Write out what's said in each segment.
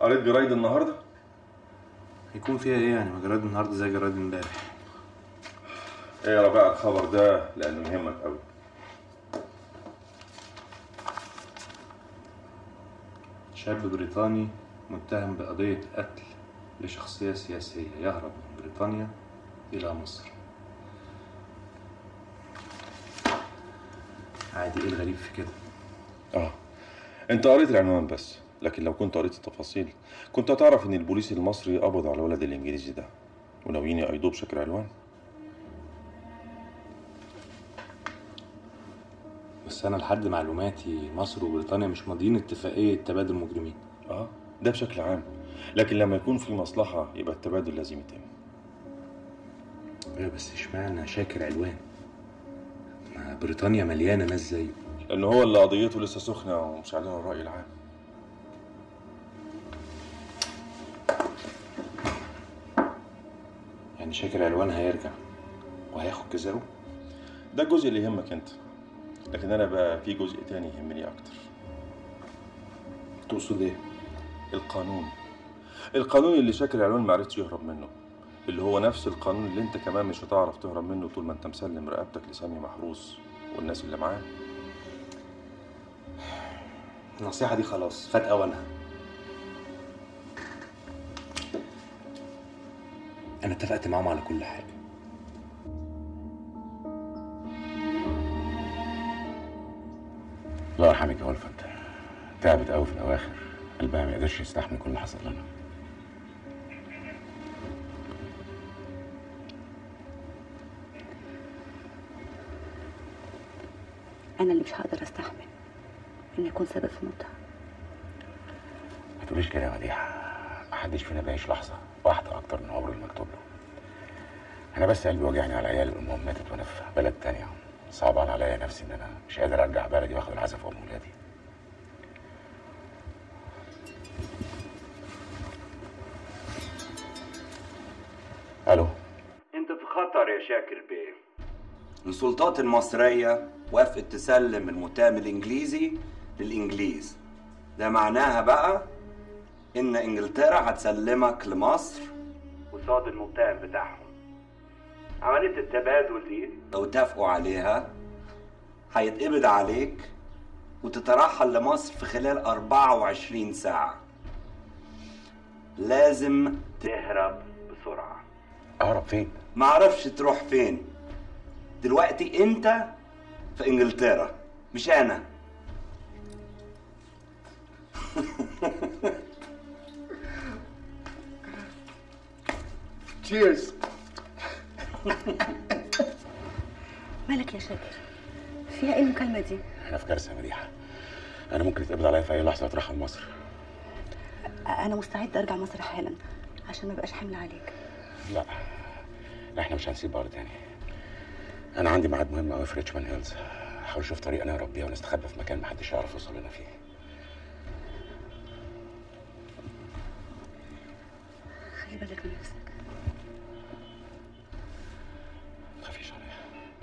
قريت جرايد النهارده هيكون فيها ايه يعني ما جرايد النهارده زي جرايد امبارح اقرا بقى الخبر ده لانه يهمك قوي شاب بريطاني متهم بقضية قتل لشخصية سياسية يهرب من بريطانيا إلى مصر عادي ايه الغريب في كده اه انت قريت العنوان بس لكن لو كنت قريت التفاصيل كنت هتعرف ان البوليس المصري قبض على الولد الانجليزي ده وناويين يقيدوه بشكل علوان بس انا لحد معلوماتي مصر وبريطانيا مش ماضيين اتفاقية تبادل مجرمين اه ده بشكل عام لكن لما يكون في مصلحة يبقى التبادل لازم يتم ايه بس اشمعنى شاكر علوان ما بريطانيا مليانة ناس زيه لأنه هو اللي قضيته لسه سخنة ومش عليها الرأي العام يعني شاكر علوان هيرجع وهياخد جزاؤه ده الجزء اللي يهمك انت لكن انا بقى في جزء تاني يهمني اكتر تقصد ايه القانون القانون اللي شاكر علوان ما عرفش يهرب منه اللي هو نفس القانون اللي انت كمان مش هتعرف تهرب منه طول ما انت مسلم رقبتك لسامي محروس والناس اللي معاه النصيحة دي خلاص فات اوانها انا اتفقت معاهم على كل حاجة الله يرحمك يا ولفت تعبت قوي في الاواخر قلبها ما يقدرش يستحمل كل اللي حصل لنا انا اللي مش هقدر استحمل اني اكون سبب في موتها ما تقوليش كده يا مديحه ما حدش فينا بيعيش لحظه واحده اكتر من عمره المكتوب له انا بس قلبي وجعني على عيال امهم ماتت وانا في بلد تانية صعبان عليا نفسي ان انا مش قادر ارجع بلدي واخد العزا فوق ولادي الو انت في خطر يا شاكر بيه السلطات المصرية وافقت تسلم المتهم الانجليزي للانجليز ده معناها بقى ان انجلترا هتسلمك لمصر قصاد المتهم بتاعهم عملية التبادل دي لو اتفقوا عليها هيتقبض عليك وتترحل لمصر في خلال 24 ساعة لازم تهرب بسرعة اهرب فين معرفش تروح فين دلوقتي انت في انجلترا مش انا تشيرز مالك يا شاكر فيها ايه المكالمة دي انا في كارثه يا مديحه انا ممكن يتقبض عليا في اي لحظه واترحل مصر انا مستعد ارجع مصر حالا عشان ما بقاش حمل عليك لا احنا مش هنسيب بعض تاني انا عندي ميعاد مهم قوي في ريتشمان هيلز هحاول اشوف طريقه نهرب بيها ونستخبى في مكان محدش يعرف يوصل لنا فيه خلي بالك من نفسك تخافيش عليا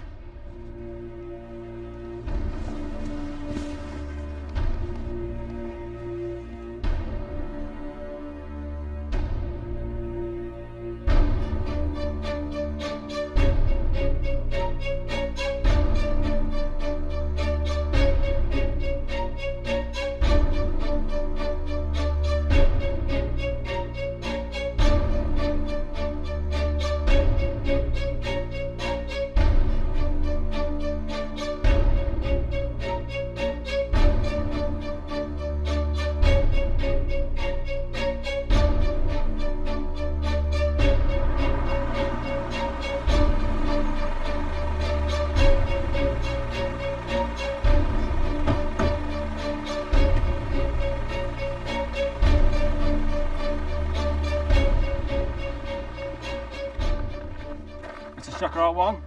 Mr. Shakar One?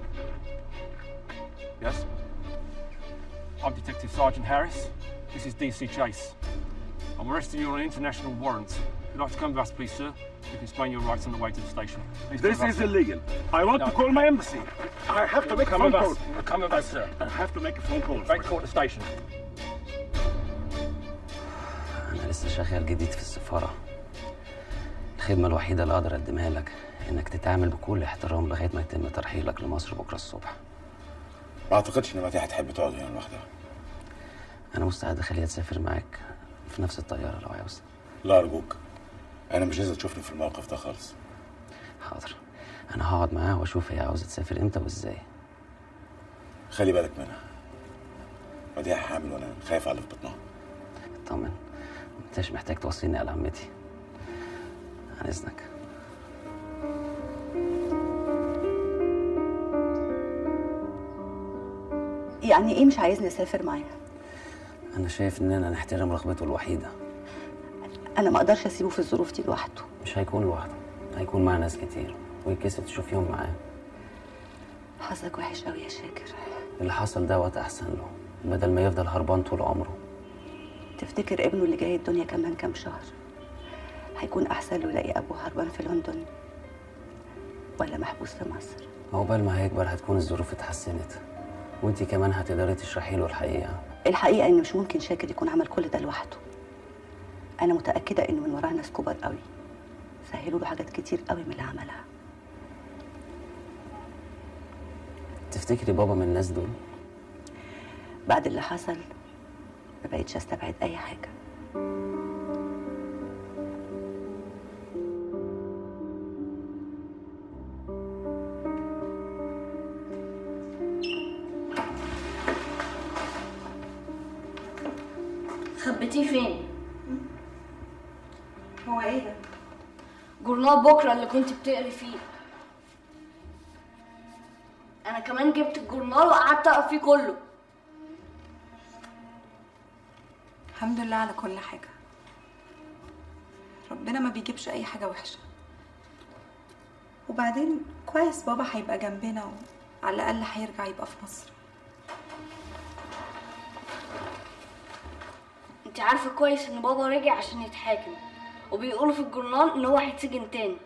Yes? I'm Detective Sergeant Harris. This is DC Chase. I'm arresting you on an international warrant. If you'd like to come with us, please, sir, you can explain your rights on the way to the station. Please come This with us, is sir. illegal. I want to No. call my embassy. I have to make a Come phone with call. us. Come with us, sir. I have to make a phone call. Make call at the station. انا أنا لسه شغال جديد في السفارة الخدمة الوحيدة اللي أقدر أقدمها لك إنك تتعامل بكل احترام لغاية ما يتم ترحيلك لمصر بكرة الصبح ما اعتقدش ان مديحه تحب تقعد هنا لوحدها أنا مستعد أخليها تسافر معاك في نفس الطيارة لو عاوز لا ارجوك انا مش عايزه تشوفني في الموقف ده خالص حاضر أنا هقعد معاها وأشوف هي عاوزة تسافر إمتى وإزاي خلي بالك منها مديحه حامل وانا خايف على اللي في بطنها اطمن انتش محتاج توصيني على عمتي عن إذنك يعني ايه مش عايزني اسافر معاها أنا شايف إننا نحترم رغبته الوحيدة انا ما اقدرش اسيبه في الظروف دي لوحده مش هيكون لوحده هيكون مع ناس كتير ويتكسف تشوف يوم معاه حظك وحش قوي يا شاكر اللي حصل دوت أحسن له بدل ما يفضل هربان طول عمره تفتكر ابنه اللي جاي الدنيا كمان كام شهر هيكون احسن له يلاقي ابوه هربان في لندن ولا محبوس في مصر عقبال ما هيكبر هتكون الظروف اتحسنت وانتي كمان هتقدري تشرحي له الحقيقة الحقيقه ان مش ممكن شاكر يكون عمل كل ده لوحده انا متاكده انه من وراه ناس كبار قوي سهلوا له حاجات كتير قوي من اللي عملها تفتكري بابا من الناس دول بعد اللي حصل ما بقتش استبعد اي حاجه خبيتيه فين؟ هو ايه ده؟ جورنال بكره اللي كنت بتقري فيه انا كمان جبت الجورنال وقعدت اقرا فيه كله الحمد لله على كل حاجة ربنا ما بيجيبش أي حاجة وحشة وبعدين كويس بابا هيبقى جنبنا وعلى الأقل هيرجع يبقى في مصر انت عارفه كويس ان بابا رجع عشان يتحاكم وبيقولوا في الجورنال ان هو هيتسجن تاني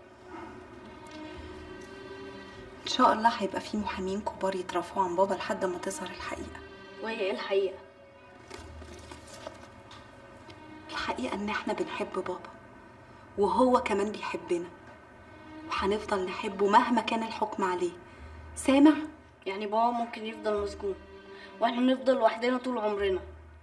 إن شاء الله هيبقى في محامين كبار يترافعوا عن بابا لحد ما تظهر الحقيقة وهي ايه الحقيقه الحقيقة إن إحنا بنحب بابا وهو كمان بيحبنا وهنفضل نحبه مهما كان الحكم عليه سامع؟ يعني بابا ممكن يفضل مسجون واحنا نفضل لوحدنا طول عمرنا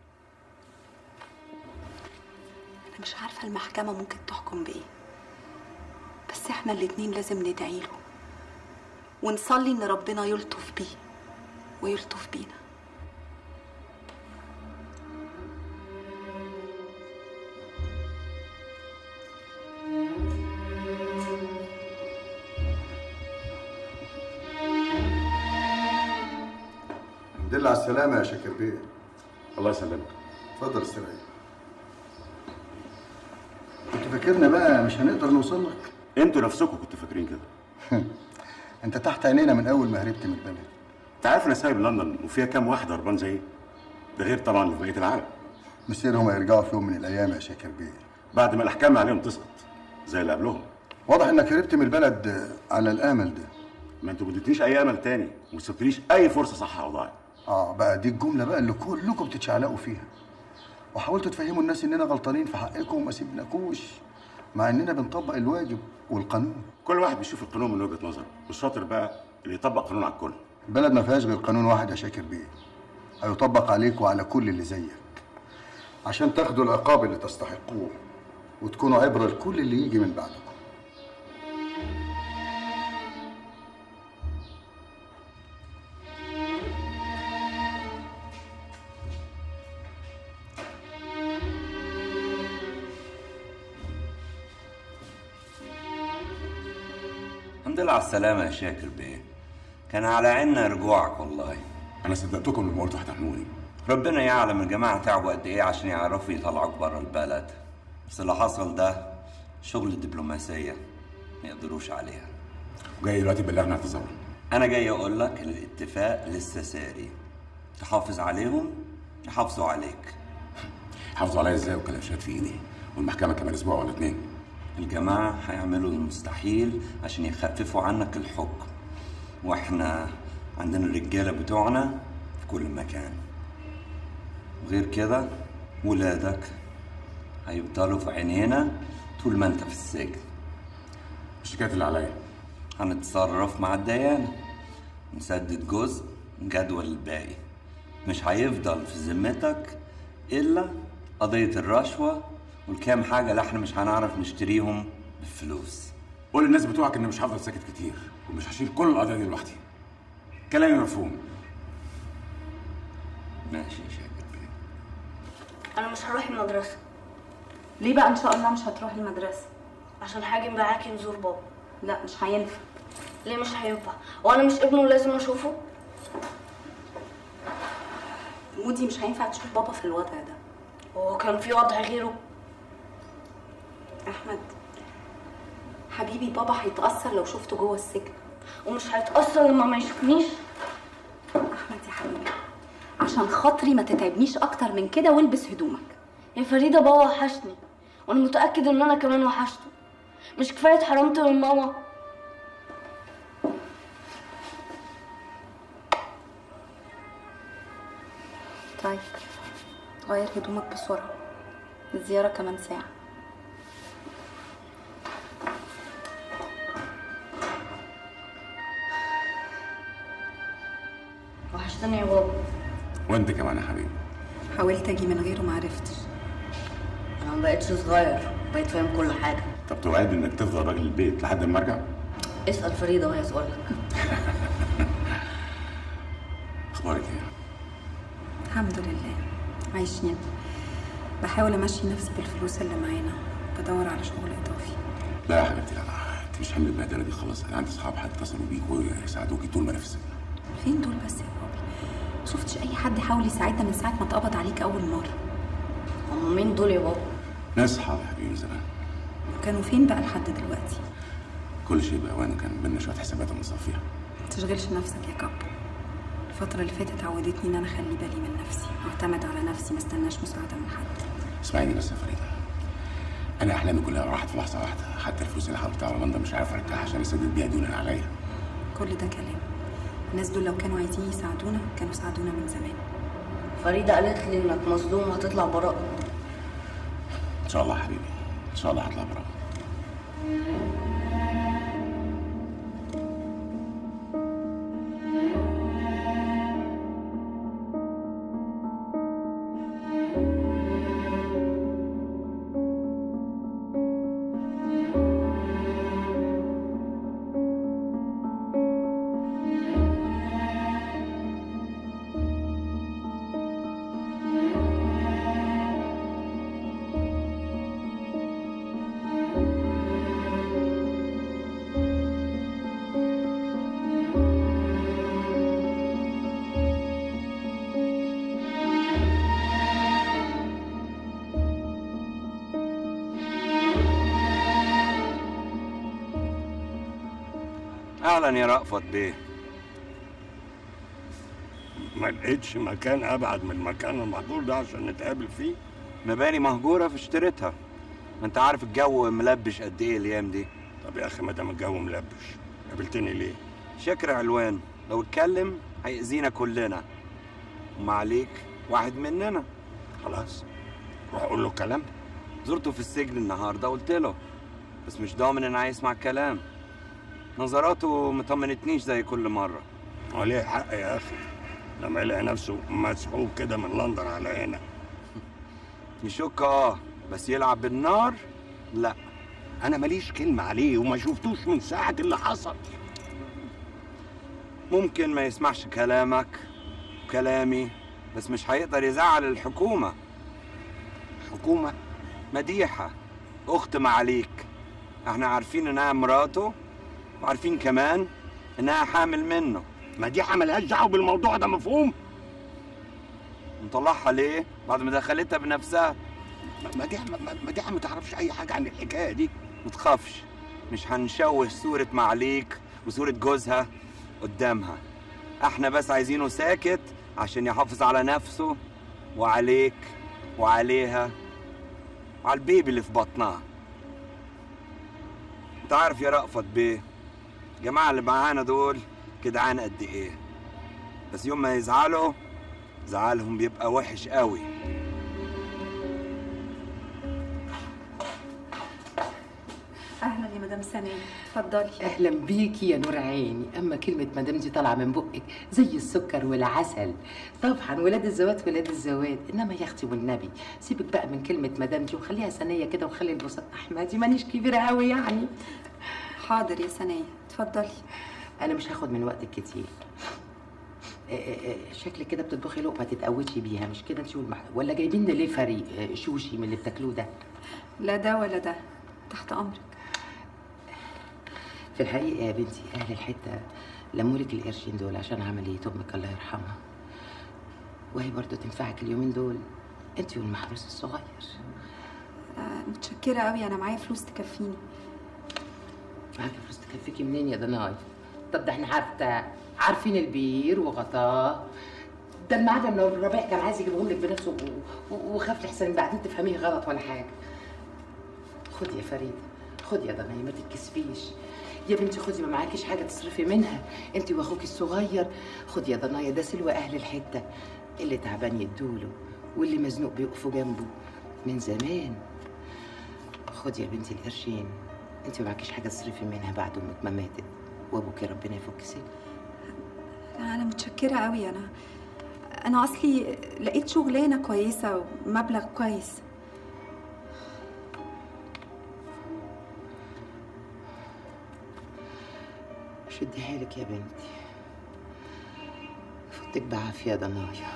أنا مش عارفة المحكمة ممكن تحكم بإيه بس إحنا الاتنين لازم ندعي له ونصلي إن ربنا يلطف بيه ويلطف بينا الحمد لله على السلامة يا شاكر بيه الله يسلمك اتفضل استريح كنت فاكرنا بقى مش هنقدر نوصل لك انتوا نفسكم كنتوا فاكرين كده انت تحت عينينا من اول ما هربت من البلد انت عارف انا سايب لندن وفيها كام واحد هربان زيي ده غير طبعا اللي في بقيه العالم مصيرهم هيرجعوا في يوم من الايام يا شاكر بيه بعد ما الاحكام عليهم تسقط زي اللي قبلهم واضح انك هربت من البلد على الامل ده ما انتوا ما اديتنيش اي امل تاني وما سبتليش اي فرصه صح اوضاعي اه بقى دي الجمله بقى اللي كلكم بتتشعلقوا فيها وحاولتوا تفهموا الناس اننا غلطانين في حقكم وما سيبناكوش مع اننا بنطبق الواجب والقانون كل واحد بيشوف القانون من وجهه نظره والشاطر بقى اللي يطبق قانون على الكل البلد ما فيهاش غير قانون واحد يا شاكر بيه هيطبق عليك وعلى كل اللي زيك عشان تاخدوا العقاب اللي تستحقوه وتكونوا عبرة لكل اللي يجي من بعدكم الحمد لله على السلامة يا شاكر بيه كان على عيننا رجوعك والله انا صدقتكم لما قلتوا هتحموني ربنا يعلم الجماعة تعبوا قد ايه عشان يعرفوا يطلعوك بره البلد بس اللي حصل ده شغل دبلوماسية ما يقدروش عليها وجاي دلوقتي تبلغنا اعتذارا انا جاي اقول لك الاتفاق لسه ساري تحافظ عليهم يحافظوا عليك حافظوا عليا ازاي والكلاشات في ايدي والمحكمه كمان اسبوع ولا اتنين الجماعة هيعملوا المستحيل عشان يخففوا عنك الحكم واحنا عندنا الرجالة بتوعنا في كل مكان وغير كده ولادك هيفضلوا في عينينا طول ما انت في السجن مش حكايه اللي عليا هنتصرف مع الديانة نسدد جزء جدول الباقي مش هيفضل في ذمتك إلا قضية الرشوة والكام حاجة اللي احنا مش هنعرف نشتريهم بالفلوس قول للناس بتوعك ان مش هفضل ساكت كتير ومش هشيل كل القضايا دي لوحدي كلامي مفهوم ماشي يا شاكر انا مش هروح المدرسه ليه بقى ان شاء الله مش هتروح المدرسه عشان هاجي معاكي نزور بابا لا مش هينفع ليه مش هينفع وانا مش ابنه لازم اشوفه مودي مش هينفع تشوف بابا في الوضع ده هو كان في وضع غيره احمد حبيبي بابا هيتاثر لو شفته جوه السجن ومش هيتاثر لما ما يشوفنيش احمد يا حبيبي عشان خاطري ما تتعبنيش اكتر من كده والبس هدومك يا فريده بابا وحشني وانا متاكد ان انا كمان وحشته مش كفايه اتحرمت من ماما طيب غير هدومك بسرعه الزياره كمان ساعه وحشتني يا بابا وانت كمان يا حبيبي حاولت اجي من غيره معرفتش انا ما بقتش صغير بقيت فاهم كل حاجه طب توعد انك تفضل راجل البيت لحد ما ارجع اسال فريده وهي تقول لك اخبارك ايه الحمد لله عايشين بحاول امشي نفسي بالفلوس اللي معانا بدور على شغل اضافي لا يا حبيبتي لا انت مش حمل البهدله دي خلاص انا عندي اصحاب هيتصلوا بيك ويساعدوكي طول ما انا في السجن فين دول بس يا بابي شفتش اي حد حاول يساعدنا من ساعه ما اتقبض عليك اول مره هم مين دول يا بابا ناس اصحابي يا حبيبي من زمان كانوا فين بقى لحد دلوقتي كل شيء باوانه كان بينا شويه حسابات ونصفيها ما تشغلش نفسك يا كابو الفترة اللي فاتت عودتني ان انا اخلي بالي من نفسي واعتمد على نفسي ما استناش مساعدة من حد اسمعيني بس يا فريده انا احلامي كلها راحت في لحظه واحده حتى الفلوس اللي حاولت على لندن مش عارف ارجعها عشان اسدد بيها ديون عليا كل ده كلام الناس دول لو كانوا عايزين يساعدونا كانوا ساعدونا من زمان فريده قالت لي انك مظلوم وهتطلع براء ان شاء الله يا حبيبي ان شاء الله هطلع براء اهلا يا رأفت بيه ما لقيتش مكان ابعد من المكان المحظور ده عشان نتقابل فيه مباني مهجوره فاشتريتها ما انت عارف الجو ملبش قد ايه الايام دي طب يا اخي ما دام الجو ملبش قابلتني ليه شكر علوان لو اتكلم هيأذينا كلنا وما عليك واحد مننا خلاص روح اقول له كلام زرته في السجن النهارده قلت له بس مش ضامن ان هيسمع الكلام نظراته مطمنتنيش زي كل مره عليه حق يا اخي لما يلاقي نفسه مسحوب كده من لندن على هنا يشك اه بس يلعب بالنار لا انا ماليش كلمه عليه وما شفتوش من ساعه اللي حصل ممكن ما يسمعش كلامك وكلامي بس مش هيقدر يزعل الحكومة حكومة؟ مديحة أخت معاليك احنا عارفين انها مراته وعارفين كمان انها حامل منه مديحة ملهاش دعوة بالموضوع ده مفهوم؟ مطلعها ليه؟ بعد ما دخلتها بنفسها مديحة مديحة ما تعرفش أي حاجة عن الحكاية دي ما تخافش مش هنشوه صورة معاليك وصورة جوزها قدامها احنا بس عايزينه ساكت عشان يحافظ على نفسه وعليك وعليها وعلى البيبي اللي في بطنها انت عارف يا رأفت بيه الجماعة اللي معانا دول جدعان قد ايه بس يوم ما يزعلوا زعلهم بيبقى وحش قوي مدام سناء اتفضلي اهلا بيكي يا نور عيني اما كلمه مدام دي طالعه من بقك زي السكر والعسل طبعا ولاد الزوات ولاد الزوات انما يا اختي والنبي سيبك بقى من كلمه مدام دي وخليها سنيه كده وخلي البساط احمدي مانيش كبيره قوي يعني حاضر يا سناء اتفضلي انا مش هاخد من وقتك كتير آه، آه، آه، شكلك كده بتطبخي لقمه تتقوشي بيها مش كده انت والمح... ولا جايبين دليفري آه، شوشي من اللي بتاكلوه ده لا ده ولا ده تحت امرك في الحقيقه يا بنتي اهل الحته لمولك القرشين دول عشان عمليه امك الله يرحمها وهي برضو تنفعك اليومين دول انت والمحروس الصغير آه، متشكره قوي انا معايا فلوس تكفيني معاكي فلوس تكفيكي منين يا دناي طب ده احنا حتى عارفين البير وغطاه ده المعدن لو الربيع كان عايز يجيبهم لك بنفسه و- و- وخاف لحسن بعدين تفهميه غلط ولا حاجه خدي يا فريده خدي يا دناي ما تتكسفيش يا بنتي خدي ما معاكيش حاجه تصرفي منها انت واخوك الصغير خدي يا دنايا ده سلوى اهل الحته اللي تعبان يدوله واللي مزنوق بيقفوا جنبه من زمان خدي يا بنتي القرشين انت ما معكيش حاجه تصرفي منها بعد امك ما ماتت وابوكي ربنا يفك سنه لا، انا متشكره قوي انا انا اصلي لقيت شغلانه كويسه ومبلغ كويس شديها لك يا بنتي فوتك بعافيه يا ضنايا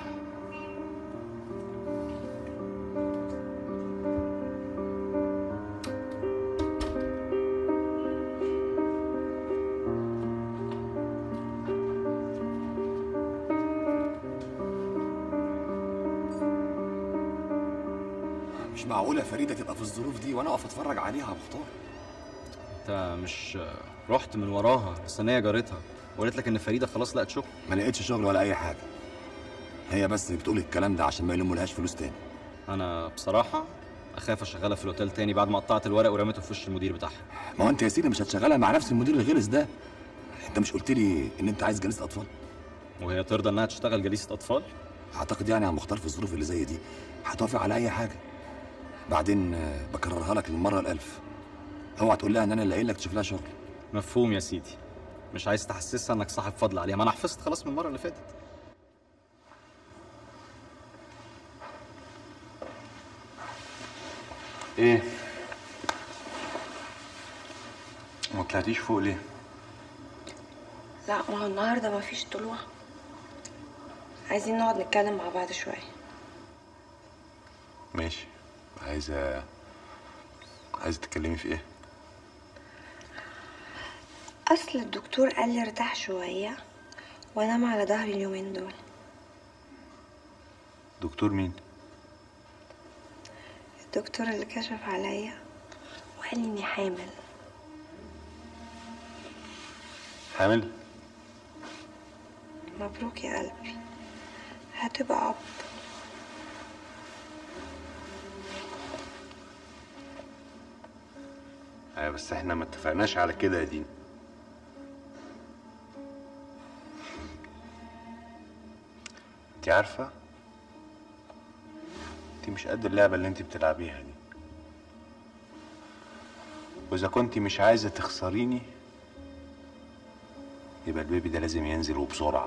مش معقولة فريدة تبقى في الظروف دي وانا اقف اتفرج عليها يا مختار انت مش رحت من وراها الثانيه جارتها وقالت لك ان فريده خلاص لقت شغل ما لقيتش شغل ولا اي حاجة هي بس بتقول الكلام ده عشان ما يلمولهاش فلوس تاني انا بصراحه اخاف اشغلها في الاوتيل تاني بعد ما قطعت الورق ورميته في وش المدير بتاعها ما هو انت يا سيدي مش هتشغلها مع نفس المدير الغلس ده انت مش قلت لي ان انت عايز جلسة اطفال وهي ترضى انها تشتغل جليسه اطفال اعتقد يعني يا مختار في الظروف اللي زي دي هتوافق على اي حاجة بعدين آه، بكررها لك للمرة الالف اوعى تقول لها ان انا اللي قايل لك تشوف لها شغل مفهوم يا سيدي مش عايز تحسسها انك صاحب فضل عليها ما انا حفظت خلاص من المره اللي فاتت ايه ما طلعتيش فوق ليه لا ما هو النهارده ما فيش طلوع عايزين نقعد نتكلم مع بعض شويه ماشي عايزه عايزه تتكلمي في ايه اصل الدكتور قال لي ارتاح شويه وانام على ظهري اليومين دول دكتور مين الدكتور اللي كشف عليا وقال لي اني حامل حامل مبروك يا قلبي هتبقى اب ايوه بس احنا ما اتفقناش على كده يا دين انت عارفه انت مش قد اللعبه اللي انت بتلعبيها دي واذا كنت مش عايزه تخسريني يبقى البيبي ده لازم ينزل وبسرعه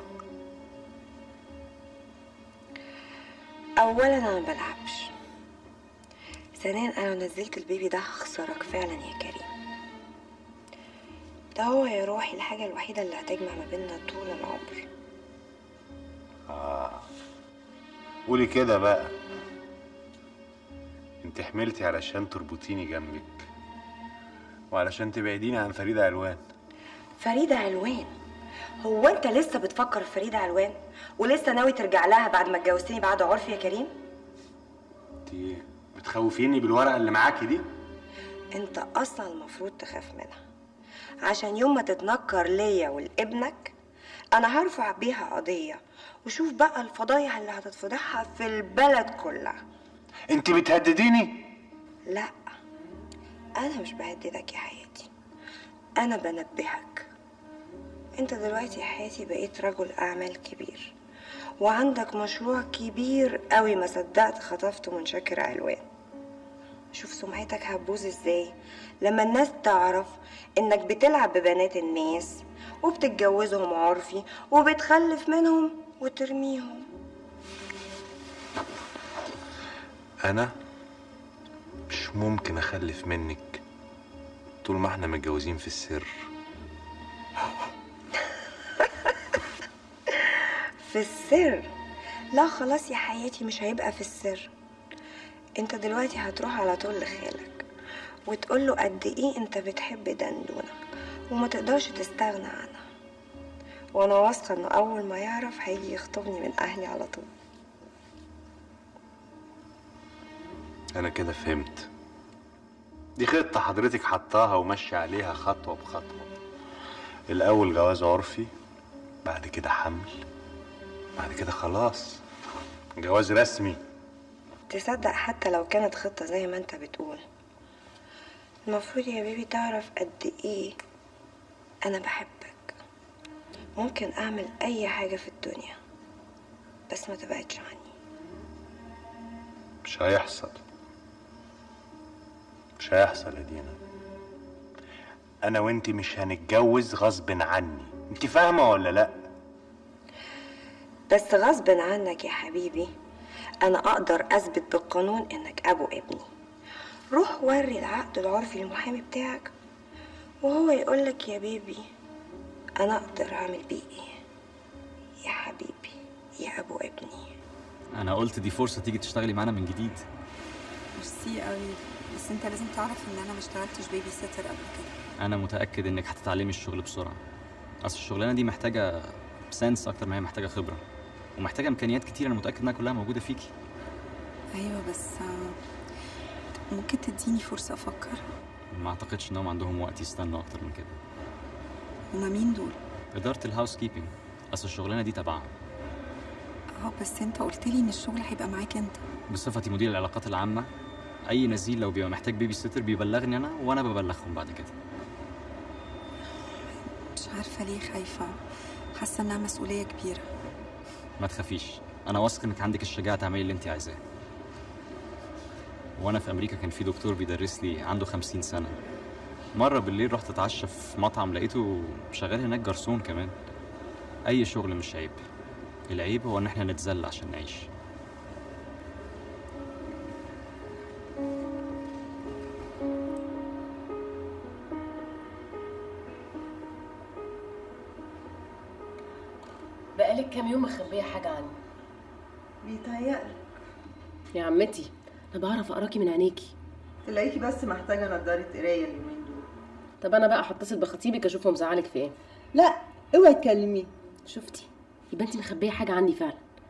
اولا انا ما بلعبش ثانيا انا لو نزلت البيبي ده هخسرك فعلا يا كريم ده هو يا روحي الحاجة الوحيدة اللي هتجمع ما بيننا طول العمر اه قولي كده بقى انت حملتي علشان تربطيني جنبك وعلشان تبعديني عن فريدة علوان فريدة علوان هو انت لسه بتفكر في فريدة علوان ولسه ناوي ترجع لها بعد ما اتجوزتني بعد عرفي يا كريم انت بتخوفيني بالورقة اللي معاكي دي انت اصلا المفروض تخاف منها عشان يوم ما تتنكر ليا ولابنك انا هرفع بيها قضية وشوف بقى الفضايح اللي هتتفضحها في البلد كلها انت بتهدديني لا انا مش بهددك يا حياتي انا بنبهك انت دلوقتي يا حياتي بقيت رجل اعمال كبير وعندك مشروع كبير قوي ما صدقت خطفته من شاكر علوان شوف سمعتك هتبوظ ازاي لما الناس تعرف انك بتلعب ببنات الناس وبتتجوزهم عرفي وبتخلف منهم وترميهم انا مش ممكن اخلف منك طول ما احنا متجوزين في السر في السر لا خلاص يا حياتي مش هيبقى في السر انت دلوقتي هتروح على طول لخالك وتقول له قد ايه انت بتحب دندونة وما تقدرش تستغنى عنها وانا واثقه انه اول ما يعرف هيجي يخطبني من اهلي على طول انا كده فهمت دي خطة حضرتك حطاها وماشية عليها خطوة بخطوة الأول جواز عرفي بعد كده حمل بعد كده خلاص جواز رسمي تصدق حتى لو كانت خطة زي ما انت بتقول المفروض يا بيبي تعرف قد ايه انا بحبك ممكن اعمل اي حاجة في الدنيا بس ما تبعدش عني مش هيحصل مش هيحصل يا دينا انا وانت مش هنتجوز غصب عني انت فاهمه ولا لا بس غصب عنك يا حبيبي انا اقدر اثبت بالقانون انك ابو ابني روح وري العقد العرفي للمحامي بتاعك وهو يقولك يا بيبي انا اقدر اعمل بيه ايه يا حبيبي يا ابو ابني انا قلت دي فرصه تيجي تشتغلي معانا من جديد ميرسي قوي بس انت لازم تعرف ان انا ما اشتغلتش بيبي سيتر قبل كده انا متاكد انك هتتعلمي الشغل بسرعه اصل الشغلانه دي محتاجه سنس اكتر ما هي محتاجه خبره ومحتاجه امكانيات كتير انا متاكد انها كلها موجوده فيكي ايوه بس آه، ممكن تديني فرصه افكر ما اعتقدش انهم عندهم وقت يستنوا اكتر من كده هما مين دول اداره الهاوس كيبنج اصل الشغلانه دي تبعهم اه بس انت قلت لي ان الشغل هيبقى معاك انت بصفتي مدير العلاقات العامه اي نزيل لو بيبقى محتاج بيبي سيتر بيبلغني انا وانا ببلغهم بعد كده مش عارفه ليه خايفه حاسه انها مسؤوليه كبيره ما تخافيش انا واثق انك عندك الشجاعه تعملي اللي انت عايزاه وانا في امريكا كان في دكتور بيدرس لي عنده خمسين سنه مره بالليل رحت اتعشى في مطعم لقيته شغال هناك جرسون كمان اي شغل مش عيب العيب هو ان احنا نتذل عشان نعيش بقالك كام يوم مخبيه حاجه عني بيتهيألي يا عمتي انا بعرف اقراكي من عينيكي تلاقيكي بس محتاجة نضارة قراية اليومين دول طب انا بقى هتصل بخطيبك اشوفه مزعلك في ايه لا اوعي تكلميه شفتي يبقى انت مخبيه حاجه عني فعلا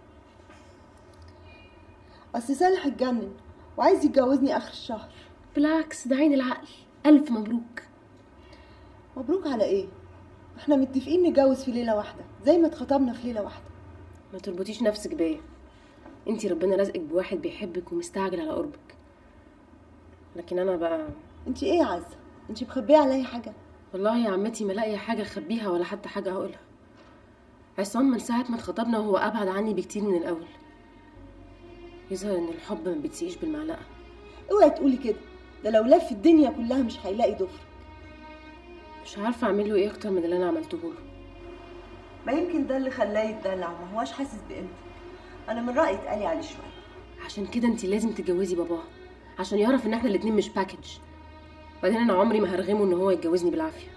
اصل صالح اتجنن وعايز يتجوزني اخر الشهر بالعكس ده عين العقل الف مبروك مبروك على ايه احنا متفقين نتجوز في ليلة واحدة زي ما اتخطبنا في ليلة واحدة ما تربطيش نفسك بيا انت ربنا رزقك بواحد بيحبك ومستعجل على قربك لكن انا بقى انت ايه يا عزة انت مخبية عليا حاجة والله يا عمتي ما لاقيه حاجه اخبيها ولا حتى حاجه اقولها عصام من ساعه ما اتخطبنا وهو ابعد عني بكتير من الاول يظهر ان الحب ما بيتسقيش بالمعلقه اوعي تقولي كده ده لو لف الدنيا كلها مش هيلاقي ضفر مش عارفه اعمل له ايه اكتر من اللي انا عملته له ما يمكن ده اللي خلاه يتدلع وما هواش حاسس بقيمتك انا من رأيي اتقالي عليه شوية عشان كده انت لازم تتجوزي باباه عشان يعرف ان احنا الاتنين مش باكج بعدين انا عمري ما هرغمه ان هو يتجوزني بالعافيه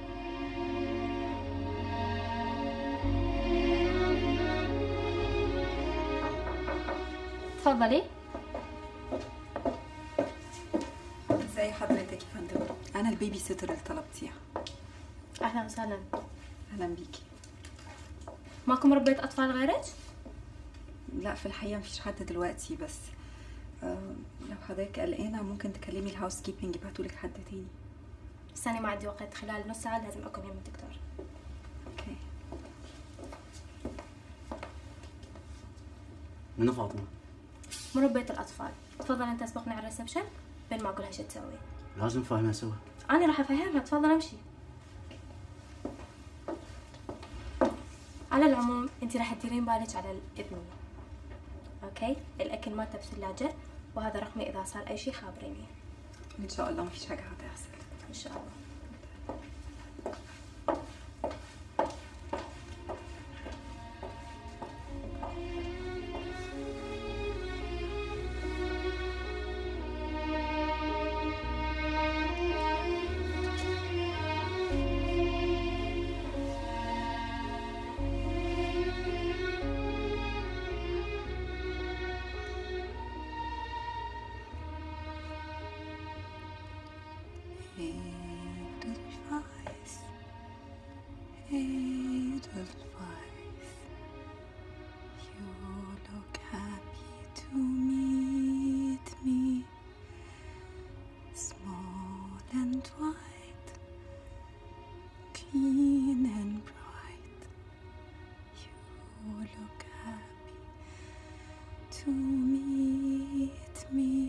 اتفضلي ازي حضرتك يا فندم انا البيبي سيتر اللي طلبتيها اهلا وسهلا اهلا بيكي ماكم ربية اطفال غيرك لا في الحقيقه مفيش حد دلوقتي بس آه لو حضرتك قلقانه ممكن تكلمي الهاوس كيبنج يبعتولك حد تاني بس انا ما عندي وقت خلال نص ساعه لازم اكون يم الدكتور اوكي منو فاطمه مربية الاطفال تفضل انت اسبقني على الريسبشن بين ما اقولها شو تسوي لازم نفهمها سوا انا راح افهمها تفضل امشي على العموم انت راح تديرين بالك على ابني اوكي الاكل مالته بثلاجه وهذا رقمي اذا صار اي شيء خابريني ان شاء الله مفيش حاجه هتحصل ان شاء الله Edelweiß, Edelweiß, you look happy to meet me, small and white, clean and bright. You look happy to meet me.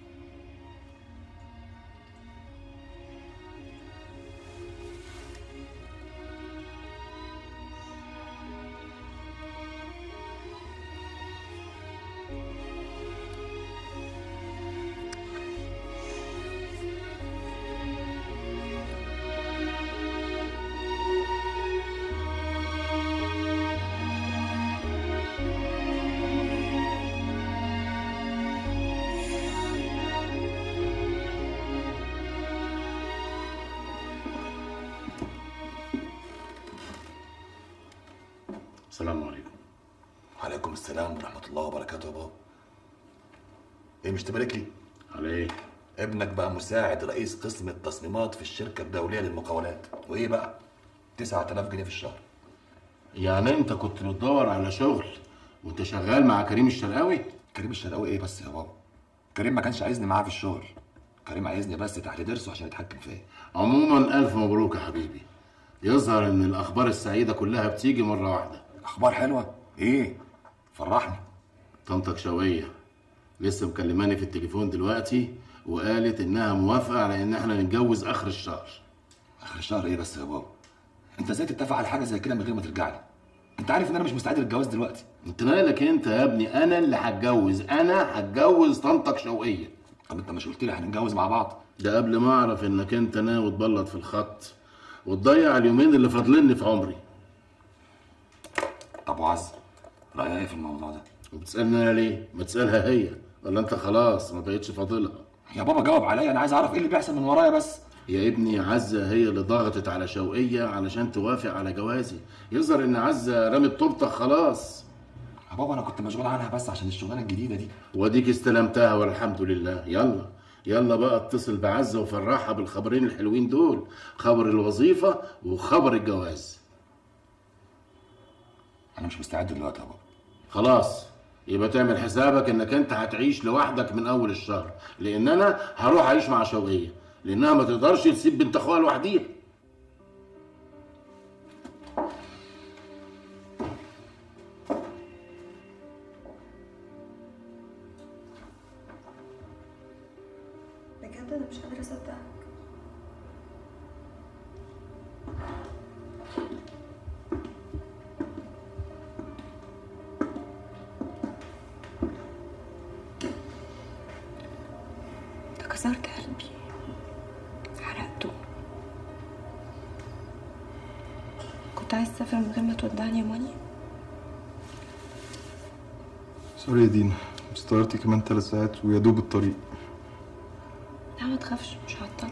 السلام عليكم وعليكم السلام ورحمة الله وبركاته يا بابا ايه مش تبارك لي؟ على ايه؟ ابنك بقى مساعد رئيس قسم التصميمات في الشركة الدولية للمقاولات وايه بقى؟ 9000 جنيه في الشهر يعني انت كنت بتدور على شغل وانت شغال مع كريم الشرقاوي كريم الشرقاوي ايه بس يا بابا؟ كريم ما كانش عايزني معاه في الشغل كريم عايزني بس تحت ضرسه عشان يتحكم فيا عموما الف مبروك يا حبيبي يظهر ان الاخبار السعيده كلها بتيجي مره واحده اخبار حلوه ايه فرحني طنطك شويه لسه مكلماني في التليفون دلوقتي وقالت انها موافقه على ان احنا نتجوز اخر الشهر اخر الشهر ايه بس يا بابا؟ انت ازاي تتفق على حاجه زي كده من غير ما ترجع لي؟ انت عارف ان انا مش مستعد للجواز دلوقتي انت مالك انت يا ابني انا اللي هتجوز انا هتجوز طنطك شوقيه طب انت مش قلت لي هنتجوز مع بعض ده قبل ما اعرف انك انت ناوي تبلط في الخط وتضيع اليومين اللي فاضلين في عمري طب وعز رايها ايه في الموضوع ده وبتسالني انا ليه ما تسالها هي ولا انت خلاص ما بقتش فاضلها يا بابا جاوب عليا انا عايز اعرف ايه اللي بيحصل من ورايا بس يا ابني عزة هي اللي ضغطت على شوقية علشان توافق على جوازي يظهر ان عزة رمت طوبتك خلاص يا بابا انا كنت مشغول عنها بس عشان الشغلانه الجديده دي واديك استلمتها والحمد لله يلا يلا بقى اتصل بعزة وفرحها بالخبرين الحلوين دول خبر الوظيفة وخبر الجواز انا مش مستعد دلوقتي يا بابا خلاص يبقى تعمل حسابك انك انت هتعيش لوحدك من اول الشهر لان انا هروح اعيش مع شوقية لانها ما تقدرش تسيب بنت اخوها لوحديها بجد انا مش قادره اصدقك انت كسرت قلبي حرقته كنت عايز تسافر من غير ما تودعني يا ماني سوري يا دينا بس طيارتي كمان ثلاث ساعات ويا دوب الطريق لا ما تخافش مش هعطلك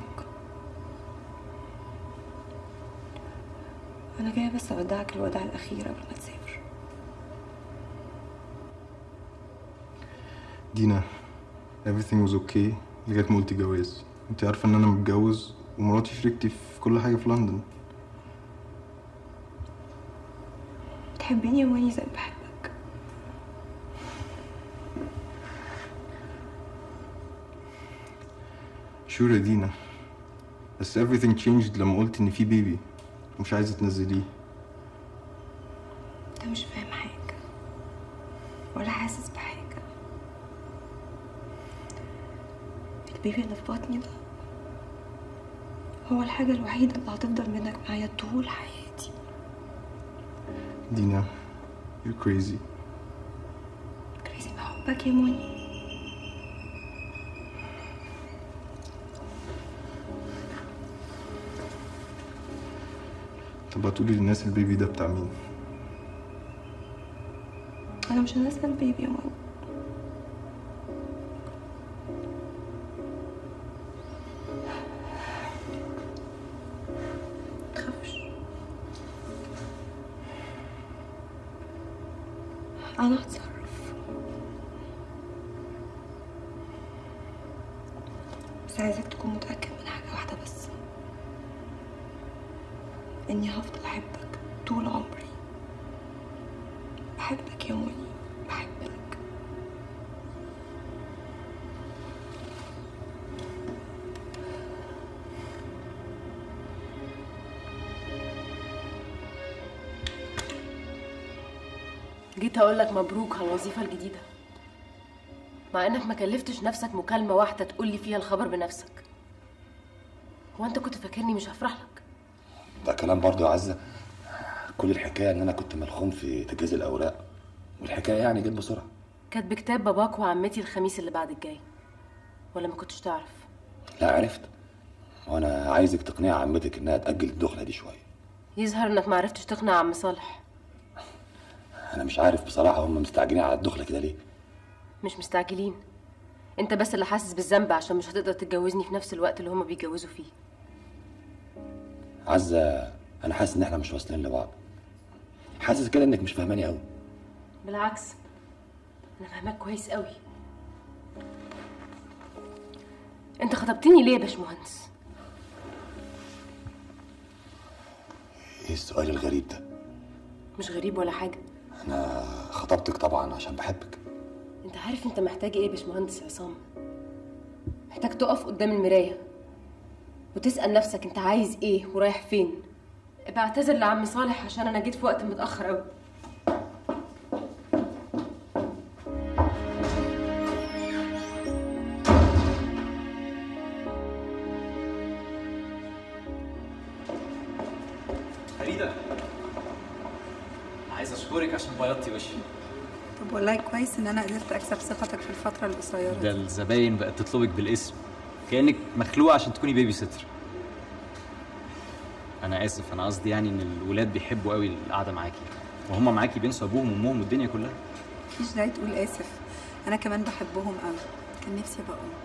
انا جايه بس اودعك الوداع الاخير قبل ما تسافر دينا everything was okay لغايه ما قلت جواز انت عارفه ان انا متجوز ومراتي شريكتي في كل حاجه في لندن تحبيني يا ماني زي ما بحبك شور يا دينا بس everything changed لما قلت ان في بيبي ومش عايزه تنزليه انت مش فاهم حاجه ولا حاسس بحاجه البيبي اللي في بطني ده هو الحاجه الوحيده اللي هتفضل منك معايا طول حياتي دينا you're crazy كريزي بحبك يا موني طب هتقولي للناس البيبي ده بتاع مين انا مش هنسى البيبي يا ماما تخافش انا هتصرف بس عايزك تكون متأكد من حاجة واحدة بس إني هفضل أحبك طول عمري بحبك يا موني بحبك جيت اقول لك مبروك على الوظيفه الجديده مع انك ما كلفتش نفسك مكالمه واحده تقول لي فيها الخبر بنفسك هو انت كنت فاكرني مش هفرح لك ده كلام برضه يا عزه كل الحكايه ان انا كنت ملخوم في تجهيز الاوراق والحكايه يعني جت بسرعه كانت بكتاب باباك وعمتي الخميس اللي بعد الجاي ولا ما كنتش تعرف لا عرفت وانا عايزك تقنعي عمتك انها تاجل الدخله دي شويه يظهر انك ما عرفتش تقنع عم صالح انا مش عارف بصراحه هم مستعجلين على الدخله كده ليه مش مستعجلين انت بس اللي حاسس بالذنب عشان مش هتقدر تتجوزني في نفس الوقت اللي هما بيتجوزوا فيه عزه انا حاسس ان احنا مش واصلين لبعض حاسس كده انك مش فاهماني قوي بالعكس انا فاهمك كويس قوي انت خطبتني ليه يا باشمهندس ايه السؤال الغريب ده مش غريب ولا حاجه انا خطبتك طبعا عشان بحبك انت عارف انت محتاج ايه يا باشمهندس عصام محتاج تقف قدام المرايه وتسال نفسك انت عايز ايه ورايح فين ابقى اعتذر لعم صالح عشان انا جيت في وقت متاخر قوي فريدة عايز اشكرك عشان بيضتي وشي طب والله كويس ان انا قدرت اكسب ثقتك في الفتره القصيره ده دي الزباين بقت تطلبك بالاسم كانك مخلوقه عشان تكوني بيبي ستر انا اسف انا قصدي يعني ان الولاد بيحبوا قوي القعده معاكي وهم معاكي بينسوا ابوهم وامهم والدنيا كلها مفيش داعي تقول اسف انا كمان بحبهم قوي كان نفسي ابقى ام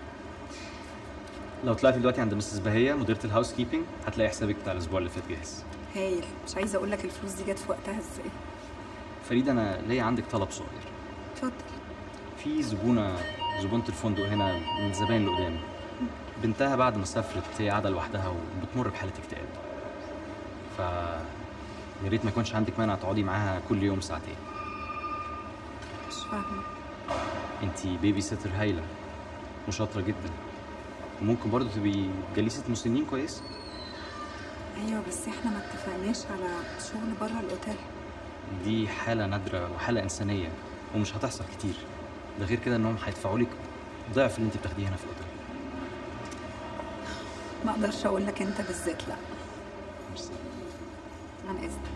لو طلعتي دلوقتي عند مسز بهية مديرة الهاوس كيبنج هتلاقي حسابك بتاع الاسبوع اللي فات جاهز هايل مش عايزه اقول لك الفلوس دي جت في وقتها ازاي فريدة انا ليا عندك طلب صغير اتفضل في زبونة زبونة الفندق هنا من الزباين اللي قدام بنتها بعد ما سافرت هي قاعدة لوحدها وبتمر بحالة اكتئاب ف يا ريت ما يكونش عندك مانع تقعدي معاها كل يوم ساعتين مش فاهمه انتي بيبي سيتر هايلة وشاطرة جدا وممكن برضه تبقي جليسة مسنين كويس ايوه بس احنا ما اتفقناش على شغل بره الاوتيل دي حالة نادرة وحالة إنسانية ومش هتحصل كتير ده غير كده إنهم هيدفعوا لك ضعف اللي أنت بتاخديه هنا في الأوتيل ما اقدرش اقول لك انت بالذات لا ميرسي. عن اذنك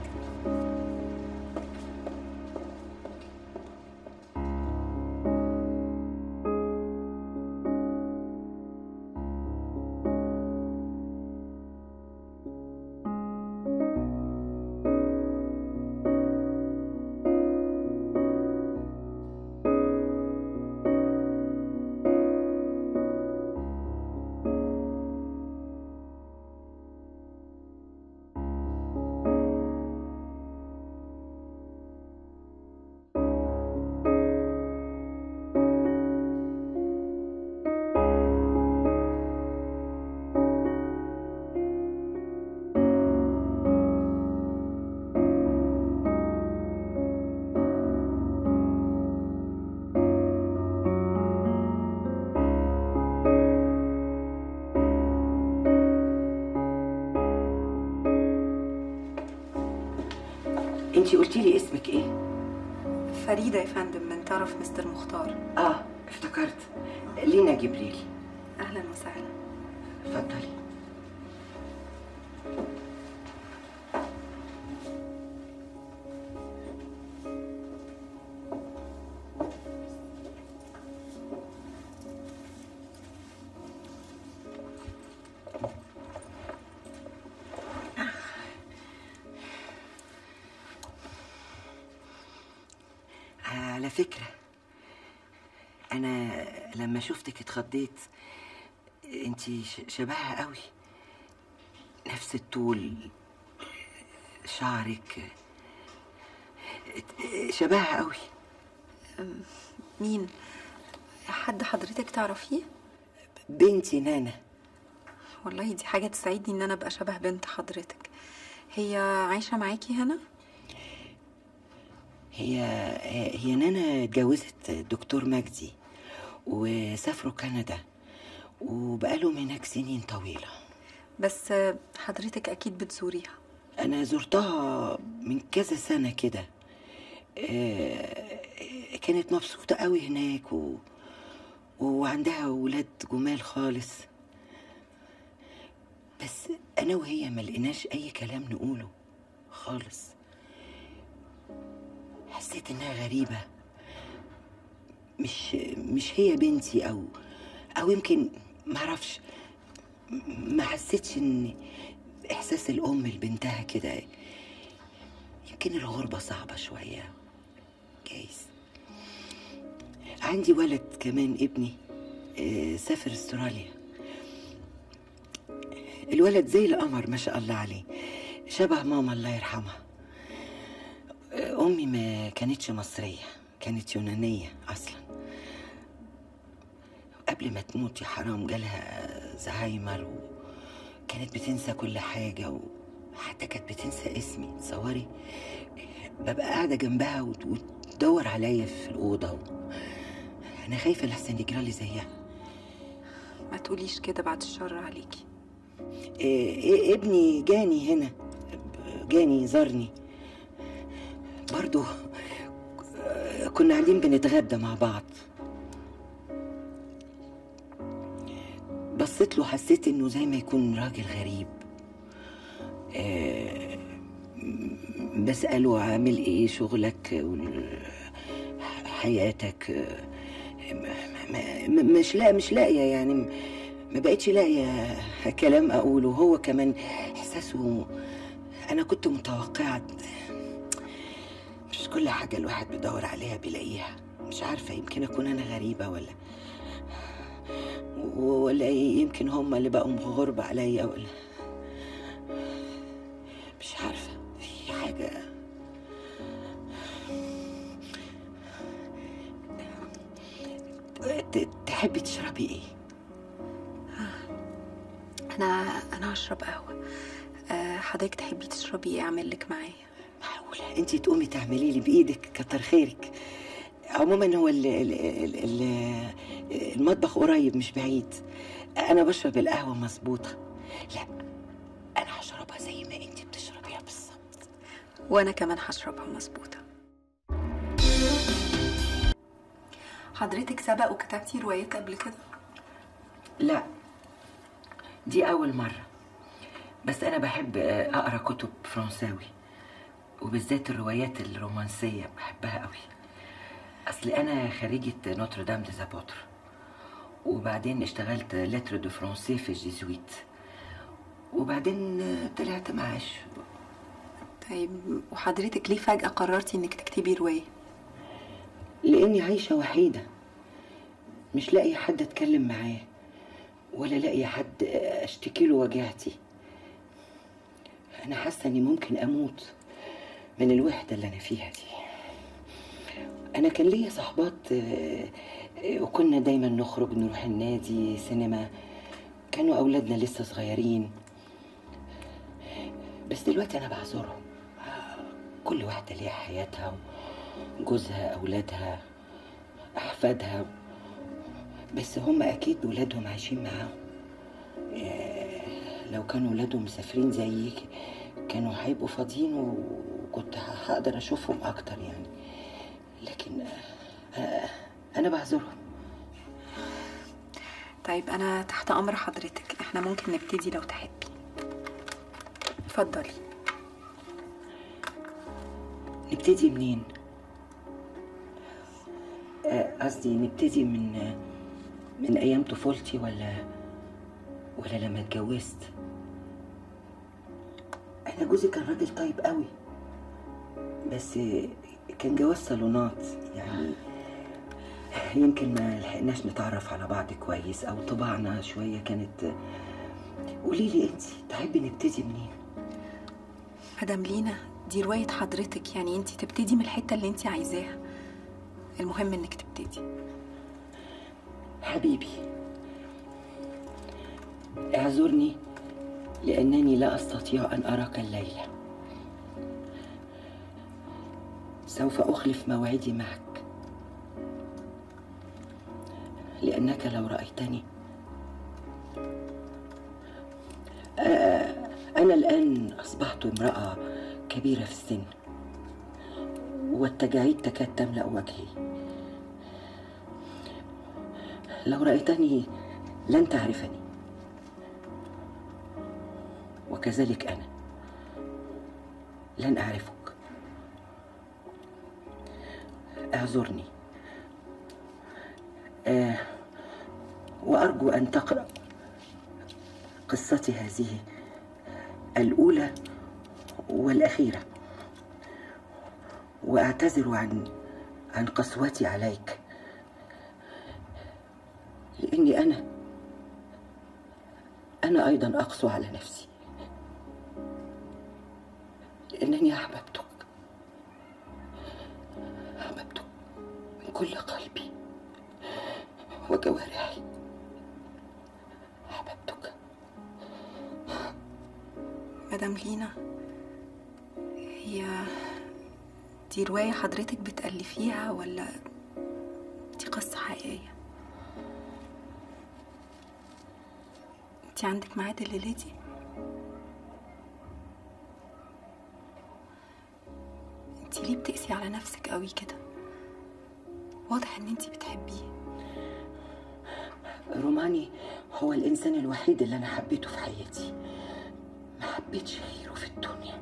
انتي قلتي لي اسمك ايه فريده يا فندم من طرف مستر مختار اه افتكرت لينا جبريل اهلا وسهلا اتفضلي فكرة أنا لما شفتك اتخضيت انتي ش- شبهها قوي نفس الطول شعرك ات- شبهها قوي مين حد حضرتك تعرفيه بنتي نانا والله دي حاجة تسعدني ان انا ابقى شبه بنت حضرتك هي عايشة معاكي هنا هي هي نانا اتجوزت الدكتور مجدي وسافروا كندا وبقالهم هناك سنين طويلة بس حضرتك اكيد بتزوريها أنا زرتها من كذا سنة كده آه، كانت مبسوطة قوي هناك و... وعندها ولاد جمال خالص بس أنا وهي ما لقيناش أي كلام نقوله خالص حسيت إنها غريبة مش مش هي بنتي أو أو يمكن معرفش ما حسيتش إن إحساس الأم لبنتها كده يمكن الغربة صعبة شوية جايز عندي ولد كمان ابني آه، سافر استراليا الولد زي القمر ما شاء الله عليه شبه ماما الله يرحمها آه، أمي ما كانتش مصرية كانت يونانية أصلا قبل ما تموت يا حرام جالها زهايمر وكانت بتنسى كل حاجة وحتى كانت بتنسى اسمي تصوري ببقى قاعدة جنبها وت- وتدور عليا في الأوضة أنا خايفة لحسن يجرالي زيها ما تقوليش كده بعد الشر عليكي إيه إيه ابني جاني هنا جاني زارني برضو آه، كنا قاعدين بنتغدى مع بعض بصيت له حسيت انه زي ما يكون راجل غريب آه، م- بسأله عامل ايه شغلك وال- حياتك آه، م- م- مش لا مش لاقيه يعني م- ما بقتش لاقيه كلام اقوله هو كمان احساسه انا كنت متوقعه مش كل حاجه الواحد بيدور عليها بيلاقيها مش عارفه يمكن اكون انا غريبه ولا ولا يمكن هم اللي بقوا غربة عليا ولا مش عارفة في حاجة ت- تحبي تشربي ايه؟ انا انا هشرب قهوة أه حضرتك تحبي تشربي ايه اعمل لك معايا معقولة انتي تقومي تعملي لي بايدك كتر خيرك عموما هو ال ال ال ال المطبخ قريب مش بعيد انا بشرب القهوة مظبوطة لا انا هشربها زي ما انتي بتشربيها بالظبط وانا كمان هشربها مظبوطة حضرتك سبق وكتبتي روايات قبل كده لا دي أول مرة بس أنا بحب أقرأ كتب فرنساوي وبالذات الروايات الرومانسية بحبها قوي أصل أنا خريجة نوتردام دي زابوتر وبعدين اشتغلت لتر دو فرونسي في الجيزويت وبعدين طلعت معاش طيب وحضرتك ليه فجأة قررتي انك تكتبي رواية لاني عايشه وحيده مش لاقي حد اتكلم معاه ولا لاقي حد اشتكي له وجعتي انا حاسه اني ممكن اموت من الوحده اللي انا فيها دي انا كان ليا صحبات آه، آه، وكنا دايما نخرج نروح النادي سينما كانوا اولادنا لسه صغيرين بس دلوقتي انا بعذرهم آه، كل واحده ليها حياتها جوزها أولادها أحفادها بس هم أكيد ولادهم عايشين معاهم إيه، لو كانوا ولادهم مسافرين زيك كانوا هيبقوا فاضيين وكنت هقدر أشوفهم أكتر يعني لكن آه، أنا بعذرهم طيب انا تحت امر حضرتك احنا ممكن نبتدي لو تحبي اتفضلي نبتدي منين؟ آه، قصدي نبتدي من من أيام طفولتي ولا ولا لما اتجوزت؟ أنا جوزي كان راجل طيب قوي بس كان جواز صالونات يعني يمكن ما لحقناش نتعرف على بعض كويس او طباعنا شويه كانت قولي لي انت تحبي نبتدي منين مدام لينا دي رواية حضرتك يعني انت تبتدي من الحتة اللي انت عايزاها المهم انك تبتدي حبيبي اعذرني لانني لا استطيع ان اراك الليله سوف اخلف موعدي معك لانك لو رايتني آه، انا الان اصبحت امراه كبيره في السن والتجاعيد تكاد تملا وجهي لو رايتني لن تعرفني وكذلك انا لن اعرفك اعذرني آه وارجو ان تقرا قصتي هذه الاولى والاخيره واعتذر عن عن قسوتي عليك لاني انا انا ايضا اقسو على نفسي لانني احببتك احببتك من كل قلبي وجوارحي مدام لينا هي دي رواية حضرتك بتألفيها ولا دي قصة حقيقية انت عندك ميعاد الليلة دي انت ليه بتقسي على نفسك قوي كده واضح ان انت بتحبيه روماني هو الانسان الوحيد اللي انا حبيته في حياتي ما حبيتش غيره في الدنيا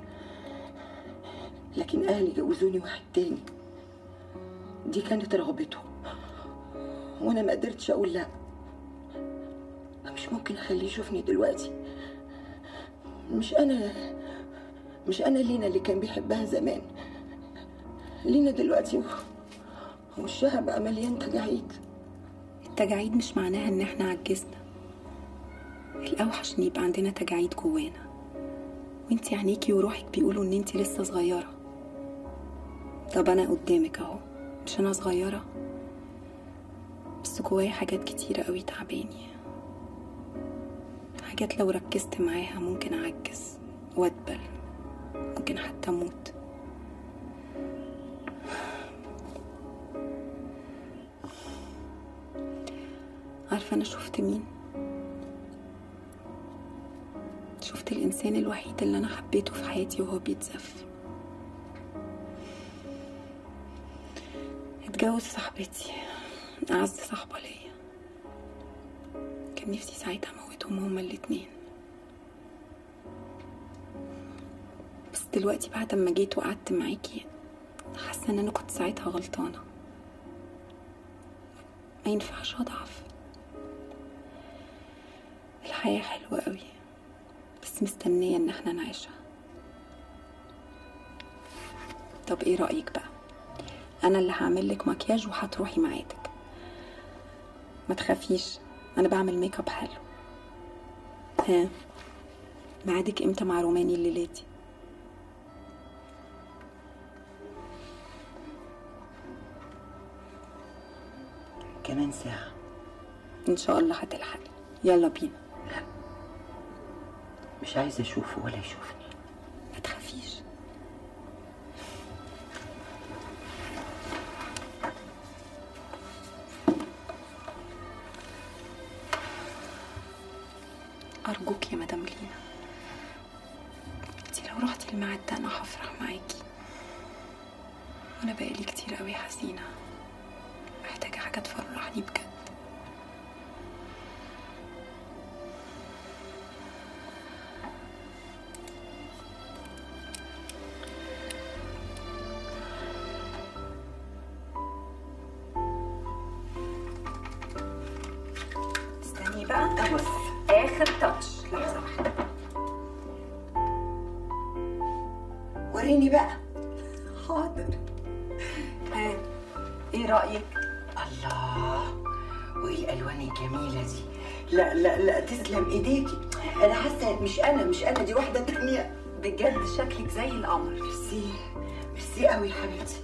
لكن اهلي جوزوني واحد تاني دي كانت رغبته وانا ما قدرتش اقول لا مش ممكن اخليه يشوفني دلوقتي مش انا مش انا لينا اللي كان بيحبها زمان لينا دلوقتي وشها بقى مليان تجاعيد التجاعيد مش معناها ان احنا عجزنا الاوحش ان يبقى عندنا تجاعيد جوانا وانتي عينيكي وروحك بيقولوا ان انتي لسه صغيرة طب انا قدامك اهو مش انا صغيرة بس جوايا حاجات كتيرة قوي تعباني حاجات لو ركزت معاها ممكن اعجز وادبل ممكن حتى اموت عارفة أنا شفت مين؟ شفت الإنسان الوحيد اللي أنا حبيته في حياتي وهو بيتزف اتجوز صاحبتي أعز صاحبة ليا كان نفسي ساعتها أموتهم هما الاتنين بس دلوقتي بعد ما جيت وقعدت معاكي حاسة إن أنا كنت ساعتها غلطانة ما ينفعش أضعف الحياة حلوة قوي بس مستنية ان احنا نعيشها طب ايه رأيك بقى انا اللي هعمل لك مكياج وهتروحي ميعادك ما تخافيش انا بعمل ميك اب حلو ها ميعادك امتى مع روماني الليلة دي كمان ساعة ان شاء الله هتلحقي يلا بينا مش عايزة أشوفه ولا يشوفني ما تخافيش أرجوك يا مدام لينا انتي لو رحتي الميعاد ده أنا هفرح معاكي وأنا بقالي كتير قوي حزينة محتاجة حاجة تفرحني بجد استني بقى ده بص آخر تاتش لحظة واحدة وريني بقى حاضر ايه رايك الله وايه الالوان الجميله دي لا لا لا تسلم ايديكي انا حاسه مش انا مش انا دي واحده تانية بجد شكلك زي القمر ميرسي ميرسي قوي يا حبيبتي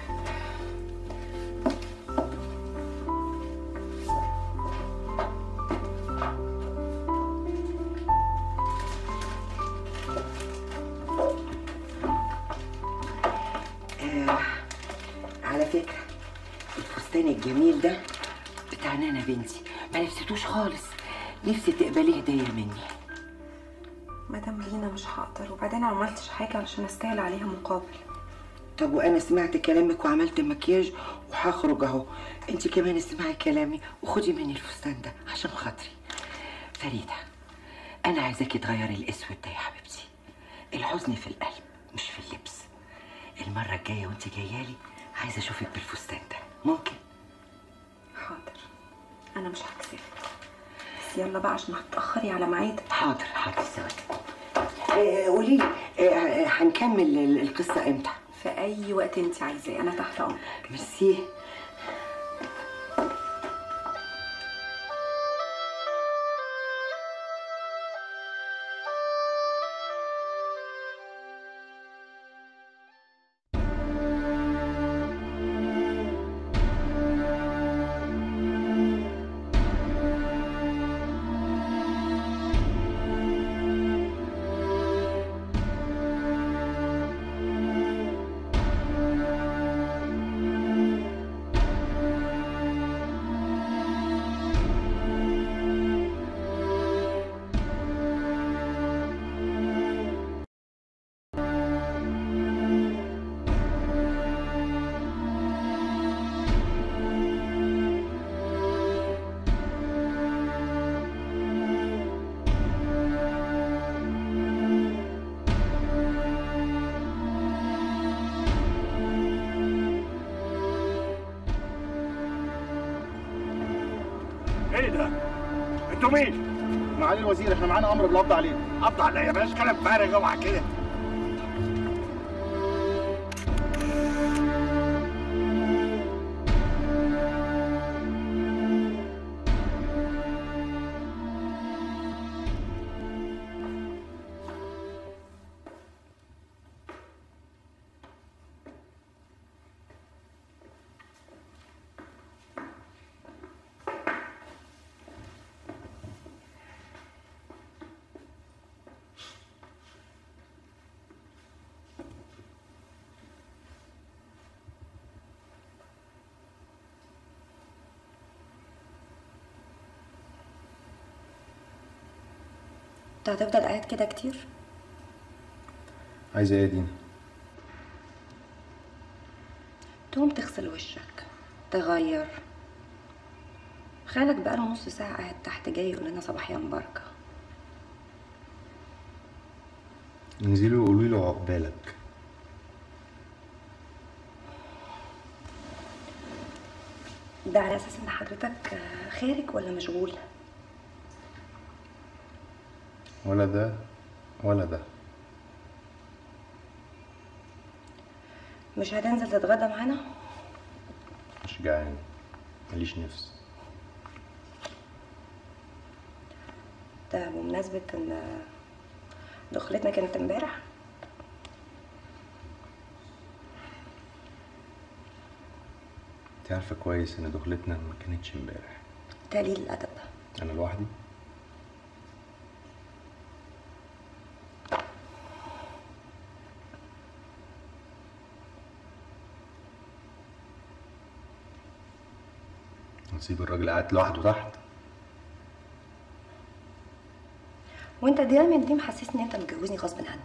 آه على فكرة الفستان الجميل ده بتاع نانا بنتي ما نفسيتوش خالص نفسي تقبليه هدية مني مدام لينا مش هقدر وبعدين ما عملتش حاجه علشان استاهل عليها مقابل طب وانا سمعت كلامك وعملت مكياج وهخرج اهو انت كمان اسمعي كلامي وخدي مني الفستان ده عشان خاطري فريده انا عايزاكي تغيري الاسود ده يا حبيبتي الحزن في القلب مش في اللبس المره الجايه وانت جايه لي عايزه اشوفك بالفستان ده ممكن حاضر انا مش هكسفك بس يلا بقى عشان هتاخري على ميعادك حاضر حاضر ثواني آه، قولي لي آه، آه، هنكمل ال- القصه امتى في اي وقت انت عايزاه انا تحت امرك ميرسي ايه ده؟ انتوا مين؟ معالي الوزير احنا معانا امر بالقبض عليه قبض عليا يا بلاش كلام فارغ اوعى كده انت هتفضل قاعد كده كتير عايزه ايه يا دينا تقوم تغسل وشك تغير خالك بقاله نص ساعة قاعد تحت جاي يقول لنا صباح يا مباركة انزلي وقولي له عقبالك ده على أساس إن حضرتك آه، خارج ولا مشغول ولا ده ولا ده مش هتنزل تتغدى معانا مش جعان ماليش نفس ده بمناسبة إن دخلتنا كانت امبارح انت عارفه كويس ان دخلتنا ما كانتش امبارح تقليل الأدب انا لوحدي نسيب الراجل قاعد لوحده تحت وانت دايما دي محسسني ان انت متجوزني غصب عني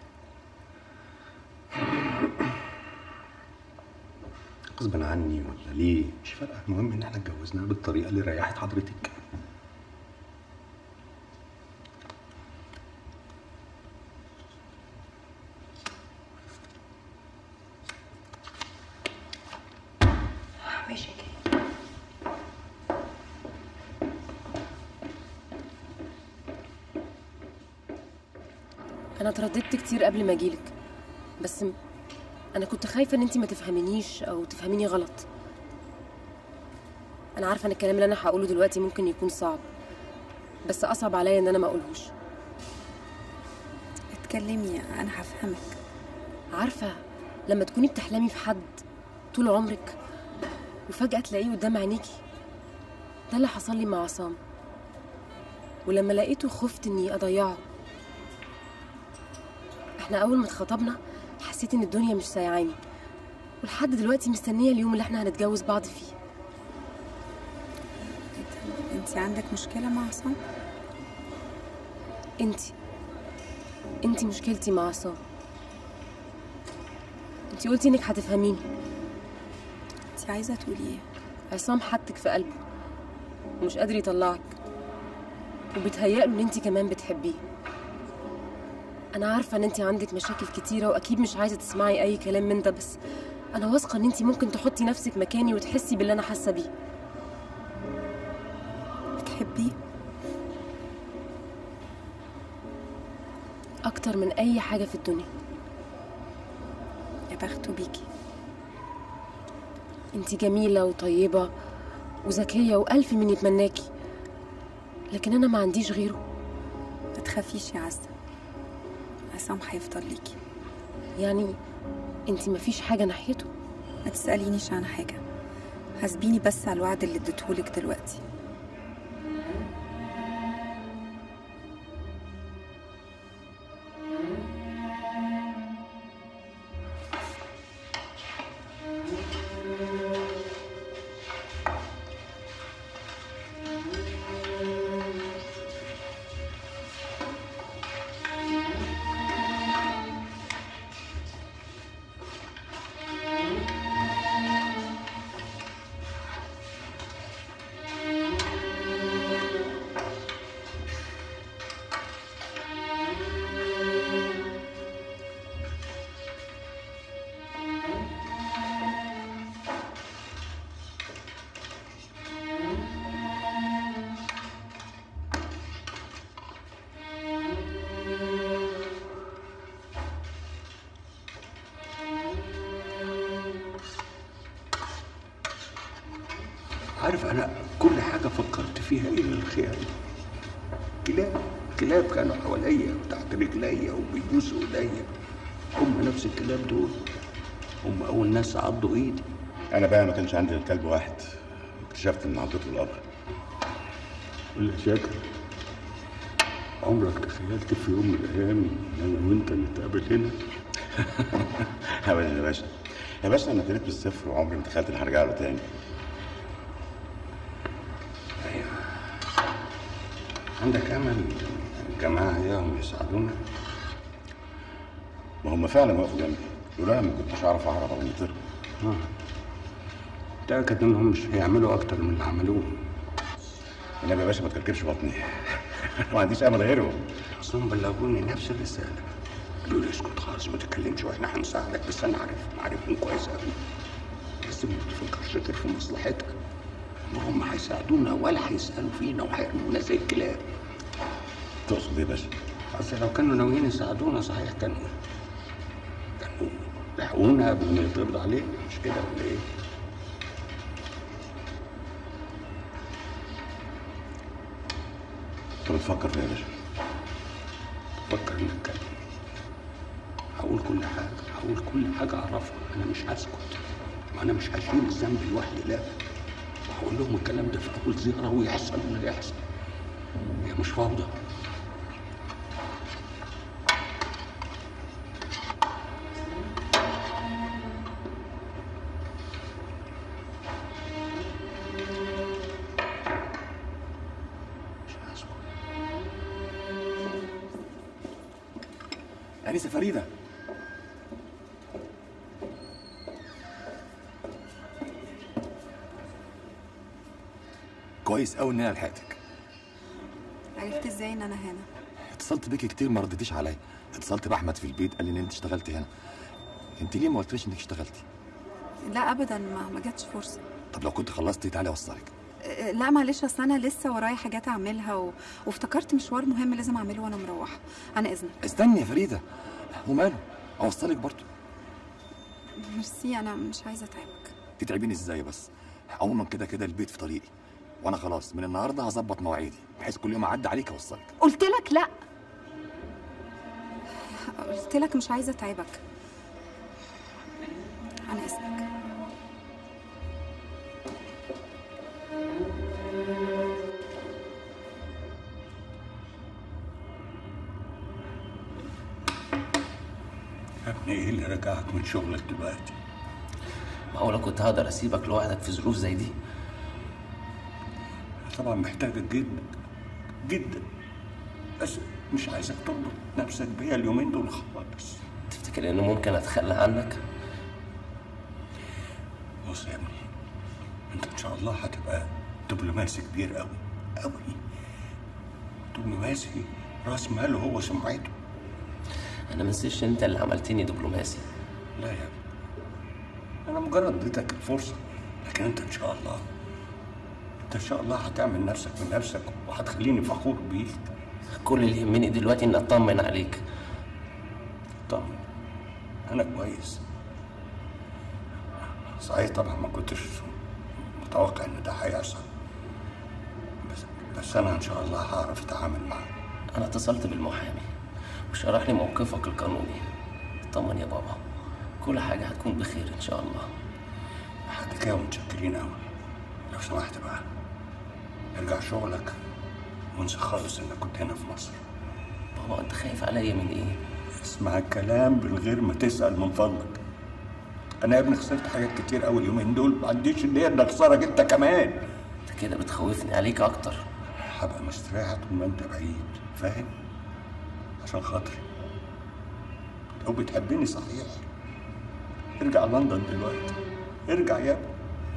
غصبا عني ولا ليه مش فارقه المهم ان احنا اتجوزنا بالطريقه اللي ريحت حضرتك ماشي كده انا اترددت كتير قبل ما اجيلك بس م- انا كنت خايفه ان انت ما تفهمينيش او تفهميني غلط انا عارفه ان الكلام اللي انا هقوله دلوقتي ممكن يكون صعب بس اصعب عليا ان انا ما اقولهوش اتكلمي انا هفهمك عارفه لما تكوني بتحلمي في حد طول عمرك وفجاه تلاقيه قدام عينيكي ده اللي حصل لي مع عصام ولما لقيته خفت اني اضيعه احنا اول ما اتخطبنا حسيت ان الدنيا مش سايعاني ولحد دلوقتي مستنيه اليوم اللي احنا هنتجوز بعض فيه انت عندك مشكله مع عصام انتي انتي مشكلتي مع عصام انتي قلتي انك هتفهميني انت عايزه تقولي ايه عصام حطك في قلبه ومش قادر يطلعك وبتهيأله ان انتي كمان بتحبيه انا عارفه ان انتي عندك مشاكل كتيره واكيد مش عايزه تسمعي اي كلام من ده بس انا واثقه ان انتي ممكن تحطي نفسك مكاني وتحسي باللي انا حاسه بيه بتحبيه اكتر من اي حاجه في الدنيا يا بخته بيكي انتي جميله وطيبه وذكيه والف من يتمناكي لكن انا ما عنديش غيره ما تخافيش يا عزه عصام هيفضل ليكي يعني انتي مفيش حاجه ناحيته ما تسالينيش عن حاجه حاسبيني بس على الوعد اللي اديتهولك دلوقتي عارف انا كل حاجه فكرت فيها الا الخيال كلاب كلاب كانوا حواليا وتحت رجليا وبيبوسوا ايديا هم نفس الكلاب دول هم اول ناس عضوا ايدي انا بقى ما كانش عندي غير كلب واحد اكتشفت ان عضته القبر قول لي يا شاكر عمرك تخيلت في يوم من الايام ان انا وانت نتقابل هنا ابدا يا باشا يا باشا انا ابتديت بالصفر وعمري ما تخيلت اني هرجع له تاني عندك امل الجماعه اياهم يساعدونا ما هم فعلا وقفوا جنبي لولا ما كنتش اعرف اهرب او انطر اه متاكد انهم مش هيعملوا اكتر من اللي عملوه النبي يا باشا ما تكركبش بطني ما عنديش امل غيرهم اصلهم بلغوني نفس الرساله قالوا لي اسكت خالص ما تتكلمش واحنا هنساعدك بس انا عارف عارفهم كويس قوي بس ما تفكرش غير في مصلحتك ما هم هيساعدونا ولا هيسالوا فينا وهيرمونا زي الكلاب تقصد ايه يا باشا؟ اصل لو كانوا ناويين يساعدونا صحيح كانوا كانوا لحقونا قبل ما يتقبض عليه مش كده ولا ايه؟ انت بتفكر في ايه يا باشا؟ بفكر اني اتكلم هقول كل حاجه هقول كل حاجه اعرفها انا مش هسكت ما انا مش هشيل الذنب لوحدي لا وهقول لهم الكلام ده في اول زياره ويحصل اللي يحصل هي مش فوضى انسه فريده كويس قوي ان انا لحقتك عرفت ازاي ان انا هنا اتصلت بيكي كتير ما رديتيش عليا اتصلت باحمد في البيت قال لي ان انت اشتغلتي هنا انت ليه ما قلتليش انك اشتغلتي لا ابدا ما ما جاتش فرصه طب لو كنت خلصتي تعالي اوصلك أه، لا معلش اصل انا لسه ورايا حاجات اعملها و... وافتكرت مشوار مهم لازم اعمله وانا مروحه عن اذنك استني يا فريده وماله اوصلك برضه ميرسي انا مش عايزه اتعبك تتعبيني ازاي بس عموما كده كده البيت في طريقي وانا خلاص من النهارده هظبط مواعيدي بحيث كل يوم اعدي عليك اوصلك قلت لك لا قلت لك مش عايزه اتعبك عن اذنك يا ابني ايه اللي رجعك من شغلك دلوقتي معقولة كنت هقدر اسيبك لوحدك في ظروف زي دي طبعا محتاجك جدا جدا بس مش عايزك تربط نفسك بيا اليومين دول خالص تفتكر انه ممكن اتخلى عنك بص يا ابني انت ان شاء الله هتبقى دبلوماسي كبير قوي قوي دبلوماسي راس ماله هو سمعته انا منسيش انت اللي عملتني دبلوماسي لا يا ابني انا مجرد اديتك الفرصه لكن انت ان شاء الله انت ان شاء الله هتعمل نفسك بنفسك وهتخليني فخور بيك كل اللي يهمني دلوقتي اني اطمن عليك طمن انا كويس صحيح طبعا ما كنتش متوقع ان ده هيحصل بس بس انا ان شاء الله هعرف اتعامل معاه انا اتصلت بالمحامي وشرح لي موقفك القانوني اطمن يا بابا كل حاجة هتكون بخير ان شاء الله حاجه كده ومتشكرين قوي لو سمحت بقى ارجع شغلك وانسى خالص انك كنت هنا في مصر بابا انت خايف عليا من ايه اسمع الكلام من غير ما تسال من فضلك انا يا ابني خسرت حاجات كتير قوي اليومين دول ما عنديش اللي ان اخسرك انت كمان انت كده بتخوفني عليك اكتر هبقى مستريح طول ما انت بعيد فاهم عشان خاطري لو بتحبني صحيح ارجع لندن دلوقتي ارجع يا ابني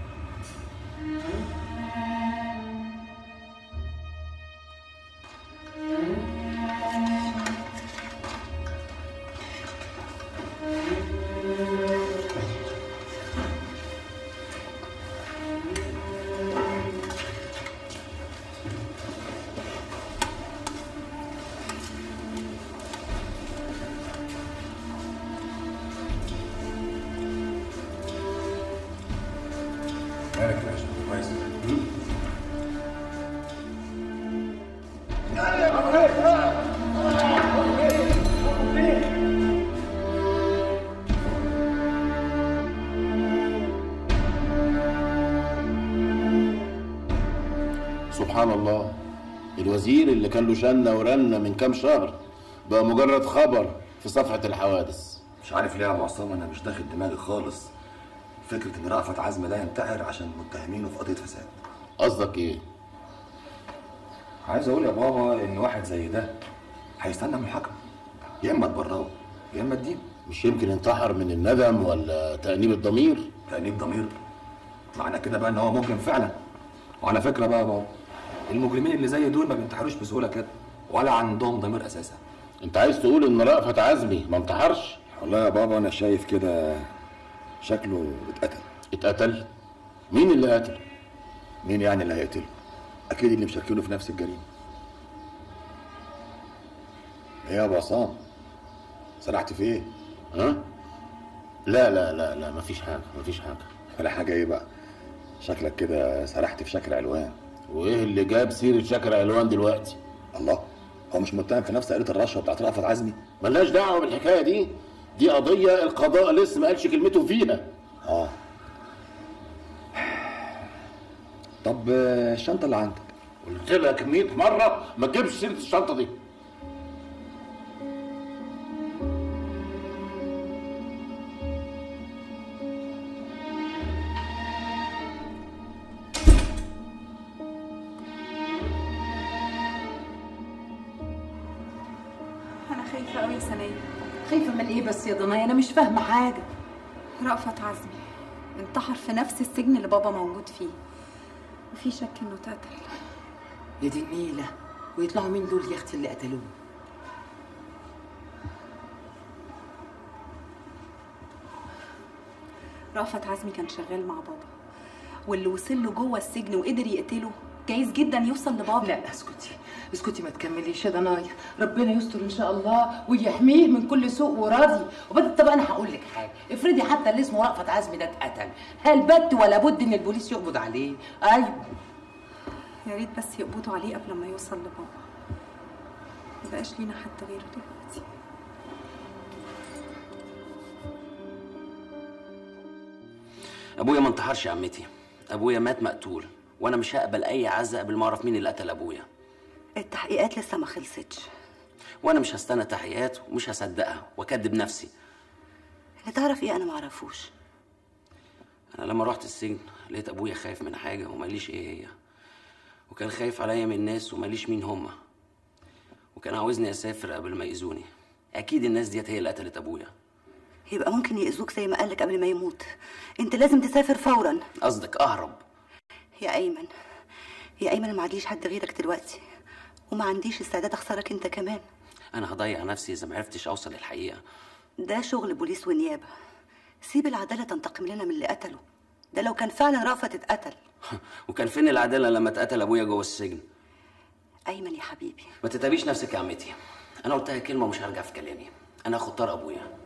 مالك يا باشا كويس سبحان الله الوزير اللي كان له شنة ورنة من كام شهر بقى مجرد خبر في صفحة الحوادث مش عارف ليه يا ابو عصام انا مش داخل دماغي خالص فكره ان رأفت عزمي ده ينتحر عشان متهمينه في قضيه فساد قصدك ايه؟ عايز اقول يا بابا ان واحد زي ده هيستنى محاكمه يا اما تبرئه يا اما تدين مش يمكن انتحر من الندم ولا تأنيب الضمير؟ تأنيب ضمير معنى كده بقى ان هو مجرم فعلا وعلى فكره بقى يا بابا المجرمين اللي زي دول ما بينتحروش بسهوله كده ولا عندهم ضمير اساسا انت عايز تقول ان رأفت عزمي ما انتحرش؟ والله يا بابا انا شايف كده شكله اتقتل اتقتل؟ مين اللي قتل؟ مين يعني اللي هيقتله؟ اكيد اللي مشاركينه في نفس الجريمه ايه يا ابو عصام سرحت في ايه؟ ها؟ لا لا لا لا مفيش حاجة مفيش حاجة ولا حاجه ايه بقى؟ شكلك كده سرحت في شكل علوان وايه اللي جاب سيرة شكل علوان دلوقتي؟ الله هو مش متهم في نفس قضيه الرشوه بتاعت رأفت عزمي؟ ملناش دعوة بالحكاية دي دي قضية القضاء لسه ما قالش كلمته فيها اه طب آه، الشنطه اللي عندك قلت لك 100 مرة ما تجيبش سيرة الشنطة دي انا خايفه قوي يا سنيه خايفه من ايه بس يا ضنايا انا مش فاهمه حاجه رأفت عزمي انتحر في نفس السجن اللي بابا موجود فيه وفي شك انه اتقتل يا دي النيله ويطلعوا مين دول يا اختي اللي قتلوه رأفت عزمي كان شغال مع بابا واللي وصل له جوه السجن وقدر يقتله جايز جدا يوصل لبابا لا اسكتي اسكتي ما تكمليش يا ضنايا ربنا يستر ان شاء الله ويحميه من كل سوء وراضي وبعدين طب انا هقول لك حاجه افرضي حتى اللي اسمه رأفت عزمي ده اتقتل هل بد ولا بد ان البوليس يقبض عليه ايوه يا ريت بس يقبضوا عليه قبل ما يوصل لبابا مبقاش لينا حد غيره دلوقتي ابويا ما انتحرش يا عمتي ابويا مات مقتول وانا مش هقبل اي عزة قبل ما اعرف مين اللي قتل ابويا التحقيقات لسه ما خلصتش وانا مش هستنى تحقيقات ومش هصدقها واكدب نفسي اللي تعرف ايه انا معرفوش انا لما رحت السجن لقيت ابويا خايف من حاجه وماليش ايه هي وكان خايف عليا من الناس وماليش مين هما وكان عاوزني اسافر قبل ما يأذوني اكيد الناس ديت هي اللي قتلت ابويا يبقى ممكن يأذوك زي ما قالك قبل ما يموت انت لازم تسافر فورا قصدك اهرب يا ايمن يا ايمن ما عنديش حد غيرك دلوقتي وما عنديش استعداد اخسرك انت كمان انا هضيع نفسي اذا ما عرفتش اوصل للحقيقه ده شغل بوليس ونيابه سيب العداله تنتقم لنا من اللي قتله ده لو كان فعلا رأفت اتقتل وكان فين العداله لما اتقتل ابويا جوه السجن ايمن يا حبيبي ما تتعبيش نفسك يا عمتي انا قلتها كلمه ومش هرجع في كلامي انا هاخد طار ابويا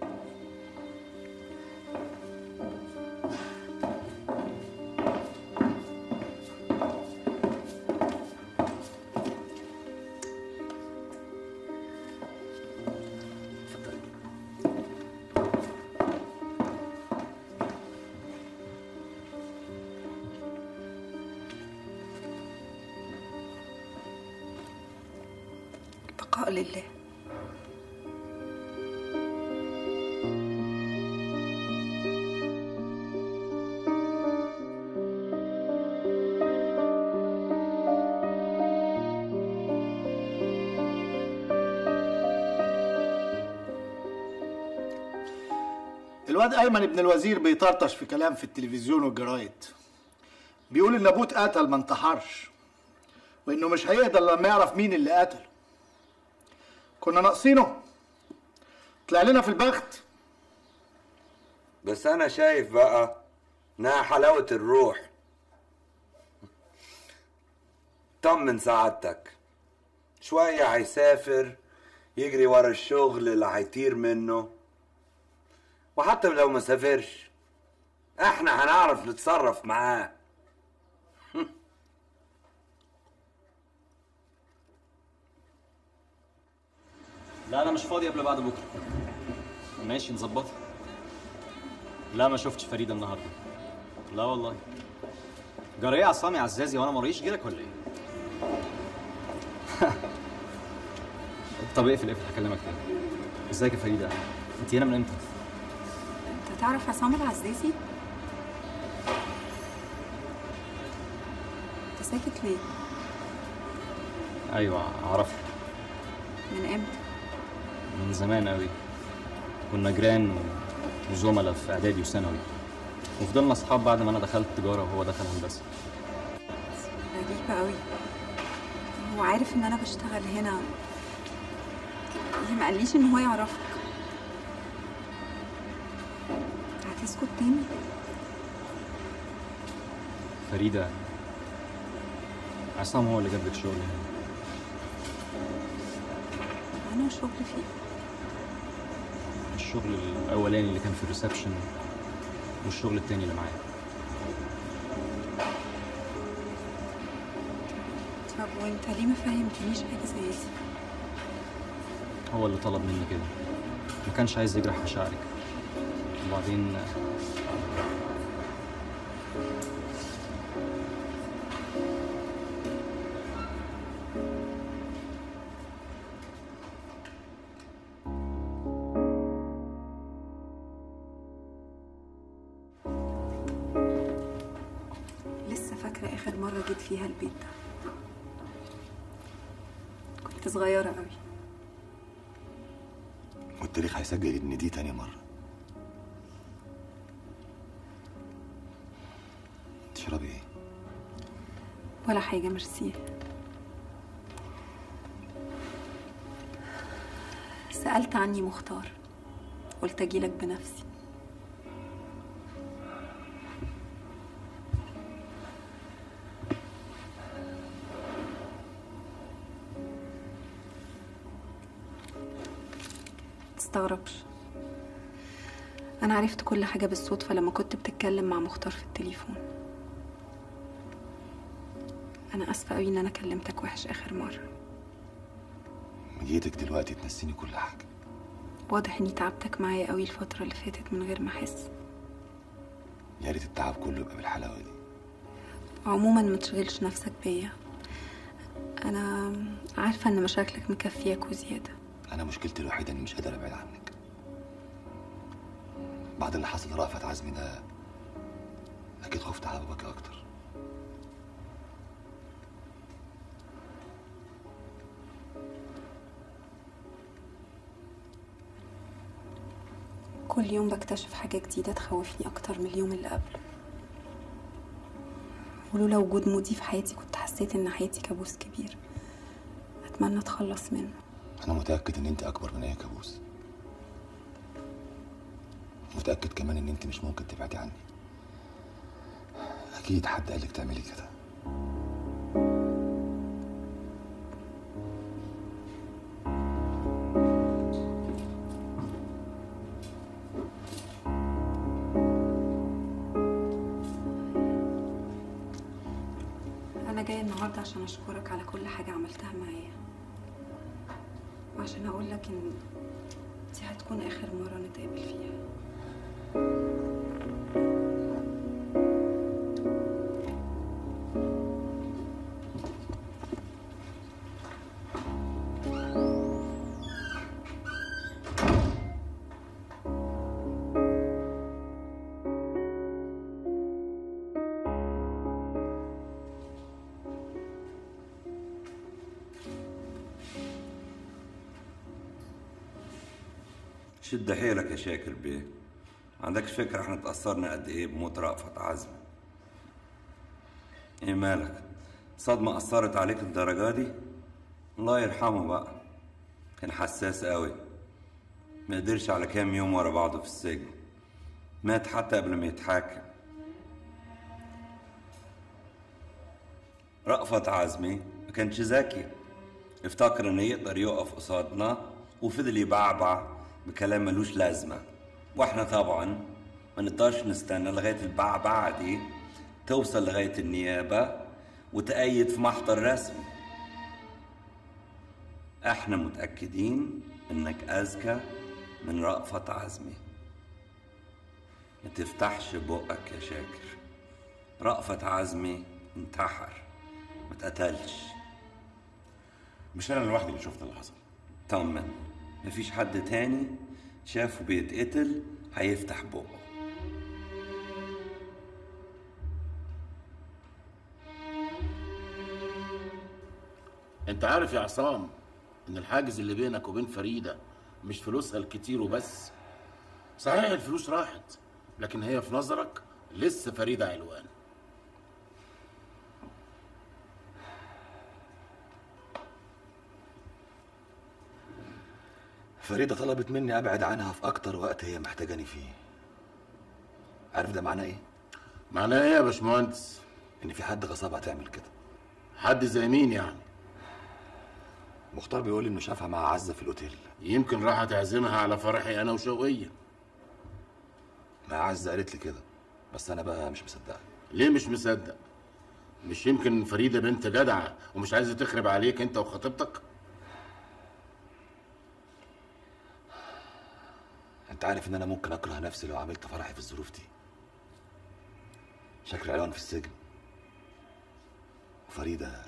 بقاء لله الواد ايمن ابن الوزير بيطرطش في كلام في التلفزيون والجرايد بيقول ان ابوه اتقتل ما انتحرش وانه مش هيقدر لما يعرف مين اللي قتله كنا ناقصينه طلع لنا في البخت بس انا شايف بقى انها حلاوة الروح طمن سعادتك شوية هيسافر يجري ورا الشغل اللي هيطير منه وحتى لو ما سافرش احنا هنعرف نتصرف معاه لا انا مش فاضي قبل بعد بكره ماشي نظبطها لا ما شفتش فريده النهارده لا والله جرى عصامي عزازي وانا مريش جيلك ولا ايه طب اقفل اقفل هكلمك تاني ازيك يا فريده انت هنا من امتى انت تعرف عصام العزازي انت ساكت ليه ايوه اعرفك من امتى من زمان قوي كنا جيران وزملاء في اعدادي وثانوي وفضلنا اصحاب بعد ما انا دخلت تجاره وهو دخل هندسه غريبة قوي هو عارف ان انا بشتغل هنا ليه ما قاليش ان هو يعرفك هتسكت تاني فريده عصام هو اللي جاب لك شغل هنا انا شغل فيه الشغل الاولاني اللي كان في الريسبشن والشغل التاني اللي معايا طب وانت ليه ما فهمتنيش حاجة زي دي هو اللي طلب مني كده ما كانش عايز يجرح مشاعرك وبعدين لسه فاكرة آخر مرة جيت فيها البيت ده كنت صغيرة قوي والتاريخ هيسجل ان دي تاني مرة تشربي ايه؟ ولا حاجة ميرسي سألت عني مختار قلت أجيلك بنفسي تستغربش انا عرفت كل حاجه بالصدفه لما كنت بتتكلم مع مختار في التليفون انا اسفه قوي ان انا كلمتك وحش اخر مره جيتك دلوقتي تنسيني كل حاجه واضح اني تعبتك معايا قوي الفتره اللي فاتت من غير ما احس يا ريت التعب كله يبقى بالحلاوه دي عموما ما تشغلش نفسك بيا انا عارفه ان مشاكلك مكفياك وزياده انا مشكلتي الوحيده اني مش قادر ابعد عنك بعد اللي حصل لرأفت عزمي ده اكيد خفت على باباك اكتر كل يوم بكتشف حاجة جديدة تخوفني أكتر من اليوم اللي قبله ولولا وجود مودي في حياتي كنت حسيت إن حياتي كابوس كبير أتمنى أتخلص منه انا متاكد ان انت اكبر من اي كابوس متاكد كمان ان انت مش ممكن تبعدي عني اكيد حد قالك تعملي كده أنا جاية النهاردة عشان أشكرك على كل حاجة عملتها معايا وعشان أقولك إن دي هتكون آخر مرة نتقابل فيها شد حيلك يا شاكر بيه ما عندكش فكرة احنا اتأثرنا قد ايه بموت رأفت عزمي ايه مالك صدمة أثرت عليك الدرجة دي الله يرحمه بقى كان حساس قوي ما قدرش على كام يوم ورا بعضه في السجن مات حتى قبل ما يتحاكم رأفت عزمي ما كانش ذكي افتكر انه يقدر يقف قصادنا وفضل يبعبع بكلام ملوش لازمة واحنا طبعا ما نقدرش نستنى لغاية البعبعة دي توصل لغاية النيابة وتأيد في محضر رسمي احنا متأكدين انك اذكى من رأفت عزمي ما تفتحش بقك يا شاكر رأفت عزمي انتحر ما اتقتلش مش انا لوحدي اللي شفت اللي حصل طمن مفيش حد تاني شافه بيتقتل هيفتح بقه انت عارف يا عصام ان الحاجز اللي بينك وبين فريده مش فلوسها الكتير وبس صحيح الفلوس راحت لكن هي في نظرك لسه فريده علوان فريده طلبت مني ابعد عنها في اكتر وقت هي محتاجاني فيه عارف ده معناه ايه معناه ايه يا باشمهندس ان في حد غصبها تعمل كده حد زي مين يعني مختار بيقول لي انه شافها مع عزه في الاوتيل يمكن راح تعزمها على فرحي انا وشوقيه ما عزه قالت لي كده بس انا بقى مش مصدقها ليه مش مصدق مش يمكن فريده بنت جدعه ومش عايزه تخرب عليك انت وخطيبتك انت عارف ان انا ممكن اكره نفسي لو عملت فرحي في الظروف دي شكل علوان في السجن وفريده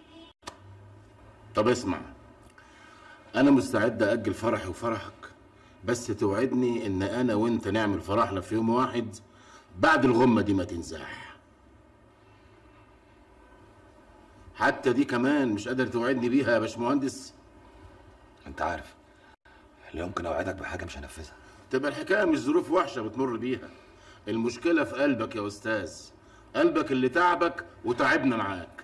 طب اسمع انا مستعد اجل فرحي وفرحك بس توعدني ان انا وانت نعمل فرحنا في يوم واحد بعد الغمه دي ما تنزاح حتى دي كمان مش قادر توعدني بيها يا باشمهندس انت عارف لا يمكن اوعدك بحاجه مش هنفذها تبقى الحكايه مش ظروف وحشه بتمر بيها المشكله في قلبك يا استاذ قلبك اللي تعبك وتعبنا معاك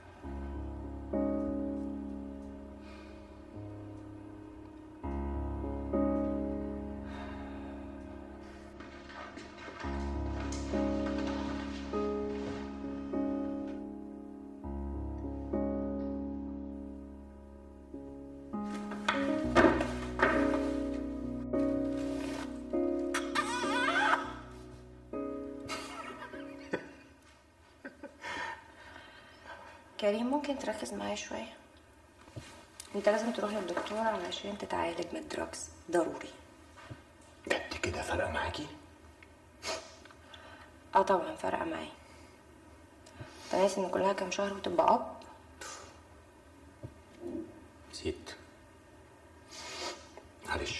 كريم ممكن تركز معايا شويه انت لازم تروح للدكتور علشان تتعالج من الدراجز ضروري انت كده فارقه معاكي اه طبعا فارقه معايا انت ناسي ان كلها كام شهر وتبقى اب نسيت معلش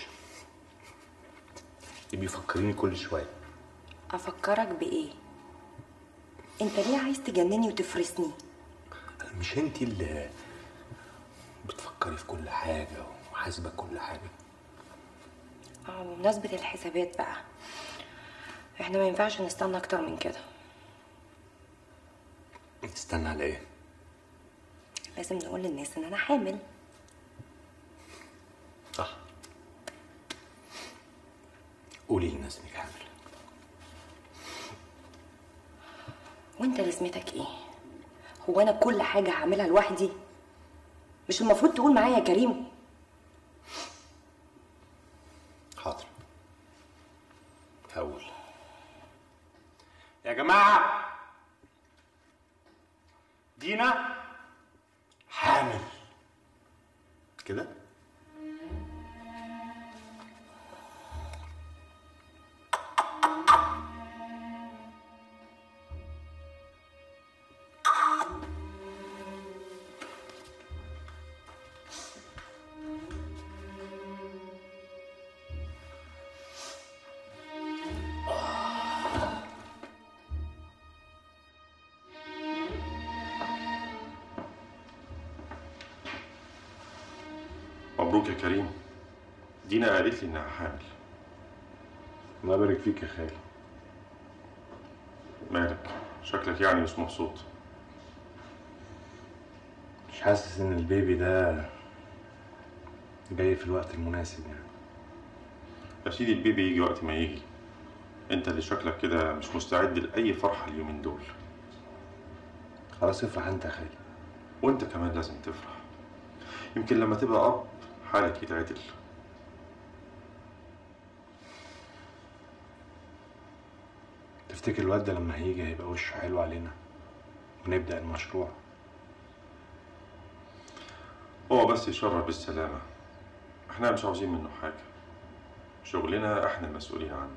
دي بيفكريني كل شويه افكرك بايه انت ليه عايز تجنني وتفرسني مش انت اللي بتفكري في كل حاجه وحاسبه كل حاجه اه بمناسبة الحسابات بقى احنا ما ينفعش نستنى اكتر من كده تستنى على ايه لازم نقول للناس ان انا حامل صح قولي للناس انك حامل وانت لازمتك ايه هو انا كل حاجة هعملها لوحدي مش المفروض تقول معايا يا كريم حاضر هقول يا جماعة دينا حامل كده مبروك يا كريم دينا قالت لي انها حامل الله يبارك فيك يا خالي مالك شكلك يعني مش مبسوط مش حاسس ان البيبي ده جاي في الوقت المناسب يعني يا سيدي البيبي يجي وقت ما يجي انت اللي شكلك كده مش مستعد لاي فرحه اليومين دول خلاص افرح انت يا خالي وانت كمان لازم تفرح يمكن لما تبقى اب حالك يتعدل تفتكر الواد ده لما هيجي هيبقى وشه حلو علينا ونبدأ المشروع هو بس يشرف بالسلامه احنا مش عاوزين منه حاجه شغلنا احنا المسؤولين عنه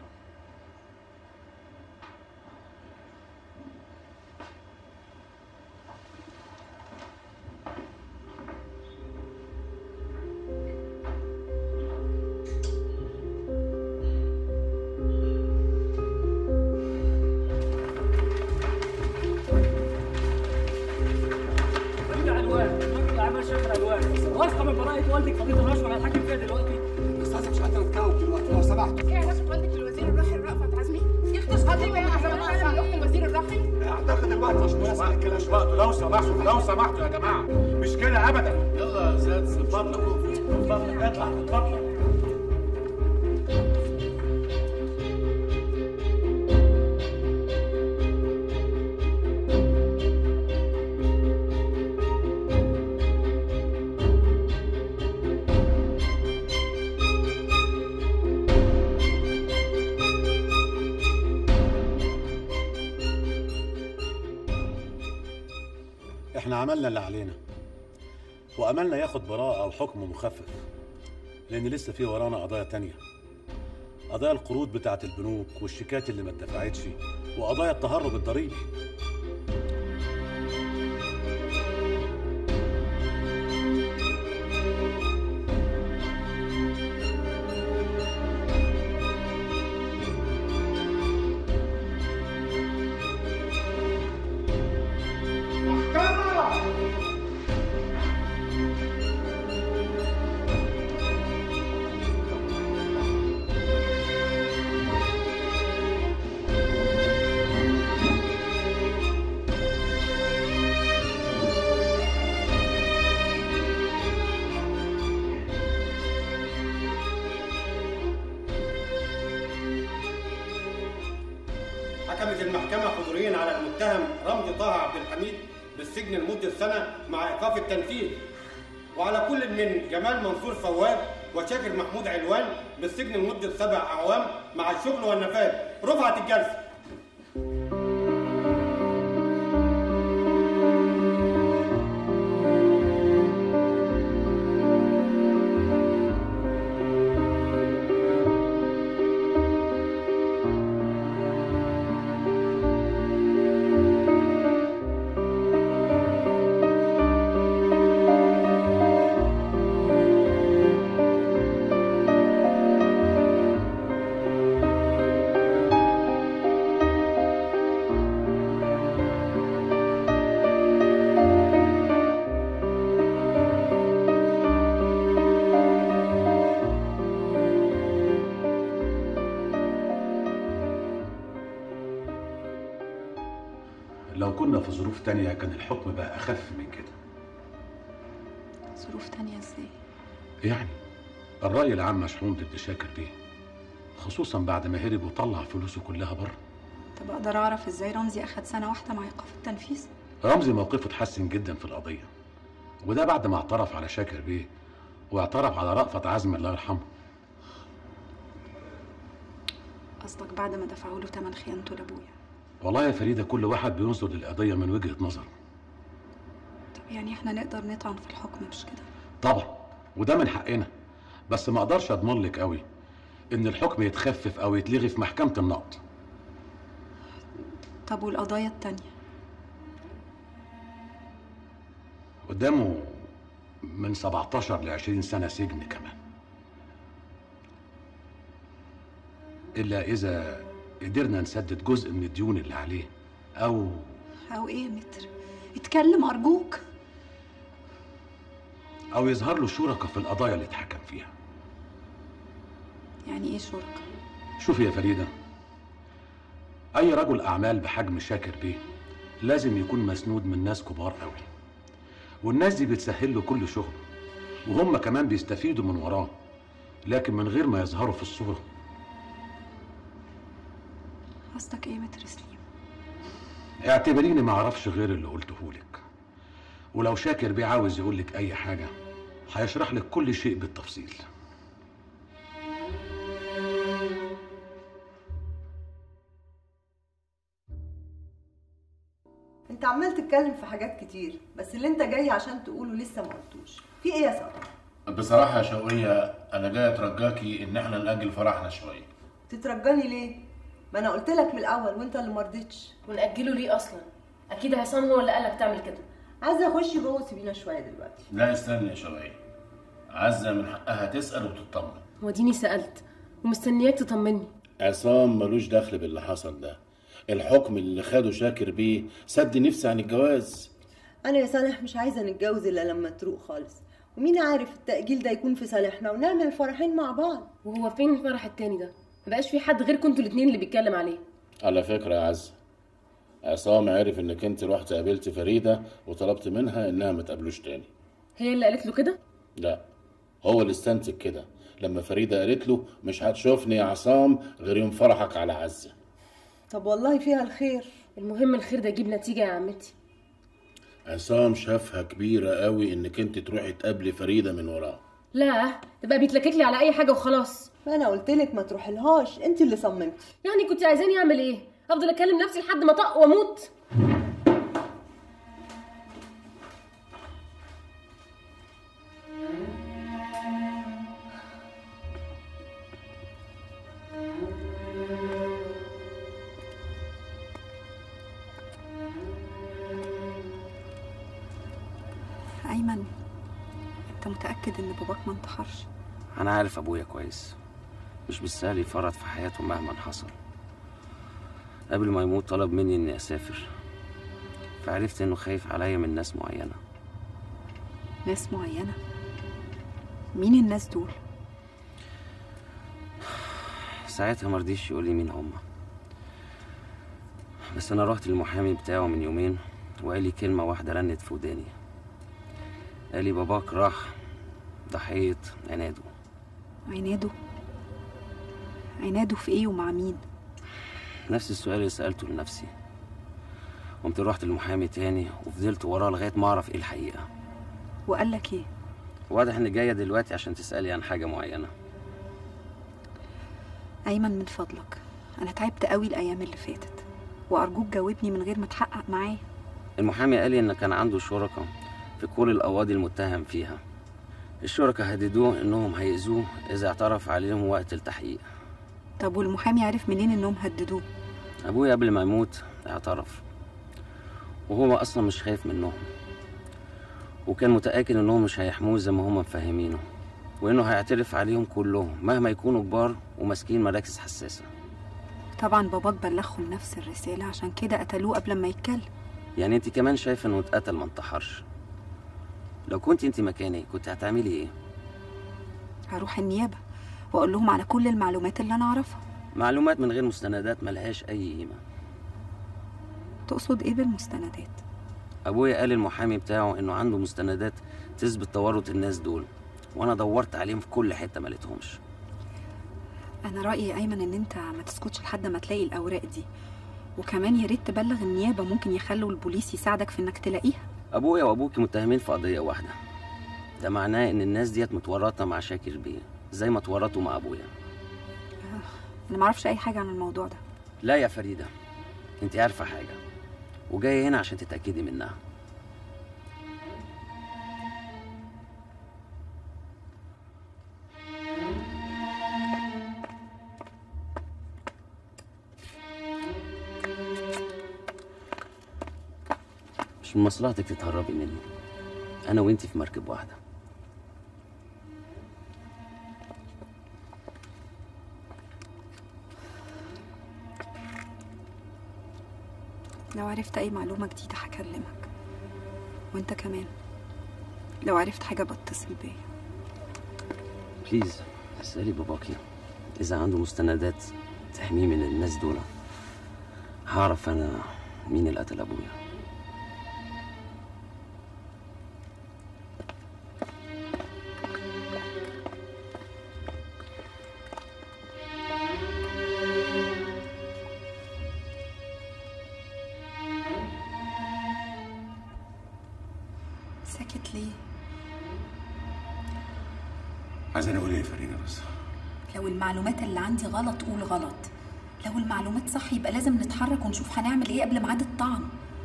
ارجع الوان الراجل اللي عمل شكل الوان واثقه من براءه والدك قضيه الرشوه اللي هتحكم فيها دلوقتي استاذ مش قادر اتجاوب دلوقتي لو سمحت ايه علاقة والدك بالوزير الراحل رأفت عزمي؟ يختص خطيبة يا احسن من انا اخت الوزير الراحل؟ اعتقد الوقت مش مناسب للكلام مش وقته لو سمحتوا لو سمحتوا يا جماعه مش كده ابدا يلا يا زياد من فضلك من فضلك اطلع من فضلك احنا عملنا اللي علينا واملنا ياخد براءة او حكم مخفف لان لسه في ورانا قضايا تانية قضايا القروض بتاعة البنوك والشيكات اللي ما اتدفعتش وقضايا التهرب الضريبي حكمت المحكمة حضوريا على المتهم رمزي طه عبد الحميد بالسجن لمدة سنة مع إيقاف التنفيذ وعلى كل من جمال منصور فواد وشاكر محمود علوان بالسجن لمدة سبع أعوام مع الشغل والنفاذ رفعت الجلسة كنا في ظروف تانية كان الحكم بقى اخف من كده ظروف تانية ازاي يعني الرأي العام مشحون ضد شاكر بيه خصوصا بعد ما هرب وطلع فلوسه كلها بره طب اقدر اعرف ازاي رمزي اخد سنه واحده مع ايقاف التنفيذ رمزي موقفه اتحسن جدا في القضية وده بعد ما اعترف على شاكر بيه واعترف على رأفت عزمي الله يرحمه قصدك بعد ما دفعوا له تمن خيانته لابويا والله يا فريدة كل واحد بينظر للقضية من وجهة نظره طب يعني احنا نقدر نطعن في الحكم مش كده طبعا وده من حقنا بس ما اقدرش اضمن لك قوي ان الحكم يتخفف او يتلغي في محكمة النقض طب والقضايا التانية قدامه من 17 ل 20 سنة سجن كمان إلا إذا قدرنا نسدد جزء من الديون اللي عليه أو او ايه يا متر اتكلم ارجوك أو يظهر له شركة في القضايا اللي اتحكم فيها يعني ايه شركة شوفي يا فريدة أي رجل أعمال بحجم شاكر بيه لازم يكون مسنود من ناس كبار قوي والناس دي بتسهل له كل شغله وهم كمان بيستفيدوا من وراه لكن من غير ما يظهروا في الصورة قصدك ايه يا متر سليم اعتبريني ما اعرفش غير اللي قلته لك ولو شاكر بيه عاوز يقول لك اي حاجة هيشرح لك كل شيء بالتفصيل انت عمال تتكلم في حاجات كتير بس اللي انت جاي عشان تقوله لسه ما قلتوش في ايه يا صاحبي بصراحة يا شوقية أنا جاي أترجاكي إن إحنا نأجل فرحنا شوية تترجاني ليه ما انا قلت لك من الاول وانت اللي مرضتش ونأجله ليه أصلا؟ أكيد عصام هو اللي قالك تعمل كده عايزه اخش جوه سيبينا شويه دلوقتي لا استني يا شوقية عزة من حقها تسأل وتطمن وديني سألت ومستنياك تطمني عصام ملوش دخل باللي حصل ده الحكم اللي خده شاكر بيه سد نفسي عن الجواز انا يا صالح مش عايزه نتجوز الا لما تروق خالص ومين عارف التأجيل ده يكون في صالحنا ونعمل الفرحين مع بعض وهو فين الفرح التاني ده؟ مبقاش في حد غيركم انتوا الاتنين اللي بيتكلم عليه على فكرة يا عزة عصام عرف انك انت رحت قابلت فريدة وطلبت منها انها ما تقابلوش تاني هي اللي قالت له كده؟ لا هو اللي استنتج كده لما فريدة قالت له مش هتشوفني يا عصام غير يوم فرحك على عزة طب والله فيها الخير المهم الخير ده يجيب نتيجة يا عمتي عصام شافها كبيرة قوي انك انت تروحي تقابلي فريدة من وراه لا تبقى بيتلكك لي على أي حاجة وخلاص ما انا قلت لك ما تروحلهاش انت اللي صممتي يعني كنت عايزاني أعمل إيه؟ أفضل أكلم نفسي لحد ما طق وأموت؟ ايمن انت متاكد ان باباك ما انتحرش أنا عارف أبويا كويس مش بالسهل يفرط في حياته مهما حصل قبل ما يموت طلب مني إني أسافر فعرفت إنه خايف عليا من ناس معينة ناس معينه مين الناس دول ساعتها مرضيش يقول لي مين هما بس أنا رحت للمحامي بتاعه من يومين وقال لي كلمة واحدة رنت في وداني قال لي باباك راح ضحية عناده عناده عناده في ايه ومع مين نفس السؤال اللي سألته لنفسي قمت رحت للمحامي تاني وفضلت وراه لغاية ما أعرف إيه الحقيقة وقال لك ايه واضح إنك جاية دلوقتي عشان تسألي عن حاجة معينة ايمن من فضلك انا تعبت قوي الايام اللي فاتت وارجوك جاوبني من غير ما تحقق معايا المحامي قال لي إن كان عنده شركاء في كل القواضي المتهم فيها الشركاء هددوه إنهم هيأذوه إذا اعترف عليهم وقت التحقيق طب والمحامي عرف منين انهم هددوه أبويا قبل ما يموت اعترف وهو أصلا مش خايف منهم وكان متأكد إنهم مش هيحموه زي ما هم مفهمينه وإنه هيعترف عليهم كلهم مهما يكونوا كبار وماسكين مراكز حساسة طبعا باباك بلغهم نفس الرساله عشان كده قتلوه قبل ما يتكلم يعني انت كمان شايفه انه اتقتل ما انتحرش لو كنت انت مكاني كنت هتعملي ايه هروح النيابه واقول لهم على كل المعلومات اللي انا اعرفها معلومات من غير مستندات ملهاش اي قيمه تقصد ايه بالمستندات ابويا قال المحامي بتاعه انه عنده مستندات تثبت تورط الناس دول وانا دورت عليهم في كل حته ما لقيتهمش انا رايي يا ايمن ان انت ما تسكتش لحد ما تلاقي الاوراق دي وكمان يا ريت تبلغ النيابه ممكن يخلوا البوليس يساعدك في انك تلاقيها ابويا وابوكي متهمين في قضيه واحده ده معناه ان الناس ديت متورطه مع شاكر بيه زي ما اتورطوا مع ابويا انا ما اعرفش اي حاجه عن الموضوع ده لا يا فريده انت عارفه حاجه وجايه هنا عشان تتاكدي منها مش من مصلحتك تتهربي مني انا وانتي في مركب واحده لو عرفت اي معلومه جديده هكلمك وانت كمان لو عرفت حاجه بتصل بيا بليز اسالي باباكي اذا عنده مستندات تحميه من الناس دول هعرف انا مين اللي قتل ابويا ساكت ليه عايز انا اقول ايه يا فريده بس لو المعلومات اللي عندي غلط قول غلط لو المعلومات صح يبقى لازم نتحرك ونشوف هنعمل ايه قبل ميعاد الطعن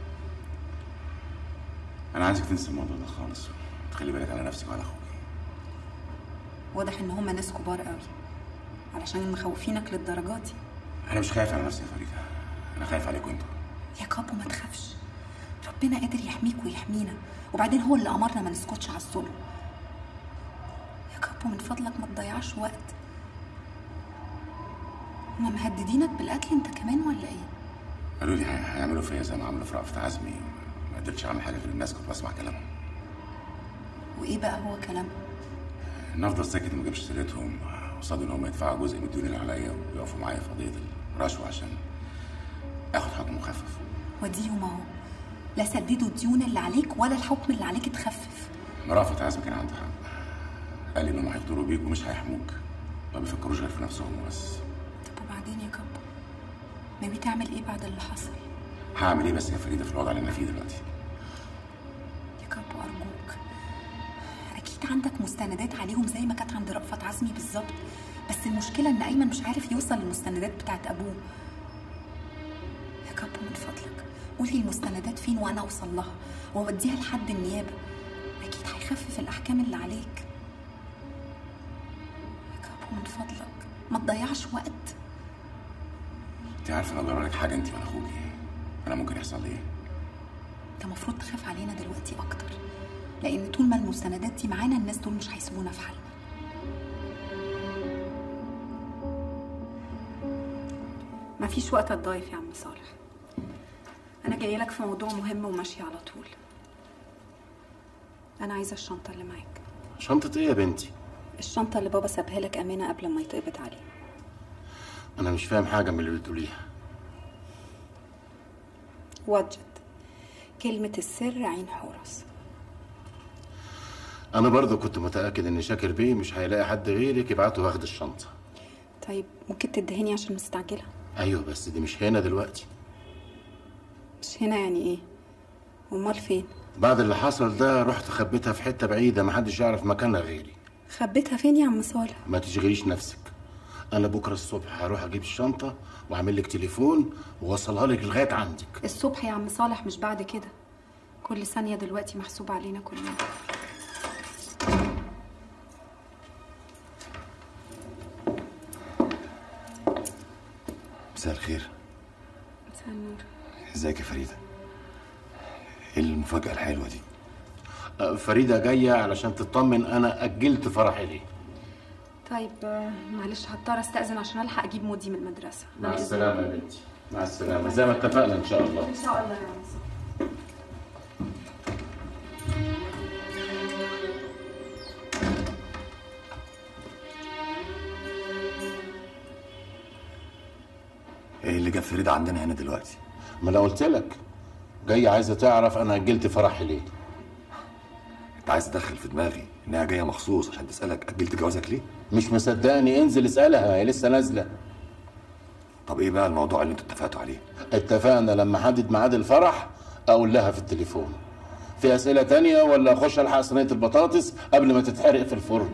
انا عايزك تنسى الموضوع ده خالص تخلي بالك على نفسك وعلى اخوك واضح ان هما ناس كبار قوي علشان مخوفينك للدرجات دي انا مش خايف على نفسي يا فريده انا خايف عليكم انتوا يا كابو ما تخافش ربنا قادر يحميك ويحمينا وبعدين هو اللي امرنا ما نسكتش على الظلم يا كابو من فضلك ما تضيعش وقت هما مهددينك بالقتل انت كمان ولا ايه قالوا لي هي- هيعملوا فيا زي ما عملوا في رأفت عزمي ما قدرتش اعمل حاجه غير الناس كنت بسمع كلامهم وايه بقى هو كلامهم ان افضل ساكت وما اجيبش سيرتهم قصاد ان هم يدفعوا جزء من الديون اللي عليا ويقفوا معايا في قضيه الرشوه عشان اخد حكم مخفف وديهم اهو لا سددوا الديون اللي عليك ولا الحكم اللي عليك اتخفف رأفت عزمي كان عنده حق قال لي انهم هيفضلوا بيك ومش هيحموك ما بيفكروش غير في نفسهم بس طب وبعدين يا كابو ناوي تعمل ايه بعد اللي حصل هعمل ايه بس يا فريده في الوضع اللي انا فيه دلوقتي يا كابو ارجوك اكيد عندك مستندات عليهم زي ما كانت عند رأفت عزمي بالظبط بس المشكله ان ايمن مش عارف يوصل للمستندات بتاعت ابوه يا كابو من فضلك قولي المستندات فين وانا اوصل لها واوديها لحد النيابه اكيد هيخفف الاحكام اللي عليك يا كابو من فضلك ما تضيعش وقت انت عارفه لو جرى لك حاجه انت ولا اخوكي انا ممكن يحصل لي ايه انت المفروض تخاف علينا دلوقتي اكتر لان طول ما المستندات دي معانا الناس دول مش هيسيبونا في حالنا مفيش وقت اتضايف يا عم صالح انا جايه لك في موضوع مهم وماشيه على طول انا عايزه الشنطه اللي معاك شنطة ايه يا بنتي؟ الشنطه اللي بابا سابها لك امانه قبل ما يتقبض عليه انا مش فاهم حاجة من اللي بتقوليها وجد كلمه السر عين حورس انا برضو كنت متأكد ان شاكر بيه مش هيلاقي حد غيرك يبعته واخد الشنطة طيب ممكن تدهني عشان مستعجله ايوه بس دي مش هنا دلوقتي مش هنا يعني ايه امال فين بعد اللي حصل ده رحت خبيتها في حتة بعيدة محدش يعرف مكانها غيري خبيتها فين يا عم صالح ما تشغليش نفسك انا بكرة الصبح هروح اجيب الشنطة واعمل لك تليفون واوصلها لك لغاية عندك الصبح يا عم صالح مش بعد كده كل ثانيه دلوقتي محسوبه علينا كلنا مساء الخير مساء النور ازيك يا فريده ايه المفاجاه الحلوه دي أه، فريدة جاية علشان تطمن انا اجلت فرحي ليه طيب آه، معلش هضطر استاذن عشان الحق اجيب مودي من المدرسه مع السلامة يا بنتي مع السلامة زي ما اتفقنا ان شاء الله ان شاء الله يا عم صالح ايه اللي جاب فريده عندنا هنا دلوقتي ما انا قلت لك جايه عايزه تعرف انا اجلت فرحي ليه انت عايز تدخل في دماغي انها جايه مخصوص عشان تسالك اجلت جوازك ليه مش مصدقني انزل اسالها هي لسه نازله طب ايه بقى الموضوع اللي انتوا اتفقتوا عليه اتفقنا لما حدد ميعاد الفرح اقول لها في التليفون في اسئله تانية ولا اخش الحق صينيه البطاطس قبل ما تتحرق في الفرن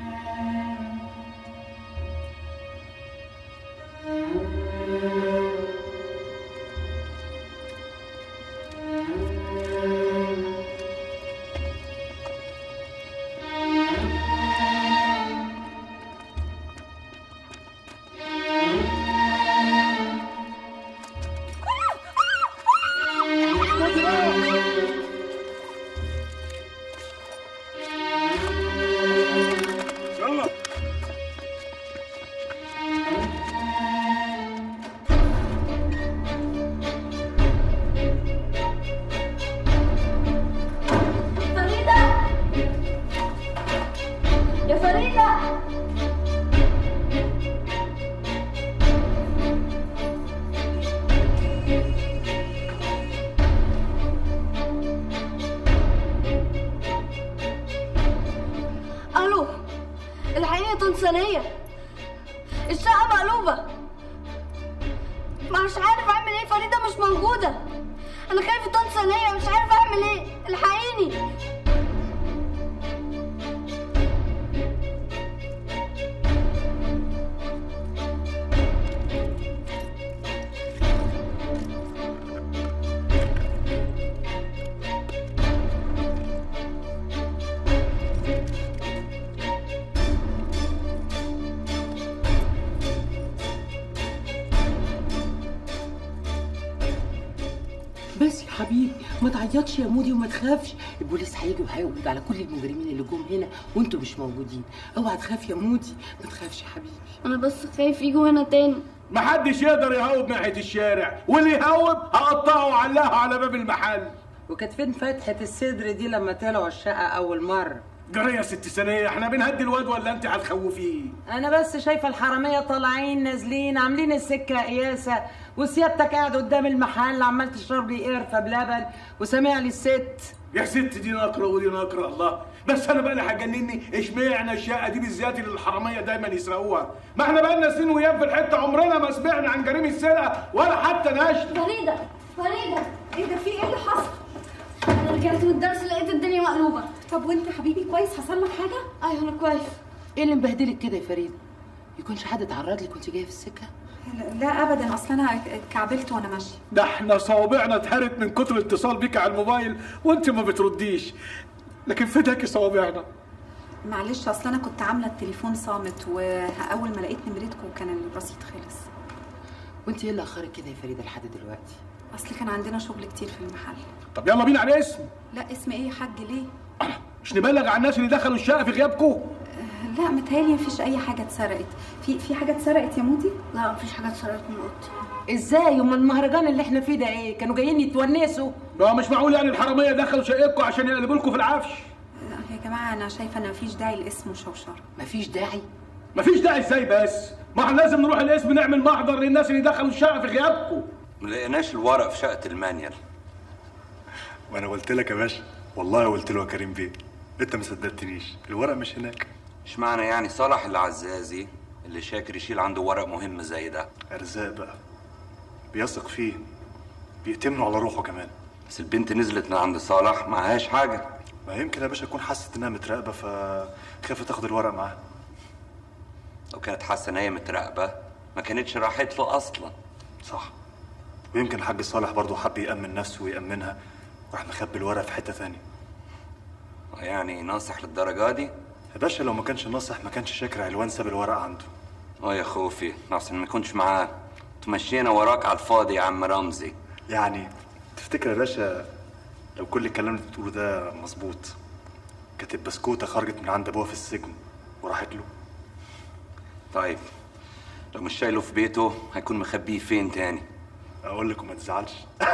يلا فريدة يا فريدة الو الحقيقة تنسانية الشقة مقلوبة مش عارف اعمل ايه فريدة مش موجودة انا خايفة تنسانية مش عارف اعمل ايه الحقيني بس يا حبيبي ما تعيطش يا مودي وما تخافش البوليس هيجي وهيقبض على كل المجرمين اللي جم هنا وانتوا مش موجودين اوعى تخاف يا مودي ما تخافش يا حبيبي انا بس خايف يجوا هنا تاني محدش يقدر يهوب ناحيه الشارع واللي يهوب هقطعه وعلقه على باب المحل وكانت فين فتحة الصدر دي لما طلعوا الشقة أول مرة؟ جرى يا ست سنيه احنا بنهدي الواد ولا انت هتخوفيه أنا بس شايفة الحرامية طالعين نازلين عاملين السكة قياسة وسيادتك قاعد قدام المحل عمال تشرب لي قرفة بلبن وسامع لي الست يا ست دي نقره ودي نقره الله بس انا بقى اللي هجنني اشمعنى الشقه دي بالذات اللي الحراميه دايما يسرقوها ما احنا بقى لنا سنين ويام في الحته عمرنا ما سمعنا عن جريمه سرقه ولا حتى نشل فريدة فريدة ايه ده في ايه اللي حصل؟ انا رجعت من الدرس لقيت الدنيا مقلوبة طب وانت حبيبي كويس حصل لك حاجة؟ ايوه انا كويس إيه اللي مبهدلك كده يا فريدة؟ يكونش حد اتعرض لك وانت جاية في السكة؟ لا ابدا اصل انا اتكعبلت وانا ماشيه ده احنا صوابعنا اتهرت من كتر الاتصال بيك على الموبايل وانت ما بترديش لكن فداكي صوابعنا معلش اصل انا كنت عامله التليفون صامت واول ما لقيت نمرتكم كان الرصيد خلص وانت ايه اللي اخرك كده يا فريدة لحد دلوقتي؟ اصل كان عندنا شغل كتير في المحل طب يلا بينا على اسم لا اسم ايه يا حاج ليه مش نبلغ على الناس اللي دخلوا الشقه في غيابكم لا متهيألي مفيش اي حاجه اتسرقت في في حاجه اتسرقت يا مودي لا مفيش حاجه اتسرقت من اوضتي ازاي امال المهرجان اللي احنا فيه ده ايه؟ كانوا جايين يتونسوا ما هو مش معقول يعني الحراميه دخلوا شقتكم عشان يقلبوا لكم في العفش لا يا جماعه انا شايفه ان مفيش داعي لاسم وشوشره مفيش داعي مفيش داعي ازاي بس ما احنا لازم نروح الاسم نعمل محضر للناس اللي دخلوا الشقه في غيابكم ما لقيناش الورق في شقه المانيال وانا قلت لك يا باشا والله قلت له يا كريم بيه انت ما صدقتنيش الورق مش هناك اشمعنى يعني صالح العزازي اللي شاكر يشيل عنده ورق مهم زي ده ارزاق بقى بيثق فيه بيأتمنوا على روحه كمان بس البنت نزلت من عند صالح معهاش حاجه ما يمكن يا باشا تكون حست انها متراقبه فخافت تاخد الورق معاها لو كانت حاسه ان هي متراقبه ما كانتش راحت له اصلا صح ويمكن الحاج صالح برضه حب يأمن نفسه ويأمنها وراح مخبي الورق في حته ثانيه يعني ناصح للدرجه دي يا باشا لو ما كانش ناصح ما كانش شاكر علوان ساب الورق عنده اه يا خوفي احسن ما يكونش معاه تمشينا وراك على الفاضي يا عم رمزي يعني تفتكر يا باشا لو كل الكلام اللي بتقوله ده مظبوط كانت البسكوته خرجت من عند ابوها في السجن وراحت له طيب لو مش شايله في بيته هيكون مخبيه فين تاني اقول لك وما تزعلش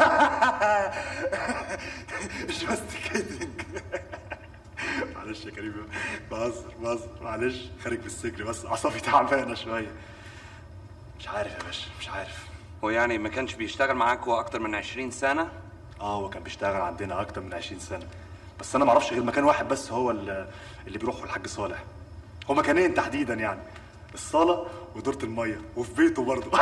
مش بس كيدنج معلش يا كريم بهزر بهزر معلش خارج من السجن بس اعصابي تعبانه شويه مش عارف يا باشا مش عارف هو يعني ما كانش بيشتغل معاكوا اكتر من 20 سنه اه هو كان بيشتغل عندنا اكتر من 20 سنه بس انا ما اعرفش غير مكان واحد بس هو اللي, اللي بيروحه الحاج صالح هو مكانين تحديدا يعني الصاله ودورة الميه وفي بيته برضه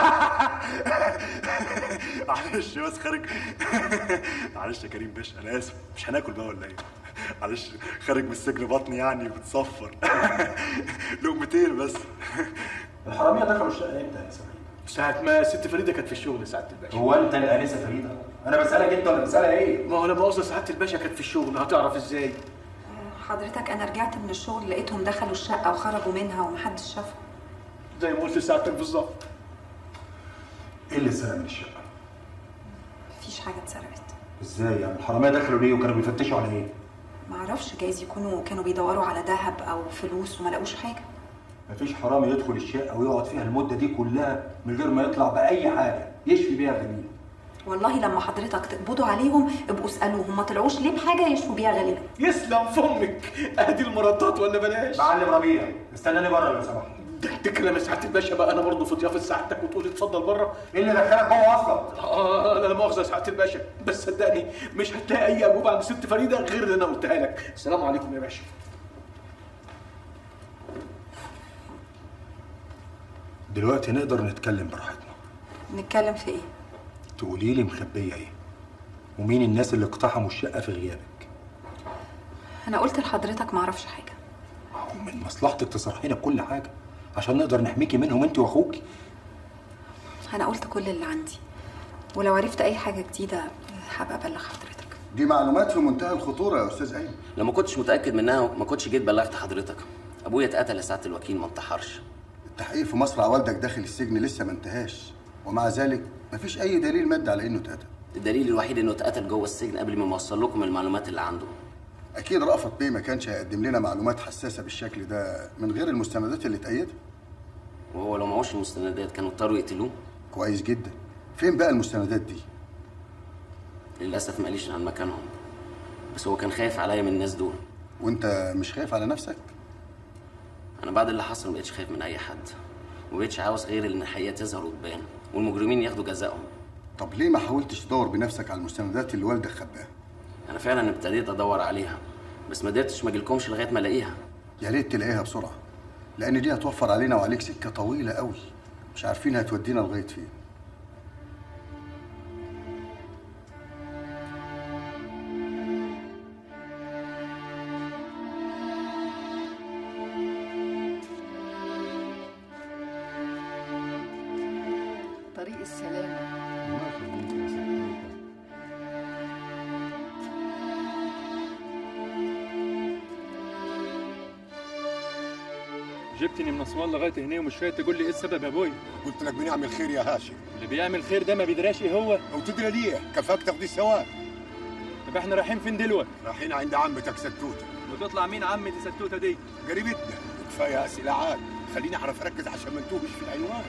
معلش بس خارج معلش يا كريم باشا انا اسف مش هناكل بقى ولا ايه معلش خارج من السجن بطني يعني بتصفر لقمتين بس الحراميه دخلوا الشقه امتى يا سعيد؟ ساعة ما ست فريدة كانت في الشغل سعادة الباشا هو انت الانسه فريده انا بسالك انت ولا بسالها ايه ما هو لما قصد سعادة الباشا كانت في الشغل هتعرف ازاي؟ حضرتك انا رجعت من الشغل لقيتهم دخلوا الشقه وخرجوا منها ومحدش شافهم زي ما قلت لسعادتك بالظبط ايه اللي سرق من الشقه مفيش حاجه اتسرقت ازاي يعني الحراميه دخلوا ليه وكانوا بيفتشوا على ايه معرفش جايز يكونوا كانوا بيدوروا على ذهب او فلوس وما لقوش حاجه مفيش حرامي يدخل الشقه ويقعد فيها المده دي كلها من غير ما يطلع باي حاجه يشفي بيها غليل والله لما حضرتك تقبضوا عليهم ابقوا اسالوهم ما طلعوش ليه بحاجه يشفوا بيها غالبا يسلم فمك ادي المرطات ولا بلاش معلم ربيع استناني بره لو سمحت ده تكلم يا سعاده الباشا بقى انا برضه في ضيافه سعادتك وتقول اتفضل بره ايه اللي دخلك جوه اصلا؟ اه انا لا مؤاخذه يا سعاده الباشا بس صدقني مش هتلاقي اي اجوبه عند ست فريده غير اللي انا قلتها لك السلام عليكم يا باشا دلوقتي نقدر نتكلم براحتنا نتكلم في ايه تقولي لي مخبيه ايه ومين الناس اللي اقتحموا الشقه في غيابك انا قلت لحضرتك ما اعرفش حاجه ومن مصلحتك تصرحينا بكل حاجه عشان نقدر نحميكي منهم انت واخوكي انا قلت كل اللي عندي ولو عرفت اي حاجه جديده هبقى ابلغ حضرتك دي معلومات في منتهى الخطورة يا أستاذ أيمن لو ما كنتش متاكد منها ما كنتش جيت بلغت حضرتك ابويا اتقتل يا سعاده الوكيل ما انتحرش التحقيق في مصرع والدك داخل السجن لسه ما انتهاش ومع ذلك مفيش أي دليل مادي على إنه اتقتل الدليل الوحيد انه اتقتل جوه السجن قبل ما اوصل لكم المعلومات اللي عنده أكيد رأفت بيه ما كانش هيقدم لنا معلومات حساسة بالشكل ده من غير المستندات اللي تأيدها وهو لو معهوش المستندات كانوا اضطروا يقتلوه كويس جدا فين بقى المستندات دي؟ للاسف ما قاليش عن مكانهم بس هو كان خايف عليا من الناس دول وأنت مش خايف على نفسك؟ انا بعد اللي حصل ما بقتش خايف من اي حد وما بقتش عاوز غير ان الحقيقه تظهر وتبان والمجرمين ياخدوا جزائهم طب ليه ما حاولتش تدور بنفسك على المستندات اللي والدك خباها؟ انا فعلا ابتديت ادور عليها بس ما قدرتش ما اجيلكمش لغايه ما الاقيها يا ريت تلاقيها بسرعة لأن دي هتوفر علينا وعليك سكة طويلة قوي مش عارفين هتودينا لغاية فين طريق السلامة جبتني من اسوان لغايه هنا ومش راضي تقول لي ايه السبب يا ابوي قلت لك بنعمل خير يا هاشم اللي بيعمل خير ده ما بيدراش ايه هو وتدري ليه كفاك تاخدي الثواب طب احنا رايحين فين دلوقتي رايحين عند عمتك ستوته وتطلع مين عمتي ستوته دي قريبتنا كفايه اسئله عاد خليني اعرف اركز عشان ما نتوهش في العنوان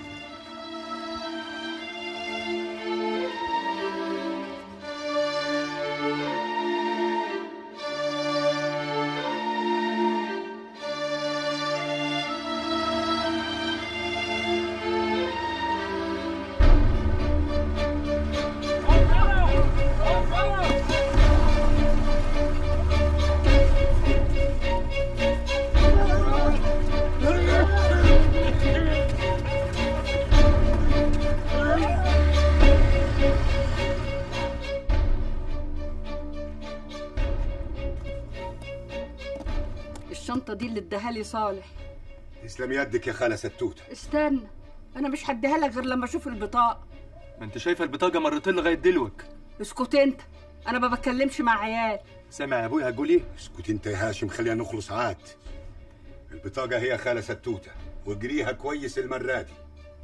الشنطة دي اللي اداها لي صالح تسلم يدك يا خاله ستوته استنى انا مش هديها لك غير لما اشوف البطاقة ما انت شايفه البطاقه مرتين لغايه دلوقتي اسكت انت انا ما بتكلمش مع عيال سامع يا ابوي هتقول ايه اسكت انت يا هاشم خلينا نخلص عاد البطاقه هي خاله ستوته واجريها كويس المره دي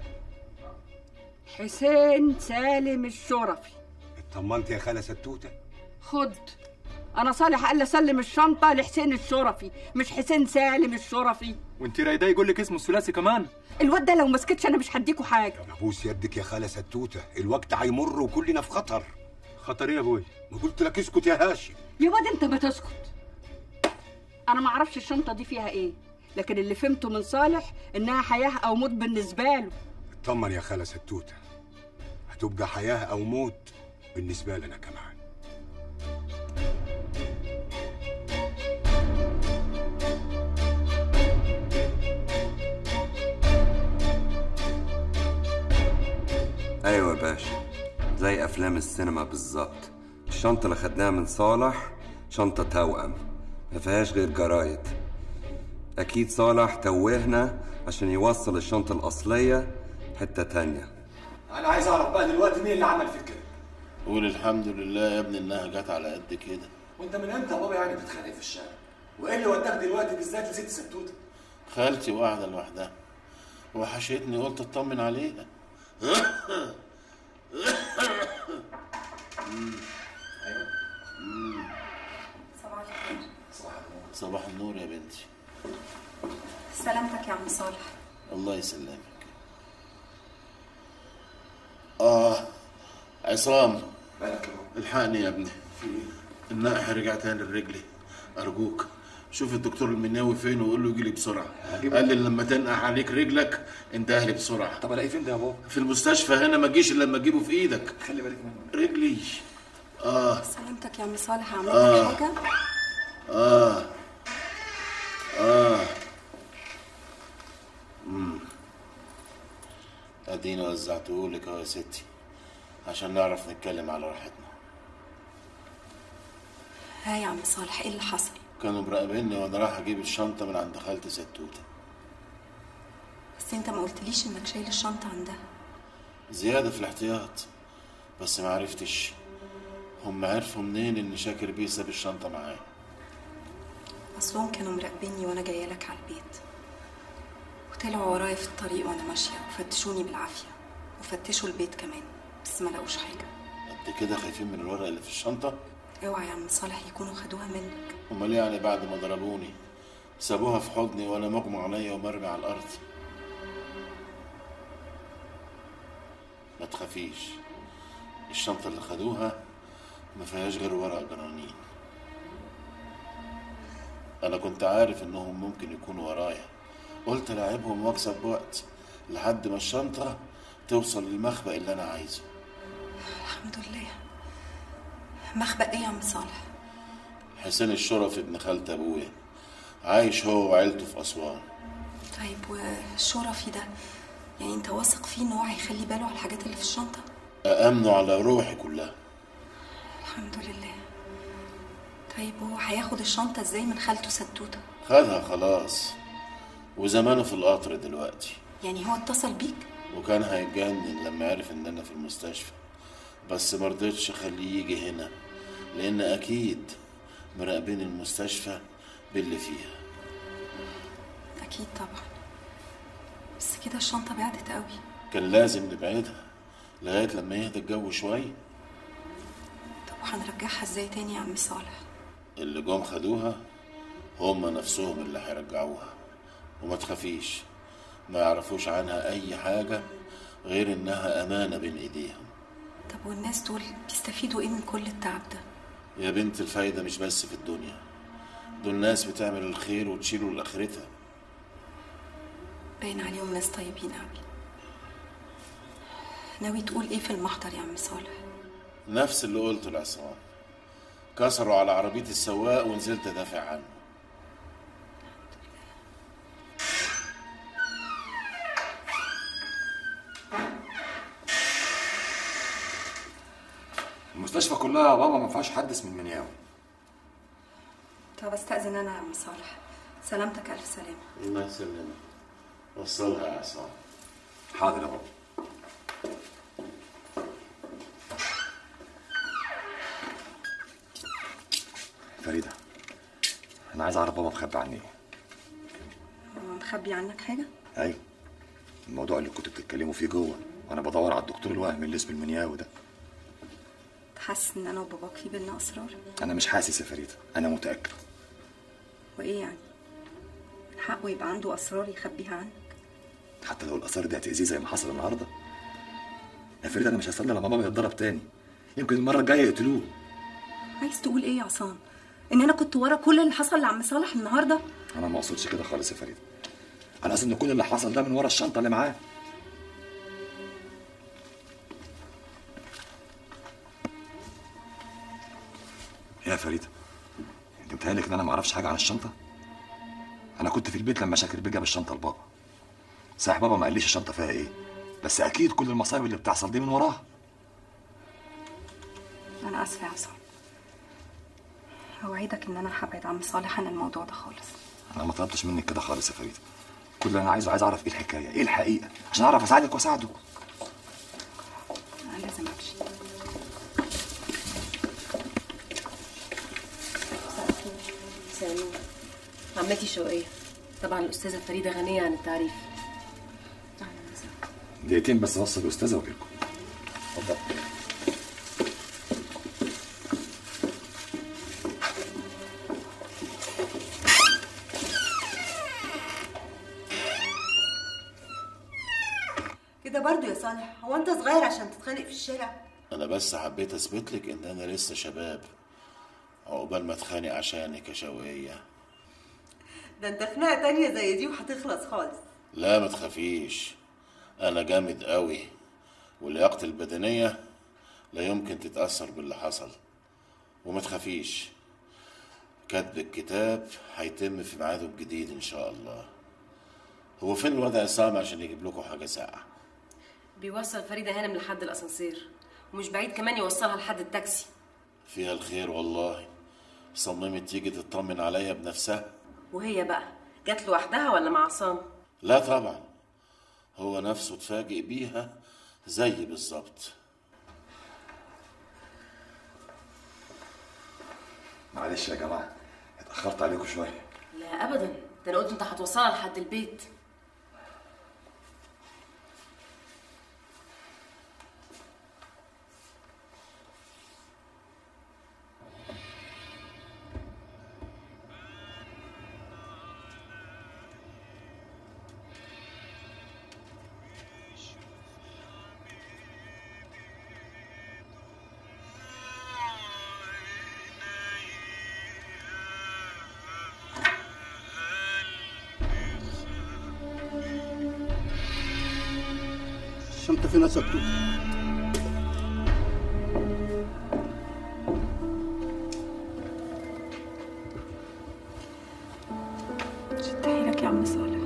حسين سالم الشرفي اطمنت يا خاله ستوته خد انا صالح قال لي اسلم الشنطة لحسين الشرفي مش حسين سالم الشرفي وانت رايده يقول لك اسمه الثلاثي كمان الواد ده لو مسكتش انا مش هديكوا حاجة ابوس يدك يا خاله ستوته الوقت هيمر وكلنا في خطر خطر ايه يا ابوي ما قلت لك اسكت يا هاشم يا واد انت ما تسكت انا ما اعرفش الشنطة دي فيها ايه لكن اللي فهمته من صالح انها حياة او موت بالنسبة له اطمن يا خاله ستوته هتبقى حياه او موت بالنسبه لنا كمان ايوه يا باشا زي افلام السينما بالظبط الشنطه اللي خدناها من صالح شنطه توأم ما فيهاش غير جرايد اكيد صالح توهنا عشان يوصل الشنطه الاصليه حته تانية انا عايز اعرف بقى دلوقتي مين اللي عمل فيك كده قول الحمد لله يا ابني انها جت على قد كده وانت من امتى يا بابا يعني بتتخانق في الشارع وايه اللي وداك دلوقتي بالذات لست ستوته خالتي واحدة لوحدها وحشتني قلت اطمن عليها صباح الخير صباح النور يا بنتي سلامتك يا عم صالح الله يسلمك اه عصام الحقني يا ابني النائح رجع تاني لرجلي ارجوك شوف الدكتور المناوي فين وقول له يجي لي بسرعه قال لي لما تنقح عليك رجلك انتهى لي بسرعه طب الاقيه فين ده يا بابا في المستشفى هنا ما تجيش الا لما تجيبه في ايدك خلي بالك منه رجلي اه سلامتك يا عم صالح اعمل آه. لك حاجه اه اه امم اديني وزعتهولك اهو يا ستي عشان نعرف نتكلم على راحتنا ها يا عم صالح ايه اللي حصل كانوا مراقبيني وانا رايح اجيب الشنطه من عند خالتي ستوته بس انت ما قلتليش انك شايل الشنطه عندها زياده في الاحتياط بس ما عرفتش هم عرفوا منين ان شاكر بيه ساب الشنطه معاه اصلهم كانوا مراقبيني وانا جايه لك على البيت وطلعوا ورايا في الطريق وانا ماشيه وفتشوني بالعافيه وفتشوا البيت كمان بس ما لقوش حاجه قد كده خايفين من الورق اللي في الشنطه اوعى يا عم صالح يكونوا خدوها منك امال يعني بعد ما ضربوني سابوها في حضني وانا مغمى عليا ومرمي على الارض ما تخافيش الشنطه اللي خدوها ما فيهاش غير ورق جرانين انا كنت عارف انهم ممكن يكونوا ورايا قلت لاعبهم واكسب وقت لحد ما الشنطه توصل للمخبأ اللي انا عايزه الحمد لله مخبأ ايه يا عم صالح حسين الشرف ابن خالة ابويا عايش هو وعيلته في اسوان طيب والشرفي ده يعني انت واثق فيه ان هو هيخلي باله على الحاجات اللي في الشنطه أأمنه على روحي كلها الحمد لله طيب هو هياخد الشنطه ازاي من خالته ستوته خدها خلاص وزمانه في القطر دلوقتي يعني هو اتصل بيك وكان هيتجنن لما عرف ان انا في المستشفى بس مرضتش اخليه يجي هنا لان اكيد مراقبين المستشفى باللي فيها اكيد طبعا بس كده الشنطه بعدت قوي كان لازم نبعدها لغايه لما يهدى الجو شويه طب وهنرجعها ازاي تاني يا عم صالح اللي جم خدوها هم نفسهم اللي هيرجعوها وما تخافيش ما يعرفوش عنها اي حاجه غير انها امانه بين ايديهم طب والناس دول بيستفيدوا ايه من كل التعب ده يا بنت الفايده مش بس في الدنيا دول ناس بتعمل الخير وتشيله لاخرتها باين عليهم ناس طيبين قوي ناوي تقول ايه في المحضر يا عم صالح نفس اللي قلته لعصام كسروا على عربيه السواق ونزلت ادافع عنه المستشفى كلها يا بابا ما فيهاش حد اسمه المنياوي طب استأذن انا يا عم صالح سلامتك الف سلامه الله يسلمك وصلها يا عصام حاضر يا بابا فريده انا عايز اعرف بابا مخبي عني ايه هو مخبي عنك حاجه ايوه الموضوع اللي كنتوا بتتكلموا فيه جوه وانا بدور على الدكتور الوهمي اللي اسمه المنياوي ده حاسس ان انا وباباك في بينا اسرار انا مش حاسس يا فريده انا متاكد وايه يعني من حقه يبقى عنده اسرار يخبيها عنك حتى لو الاثار دي هتاذيه زي ما حصل النهارده يا فريده انا مش هستنى لما بابا يتضرب تاني يمكن المره الجايه يقتلوه عايز تقول ايه يا عصام ان انا كنت ورا كل اللي حصل لعم صالح النهارده انا ما اقصدش كده خالص يا فريده انا قصدي ان كل اللي حصل ده من ورا الشنطه اللي معاه يا فريده انت متهيألك ان انا ما اعرفش حاجه عن الشنطه انا كنت في البيت لما شاكر بيه جاب الشنطه لبابا صحيح بابا ما قاليش الشنطه فيها ايه بس اكيد كل المصايب اللي بتحصل دي من وراها انا اسفه يا عصام اوعدك ان انا هبعد عم صالح عن الموضوع ده خالص انا ما طلبتش منك كده خالص يا فريده كل اللي انا عايزه عايز اعرف ايه الحكايه ايه الحقيقه عشان اعرف اساعدك واساعده انا لازم امشي سلام عمتي شوقية طبعا الأستاذة فريدة غنية عن التعريف دقيقتين بس اوصل الاستاذه واجيلكم اتفضل كده برضو يا صالح هو انت صغير عشان تتخانق في الشارع انا بس حبيت اثبت لك ان انا لسه شباب عقبال ما اتخانق عشانك يا شوقية ده انت خناقه تانية زي دي وهتخلص خالص لا ما تخافيش انا جامد قوي ولياقتي البدنية لا يمكن تتأثر باللي حصل وما تخافيش كتب الكتاب هيتم في ميعاده الجديد ان شاء الله هو فين الوضع عصام عشان يجيب لكم حاجة ساقعة بيوصل فريدة هانم لحد الأسانسير ومش بعيد كمان يوصلها لحد التاكسي فيها الخير والله صممت تيجي تطمن عليا بنفسها وهي بقى جت لوحدها ولا مع عصام؟ لا طبعا هو نفسه اتفاجئ بيها زي بالظبط معلش يا جماعه اتاخرت عليكم شويه لا أبدا ده أنا قلت أنت هتوصلها لحد البيت الشنطه فين يا ستوت شد حيلك يا عم صالح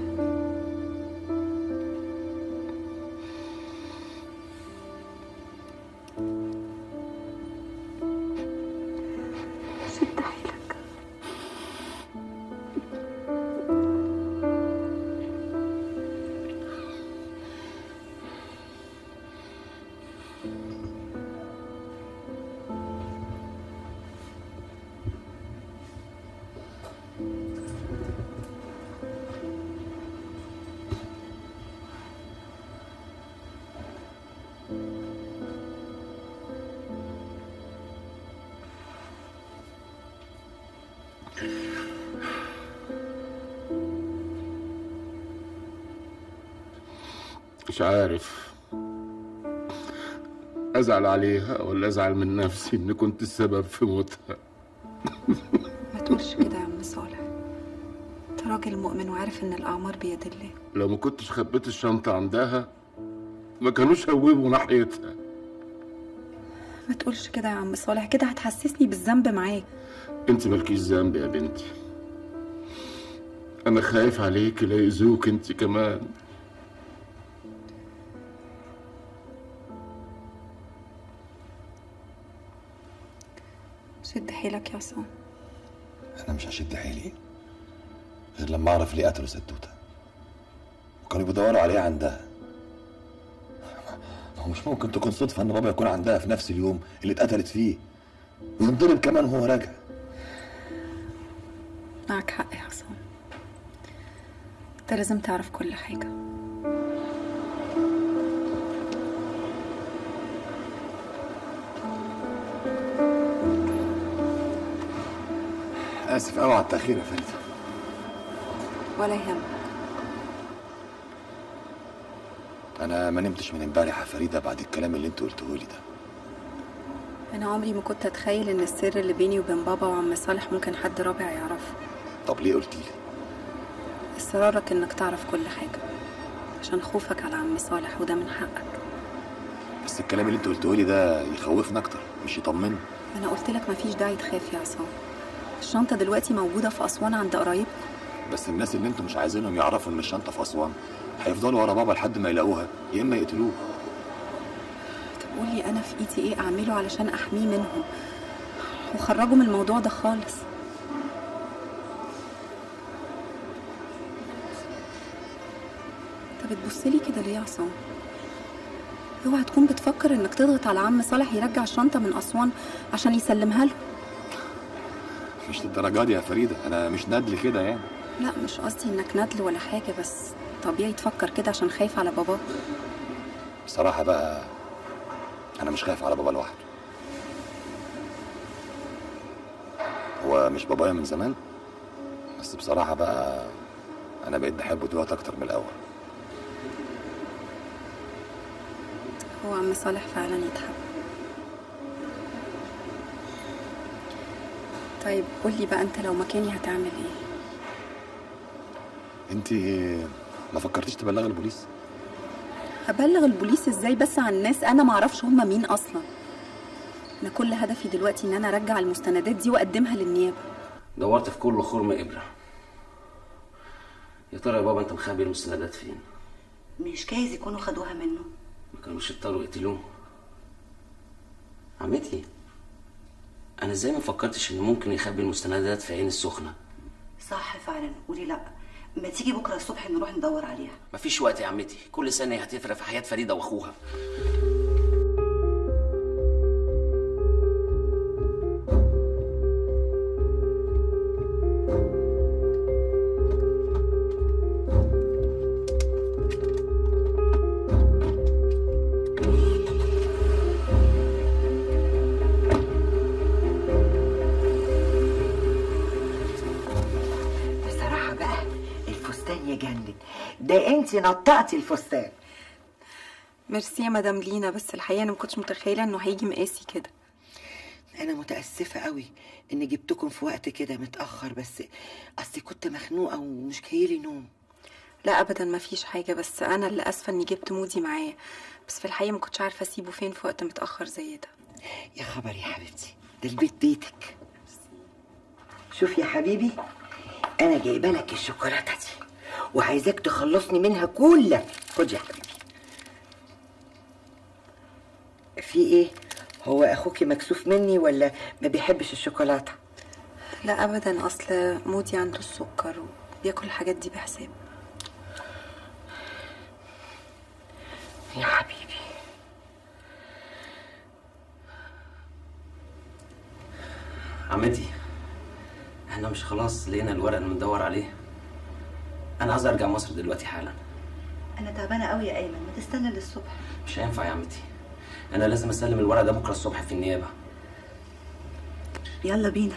شد حيلك مش عارف ازعل عليها ولا ازعل من نفسي اني كنت السبب في موتها ما تقولش كده يا عم صالح انت راجل مؤمن وعارف ان الاعمار بيد الله لو ما كنتش خبيت الشنطة عندها ما كانوش هوبوا ناحيتها ما تقولش كده يا عم صالح كده هتحسسني بالذنب معاك انت مالكيش ذنب يا بنتي انا خايف عليك لا يأذوك انت كمان شد حيلك يا عصام انا مش هشد حيلي غير لما اعرف ليه قتلوا ستوته وكانوا بيدوروا عليها عندها ما هو مش ممكن تكون صدفه ان بابا يكون عندها في نفس اليوم اللي اتقتلت فيه وينضرب كمان وهو راجع معك حق يا عصام انت لازم تعرف كل حاجة اسف قوي على التاخير يا فريده ولا يهمك انا ما نمتش من امبارح يا فريده بعد الكلام اللي انت قلته لي ده انا عمري ما كنت اتخيل ان السر اللي بيني وبين بابا وعم صالح ممكن حد رابع يعرفه طب ليه قلتي لي اصرارك انك تعرف كل حاجة عشان خوفك على عم صالح وده من حقك بس الكلام اللي انت قلته لي ده يخوفني اكتر مش يطمني انا قلت لك مفيش داعي تخاف يا عصام الشنطة دلوقتي موجودة في اسوان عند قرايبكم بس الناس اللي انتم مش عايزينهم يعرفوا ان الشنطه في اسوان هيفضلوا ورا بابا لحد ما يلاقوها يا اما يقتلوه طب قولي انا في ايدي ايه اعمله علشان احميه منهم وخرجوا من الموضوع ده خالص طب بتبصلي كده ليه يا عصام اوعى تكون بتفكر انك تضغط على عم صالح يرجع الشنطه من اسوان عشان يسلمها له مش للدرجه دي يا فريده انا مش ندل كده يعني لا مش قصدي انك ندل ولا حاجه بس طبيعي تفكر كده عشان خايف على باباك بصراحه بقى انا مش خايف على بابا لوحده هو مش بابايا من زمان بس بصراحه بقى انا بقيت بحبه دلوقتي اكتر من الاول هو عم صالح فعلا يتحب طيب قولي بقى انت لو مكاني هتعمل ايه انت ما فكرتيش تبلغي البوليس هبلغ البوليس ازاي بس عن ناس انا معرفش هما مين اصلا انا كل هدفي دلوقتي ان انا ارجع المستندات دي واقدمها للنيابه دورت في كل خرم ابره يا ترى يا بابا انت مخبي المستندات فين مش جايز يكونوا خدوها منه ما كانوش اضطروا يقتلوه عمتي انا ازاي ما فكرتش انه ممكن يخبي المستندات في عين السخنه صح فعلا قولي لا ما تيجي بكره الصبح نروح ندور عليها مفيش وقت يا عمتي كل سنه هتفرق في حياه فريده واخوها بصراحة بقى الفستان يجنن ده انت نطقتي الفستان ميرسي يا مدام لينا بس الحقيقه انا ما كنتش متخيله انه هيجي مقاسي كده انا متاسفه قوي اني جبتكم في وقت كده متاخر بس اصلي كنت مخنوقه ومش جايلي نوم لا ابدا ما فيش حاجه بس انا اللي اسفه اني جبت مودي معايا بس في الحقيقه ما كنتش عارفه اسيبه فين في وقت متاخر زي ده يا خبر يا حبيبتي ده البيت بيتك شوف يا حبيبي انا جايبه لك الشوكولاته دي وعايزاك تخلصني منها كلها خد يا حبيبي في ايه هو اخوكي مكسوف مني ولا ما بيحبش الشوكولاته لا ابدا اصل مودي عنده السكر وبياكل الحاجات دي بحساب يا حبيبي عمتي احنا مش خلاص لقينا الورق اللي بندور عليه انا عايز ارجع مصر دلوقتي حالا انا تعبانه قوي يا ايمن ما تستنى للصبح مش هينفع يا عمتي انا لازم اسلم الورق ده بكره الصبح في النيابه يلا بينا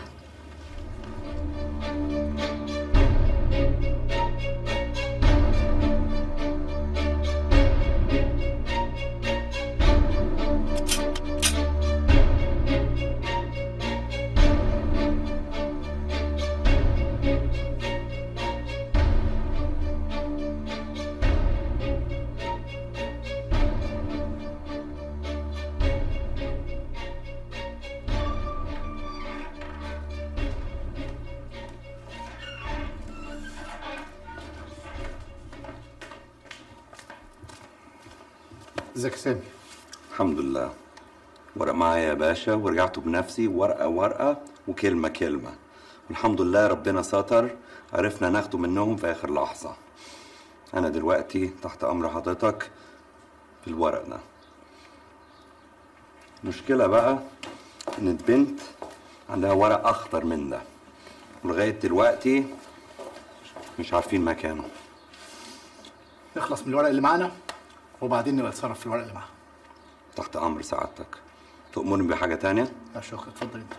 ازيك يا سامي الحمد لله ورق معايا يا باشا ورجعت بنفسي ورقة ورقة وكلمة كلمة والحمد لله ربنا ستر عرفنا ناخده منهم في آخر لحظة أنا دلوقتي تحت أمر حضرتك في الورق ده المشكلة بقى إن البنت عندها ورق أخطر من ده ولغاية دلوقتي مش عارفين مكانه نخلص من الورق اللي معانا وبعدين نبقى نتصرف في الورق اللي معانا تحت أمر سعادتك تأمرني بحاجة تانية؟ لا شكرا اتفضل انت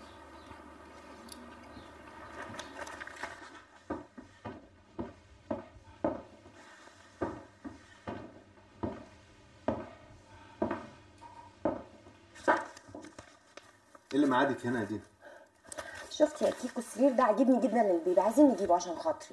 ايه اللي معادك هنا يا دينا؟ شفت يا كيكو السرير ده عاجبني جدا للبيبي عايزين نجيبه عشان خاطري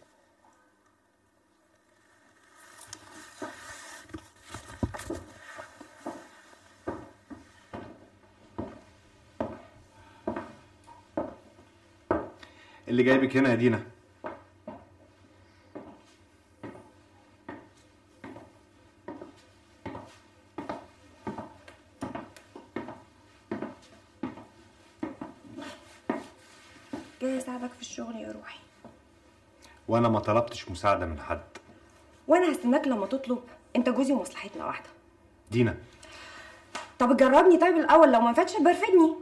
اللي جايبك هنا يا دينا جاي اساعدك في الشغل يا روحي وانا ما طلبتش مساعده من حد وانا هستناك لما تطلب انت جوزي ومصلحتنا واحده دينا طب جربني طيب الاول لو ما نفعتش برفدني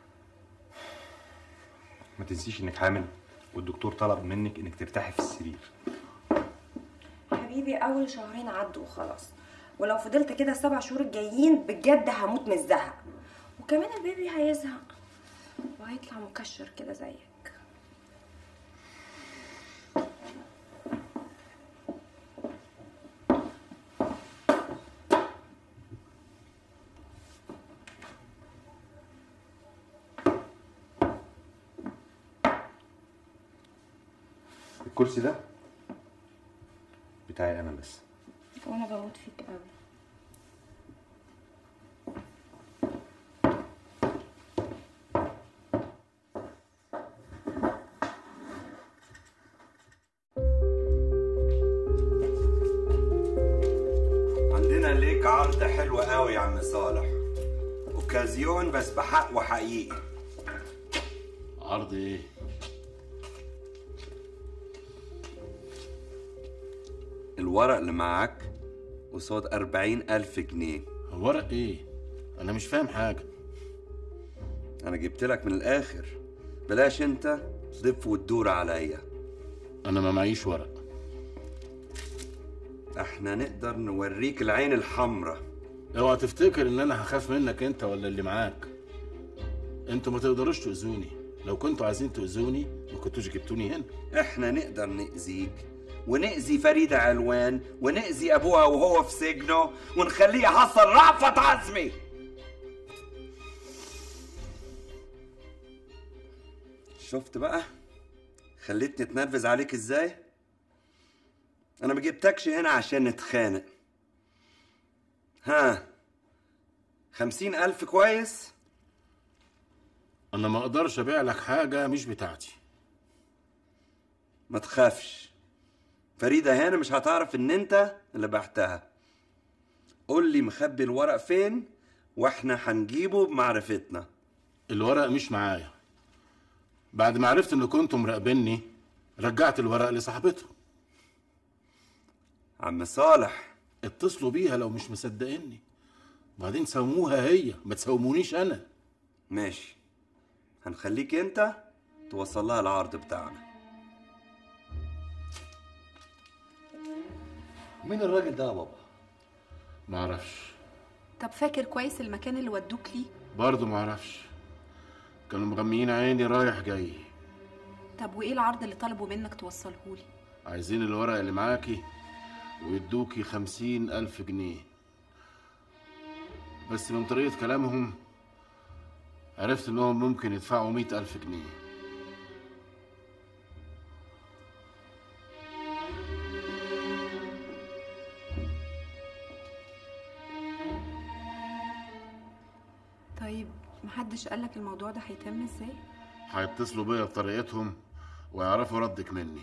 ما تنسيش انك حامل والدكتور طلب منك انك ترتاحي في السرير حبيبي اول شهرين عدوا وخلاص ولو فضلت كده السبع شهور الجايين بجد هموت من الزهق وكمان البيبي هيزهق وهيطلع مكشر كده زيك الكرسي ده بتاعي انا بس وانا بموت فيك قوي عندنا ليك عرض حلو قوي يا عم صالح اوكازيون بس بحق وحقيقي عرض ايه الورق اللي معاك قصاد أربعين ألف جنيه ورق ايه انا مش فاهم حاجه أنا جبت لك من الآخر بلاش أنت تلف وتدور عليا انا ما معيش ورق احنا نقدر نوريك العين الحمراء اوعى تفتكر ان انا هخاف منك انت ولا اللي معاك انتوا ما تقدروش تؤذوني لو كنتوا عايزين تؤذوني ما كنتوش جبتوني هنا احنا نقدر نأذيك ونأذي فريدة علوان ونأذي أبوها وهو في سجنه ونخليه يحصل رأفت عزمي شفت بقى خليتني اتنرفز عليك ازاي انا ما جبتكش هنا عشان نتخانق ها خمسين ألف كويس انا ما اقدرش ابيع لك حاجه مش بتاعتي ما تخافش فريدة هنا مش هتعرف ان انت اللي بعتها قول لي مخبي الورق فين واحنا هنجيبه بمعرفتنا الورق مش معايا بعد ما عرفت ان كنتوا مراقبيني رجعت الورق لصاحبته عم صالح اتصلوا بيها لو مش مصدقيني بعدين ساوموها هي ما تساومونيش انا ماشي هنخليك انت توصل لها العرض بتاعنا مين الراجل ده يا بابا ما اعرفش طب فاكر كويس المكان اللي ودوك ليه برضه ما اعرفش كانوا مغميين عيني رايح جاي طب وايه العرض اللي طلبوا منك توصلهولي عايزين الورق اللي معاكي ويدوكي خمسين ألف جنيه بس من طريقة كلامهم عرفت إنهم ممكن يدفعوا مئة ألف جنيه طيب محدش قالك الموضوع ده هيتم ازاي هيتصلوا بيا بطريقتهم ويعرفوا ردك مني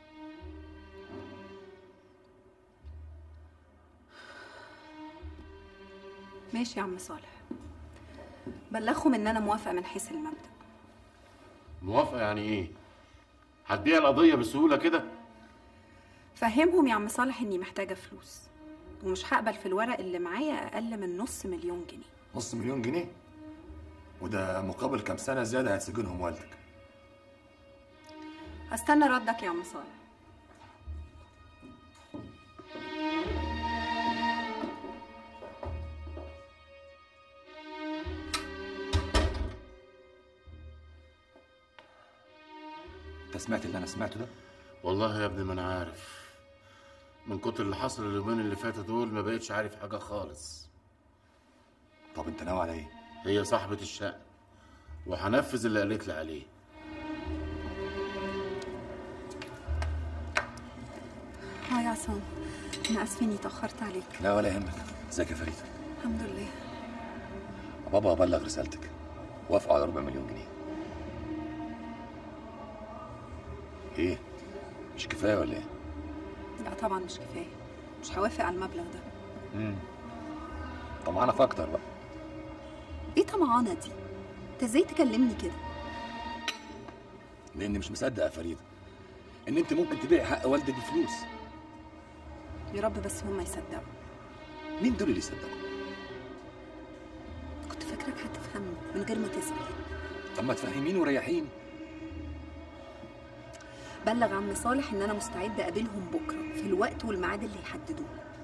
ماشي يا عم صالح بلغهم ان انا موافقه من حيث المبدا موافقة يعني إيه؟ هتبيع القضية بسهولة كده؟ فهمهم يا عم صالح اني محتاجه فلوس ومش هقبل في الورق اللي معايا اقل من نص مليون جنيه نص مليون جنيه وده مقابل كام سنة زيادة هتسجنهم والدك هستنى ردك يا عم صالح انت سمعت اللي انا سمعته ده؟ والله يا ابني ما أنا عارف من كتر اللي حصل اليومين اللي فاتوا دول ما بقتش عارف حاجة خالص طب انت ناوي على ايه؟ هي صاحبة الشقة وهنفذ اللي قالت لي عليه اه يا عصام انا اسفه اني اتاخرت عليك لا ولا يهمك ازيك يا فريدة؟ الحمد لله بابا بلغ رسالتك وافقوا على ربع مليون جنيه ايه؟ مش كفاية ولا ايه؟ لا طبعا مش كفايه مش هوافق على المبلغ ده امم طمعانة في اكتر بقى ايه طمعانه دي انت ازاي تكلمني كده لاني مش مصدق يا فريده ان انت ممكن تبيعي حق والدك بفلوس يا رب بس هما يصدقوا مين دول اللي يصدقوا كنت فاكرك هتفهمني من غير ما تسأل طب ما تفهميني وريحيني بلغ عم صالح ان انا مستعده اقابلهم بكره في الوقت والميعاد اللي يحددوه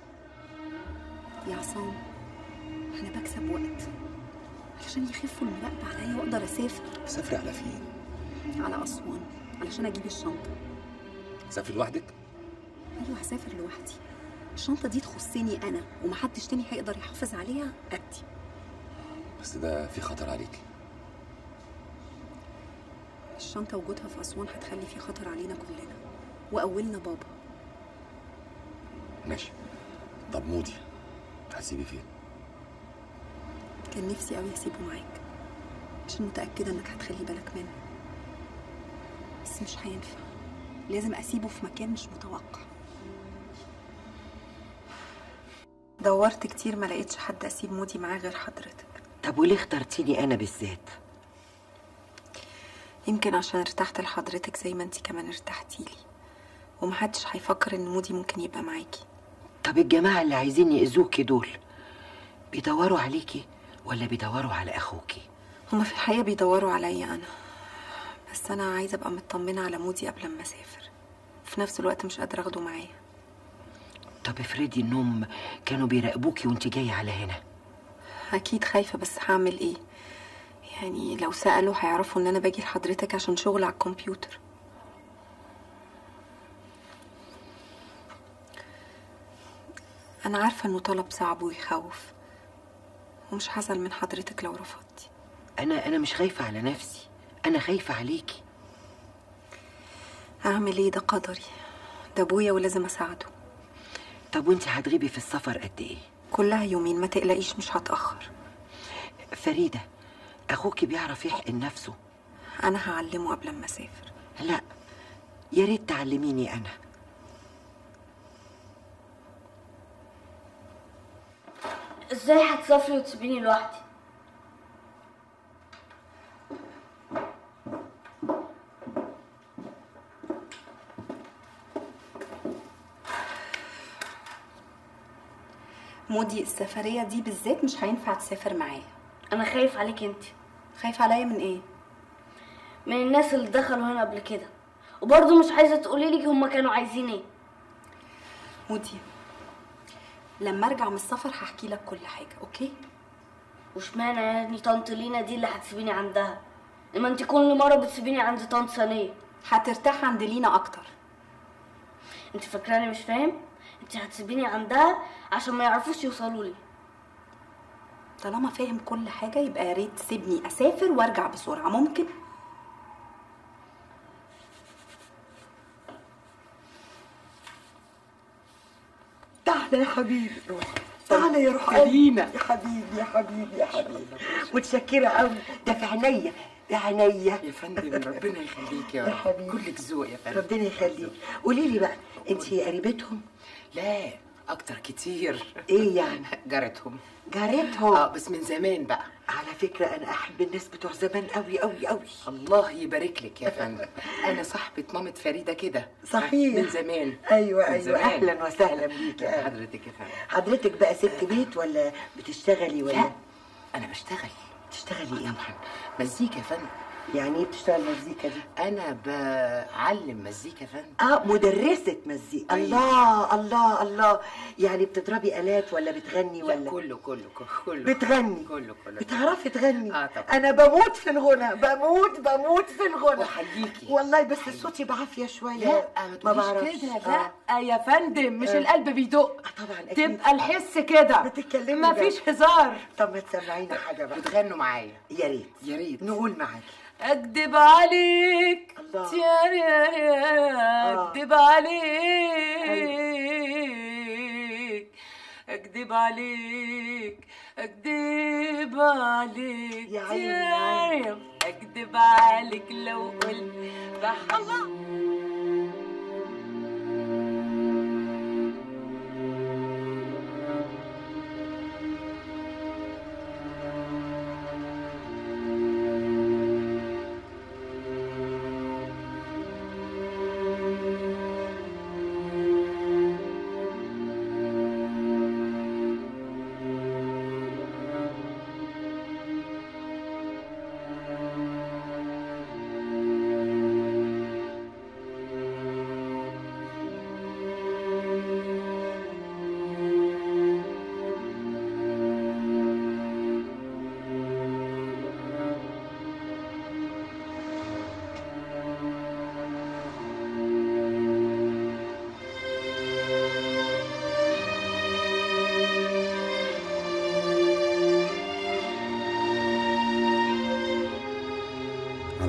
يا عصام انا بكسب وقت علشان يخفوا المراقبه عليا واقدر اسافر سافري على فين على اسوان علشان اجيب الشنطه سافري لوحدك ايوه هسافر لوحدي الشنطه دي تخصني انا ومحدش تاني هيقدر يحافظ عليها قدي بس ده في خطر عليك الشنطه وجودها في اسوان هتخلي في خطر علينا كلنا واولنا بابا ماشي طب مودي هتسيبي فين كان نفسي قوي اسيبه معاك عشان متاكده انك هتخلي بالك منه بس مش هينفع لازم اسيبه في مكان مش متوقع دورت كتير ما لقيتش حد اسيب مودي معاه غير حضرتك طب وليه اخترتيني انا بالذات يمكن عشان ارتحت لحضرتك زي ما انتي كمان ارتحتي لي ومحدش هيفكر ان مودي ممكن يبقى معاكي طب الجماعه اللي عايزين يأذوكي دول بيدوروا عليكي ولا بيدوروا على اخوكي هما في الحقيقة بيدوروا عليا أنا بس أنا عايزة أبقى مطمنة على مودي قبل ما أسافر في نفس الوقت مش قادرة أخده معايا طب افرضي انهم كانوا بيراقبوكي وانت جايه على هنا أكيد خايفة بس هعمل إيه يعني لو سألوا هيعرفوا إن أنا باجي لحضرتك عشان شغل على الكمبيوتر أنا عارفة إنه طلب صعب ويخوف ومش هزعل من حضرتك لو رفضتي انا انا مش خايفه على نفسي انا خايفه عليكي أعمل إيه ده قدري ده أبويا ولازم أساعده طب وانت هتغيبي في السفر قد ايه كلها يومين ما تقلقيش مش هتأخر فريده اخوكي بيعرف يحقن نفسه أنا هعلمه قبل ما أسافر لا يا ريت تعلميني انا ازاي هتسافري وتسيبيني لوحدي مودي السفرية دي بالذات مش هينفع تسافر معايا انا خايف عليك انت خايف عليا من ايه من الناس اللي دخلوا هنا قبل كده وبرضه مش عايزه تقولي لي هما كانوا عايزين ايه مودي لما ارجع من السفر هحكي لك كل حاجة اوكي واشمعنى يعني طنط لينا دي اللي هتسيبيني عندها اما انت كل مره بتسيبيني عند طنط سنيه هترتاح عند لينا اكتر انت فاكراني مش فاهم انت هتسيبيني عندها عشان ما يعرفوش يوصلوا لي طالما فاهم كل حاجة يبقى يا ريت تسيبني اسافر وارجع بسرعة ممكن تعالى يا حبيبي روح تعالى يا روح قلبي يا حبيبي يا حبيبي يا حبيبي متشكرة قوي ده في عينيا ده عينيا يا فندم ربنا يخليك يا يا رب حبيبي. كلك ذوق يا فندم ربنا يخليك قولي لي بقى انت قريبتهم لا اكتر كتير ايه يعني جارتهم جارتهم اه بس من زمان بقى على فكرة أنا أحب الناس بتوع زمان قوي قوي قوي الله يبارك لك يا فندم انا صاحبة مامة فريدة كده صحيح من زمان أيوة من أيوة زمان. أهلا وسهلا بيك يا حضرتك يا فندم حضرتك بقى ست بيت ولا بتشتغلي ولا لا انا بشتغل بتشتغلي ايه؟ مزيكا يا فندم يعني ايه بتشتغل مزيكا دي؟ انا بعلم مزيكا يا فندم اه مدرسة مزيكا أيوة. الله الله الله يعني بتضربي آلات ولا بتغني لا ولا كله كله كله بتغني كله كله بتعرفي تغني اه طبعا انا بموت في الغنى بموت بموت في الغنى وحييكي والله بس صوتي بعافيه شويه لا ما ما تقوليش بعرفش كده آه. لا يا فندم مش آه. القلب بيدق طبعا أكيد. تبقى الحس كده بتتكلمي مفيش بقى. هزار طب ما تسمعينا حاجه بقى وتغنوا معايا يا ريت يا ريت نقول معاكي اكدب عليك الله. تياري اكدب عليك اكدب عليك اكدب عليك يا عيني، يا تياري اكدب عليك لو قلت راح الله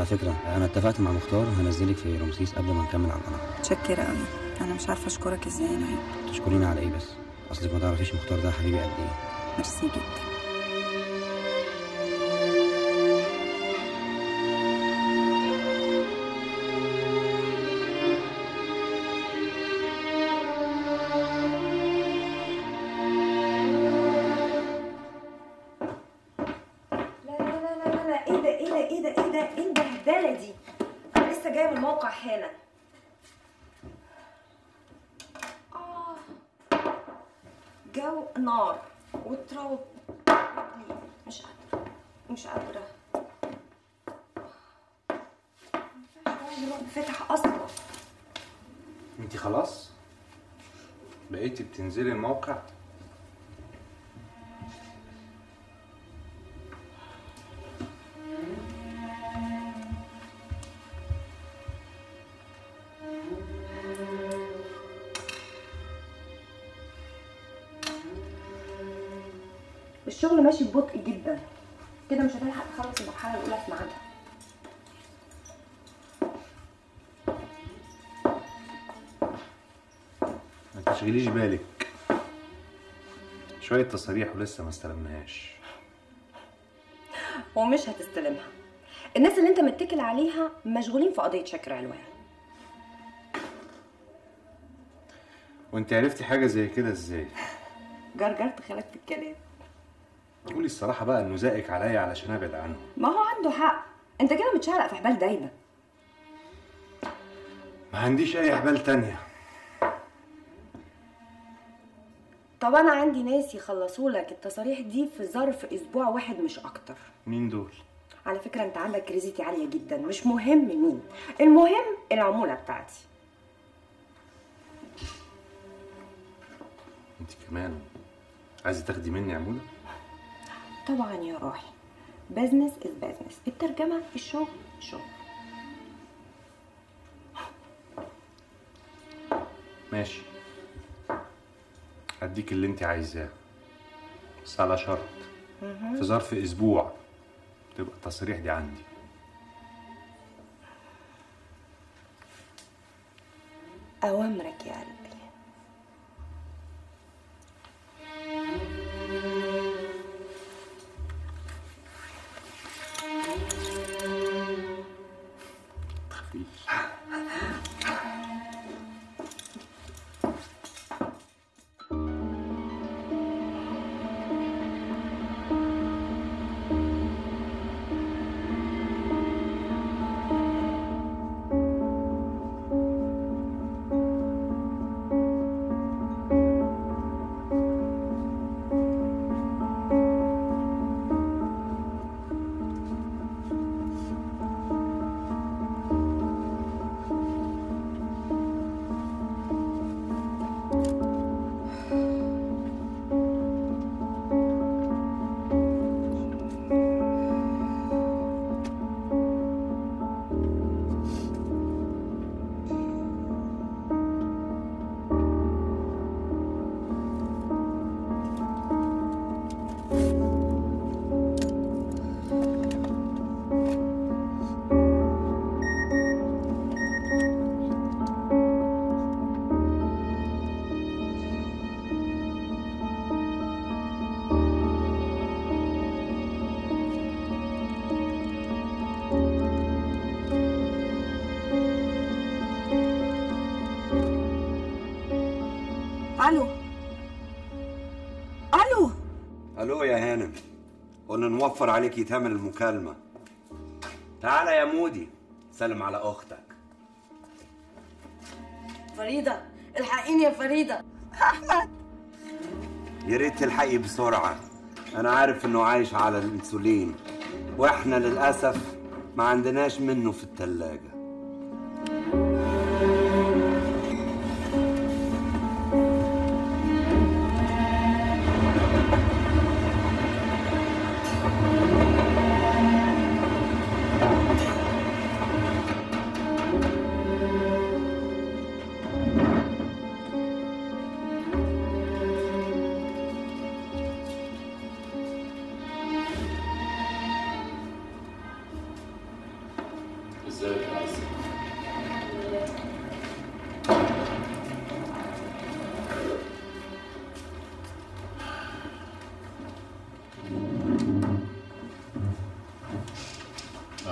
على فكره انا اتفقت مع مختار هنزلك في رمسيس قبل ما نكمل على القناه متشكرة قوي انا مش عارفة اشكرك ازاي يا نهيب تشكريني على ايه بس اصلك ما تعرفيش مختار ده حبيبي قد ايه ميرسي جدا لا لا لا لا لا لا ايه ده ايه ده ايه ده ايه ده ايه البهدله دي انا لسه جايه من الموقع حالا اه جو نار وتراب رجلي. مش قادره مش قادره الباب فتح اصلا انت خلاص بقيتي بتنزلي الموقع الشغل ماشي ببطء جدا كده مش هتلحق تخلص المرحله الاولى في ميعادها ما تشغليش بالك شوية تصاريح ولسه ما استلمناهاش ومش هتستلمها الناس اللي انت متكل عليها مشغولين في قضيه شكر علوان وانت عرفتي حاجة زي كده ازاي؟ جرجرت خالك في الكلام قولي الصراحة بقى انه زائك عليا علشان ابعد عنه ما هو عنده حق انت كده متشعلق في حبال دايما ما عنديش اي احبال تانية طب انا عندي ناس يخلصوا لك التصاريح دي في ظرف اسبوع واحد مش اكتر مين دول؟ على فكره انت عندك كريزيتي عاليه جدا مش مهم مين المهم العموله بتاعتي انت كمان عايزة تاخدي مني عمولة؟ طبعا يا روحي بزنس از بزنس الترجمه الشغل شغل ماشي هديك اللي انت عايزاه بس على شرط في ظرف اسبوع تبقى التصريح دي عندي اوامرك يا قلبي الو الو الو يا هانم قلنا نوفر عليك يتعمل المكالمة تعالى يا مودي سلم على اختك فريدة الحقيني يا فريدة احمد يا ريت تلحقي بسرعة انا عارف انه عايش على الانسولين واحنا للاسف ما عندناش منه في التلاجة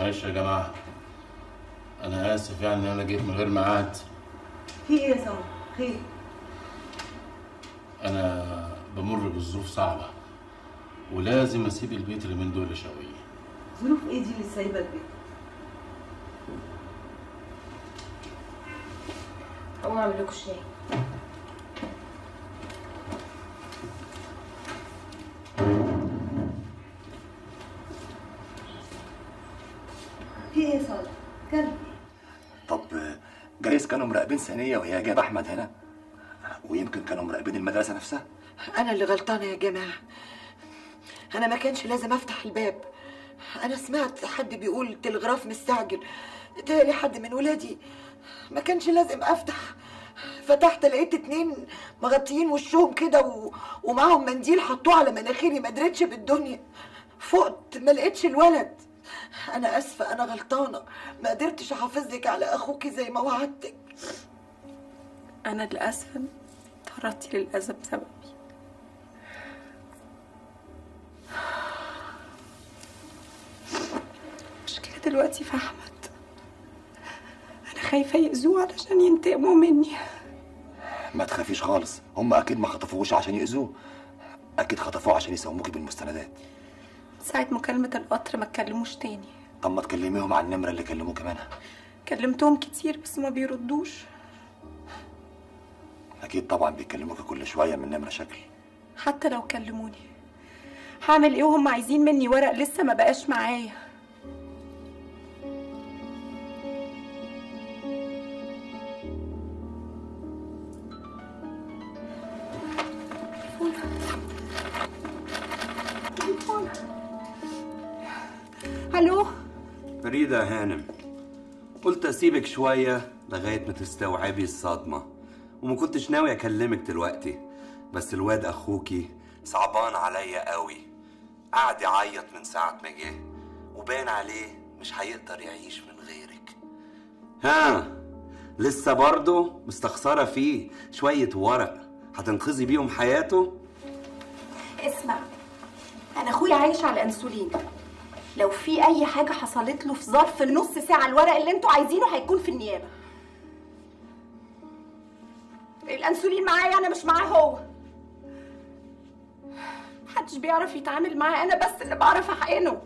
معلش يا جماعه انا اسف يعني ان انا جيت من غير ميعاد في ايه يا سما خير انا بمر بظروف صعبه ولازم اسيب البيت اليومين دول لشوقية ظروف ايه دي اللي سايبه البيت هقوم اعمل لكم شاي في ايه يا صالح اتكلم طب جايز كانوا مراقبين ثانيه وهي جايبه احمد هنا ويمكن كانوا مراقبين المدرسه نفسها انا اللي غلطانه يا جماعه انا ما كانش لازم افتح الباب انا سمعت حد بيقول تلغراف مستعجل تالي حد من ولادي ما كانش لازم افتح فتحت لقيت اتنين مغطيين وشهم كده و... ومعاهم منديل حطوه على مناخيري ما دريتش بالدنيا فقت ما لقيتش الولد انا اسفه انا غلطانه ما قدرتش احافظ لك على اخوكي زي ما وعدتك أنا اللي آسفة إنك تعرضتي للأذى بسببي المشكلة دلوقتي في أحمد أنا خايفة يأذوه علشان ينتقموا مني ما تخافيش خالص هم اكيد ما خطفوهوش عشان يأذوه اكيد خطفوه عشان يساوموكي بالمستندات ساعة مكالمة القطر ما اتكلموش تاني طب ما تكلميهم على النمره اللي كلموك منها كلمتهم كتير بس ما بيردوش اكيد طبعا بيكلموك كل شويه من نمره شكل حتى لو كلموني هعمل ايه وهم عايزين مني ورق لسه ما بقاش معايا الو فريدة يا هانم قلت اسيبك شوية لغاية ما تستوعبي الصدمة وما كنتش ناوي اكلمك دلوقتي بس الواد اخوكي صعبان عليا قوي قعد يعيط من ساعة ما جه وبان عليه مش هيقدر يعيش من غيرك ها لسه برضه مستخسرة فيه شوية ورق هتنقذي بيهم حياته اسمع انا اخويا عايش على انسولين لو في اي حاجه حصلت له في ظرف نص ساعه الورق اللي انتوا عايزينه هيكون في النيابه الانسولين معايا انا مش معاه هو محدش بيعرف يتعامل معاه انا بس اللي بعرف احقنه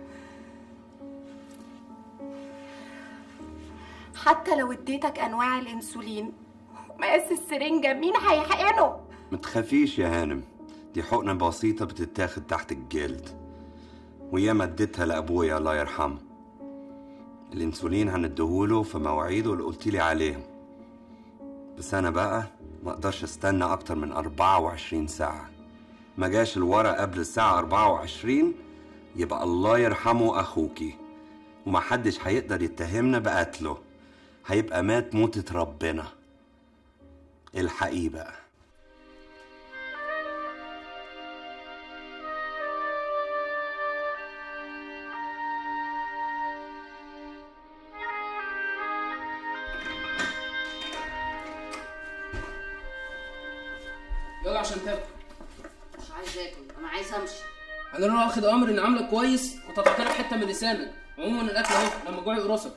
حتى لو اديتك انواع الانسولين ومقاس السرنجه مين هيحقنه متخافيش يا هانم دي حقنة بسيطة بتتاخد تحت الجلد وياما اديتها لأبويا الله يرحمه الانسولين هنديهوله في مواعيده اللي قلتيلي عليهم بس انا بقى ما اقدرش استنى اكتر من 24 ساعة ما جاش الورق قبل الساعة 24 يبقى الله يرحمه اخوكي ومحدش هيقدر يتهمنا بقتله هيبقى مات موتة ربنا الحقيه بقى يلا عشان تاكل مش عايز اكل انا عايز امشي انا لو واخد امر ان عاملك كويس كنت هتحط لك حته من لسانك عموما الاكل اهو لما الجوع يقرصك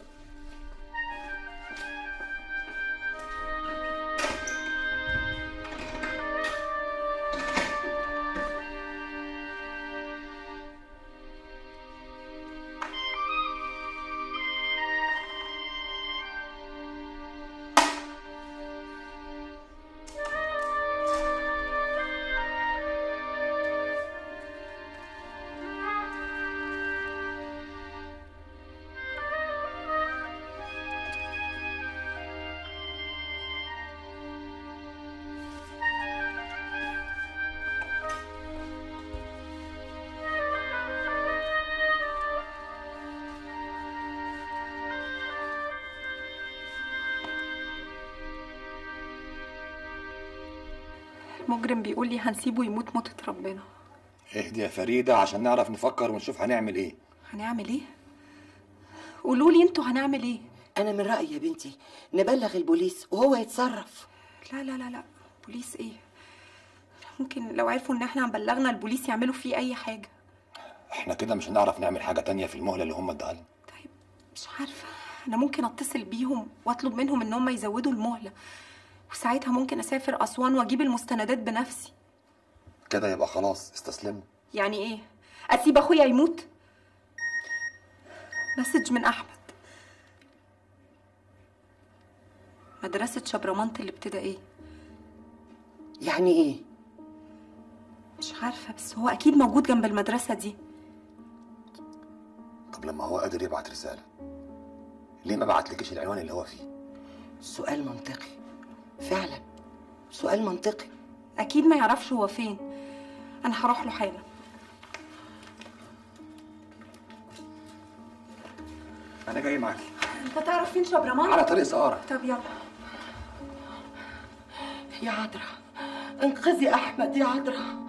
المجرم بيقول لي هنسيبه يموت موتة ربنا اهدي يا فريده عشان نعرف نفكر ونشوف هنعمل ايه هنعمل ايه قولوا لي انتوا هنعمل ايه انا من رايي يا بنتي نبلغ البوليس وهو يتصرف لا لا لا لا بوليس ايه ممكن لو عرفوا ان احنا بلغنا البوليس يعملوا فيه اي حاجه احنا كده مش هنعرف نعمل حاجه تانية في المهله اللي هم اداها لنا مش عارفة أنا ممكن أتصل بيهم وأطلب منهم إن هم يزودوا المهلة وساعتها ممكن أسافر أسوان وأجيب المستندات بنفسي كده يبقى خلاص استسلموا يعني إيه؟ أسيب أخويا يموت؟ مسج من أحمد مدرسة شبرمنت الابتدائية يعني ايه مش عارفة بس هو أكيد موجود جنب المدرسة دي طب لما هو قادر يبعت رسالة ليه ما بعتلكيش العنوان اللي هو فيه سؤال منطقي فعلا سؤال منطقي أكيد ما يعرفش هو فين أنا هروح له حالا انا جاي معاكي أنت تعرف فين شبرمنت؟ على طريق سقارة طب يلا يا عذرا انقذي احمد يا عذرا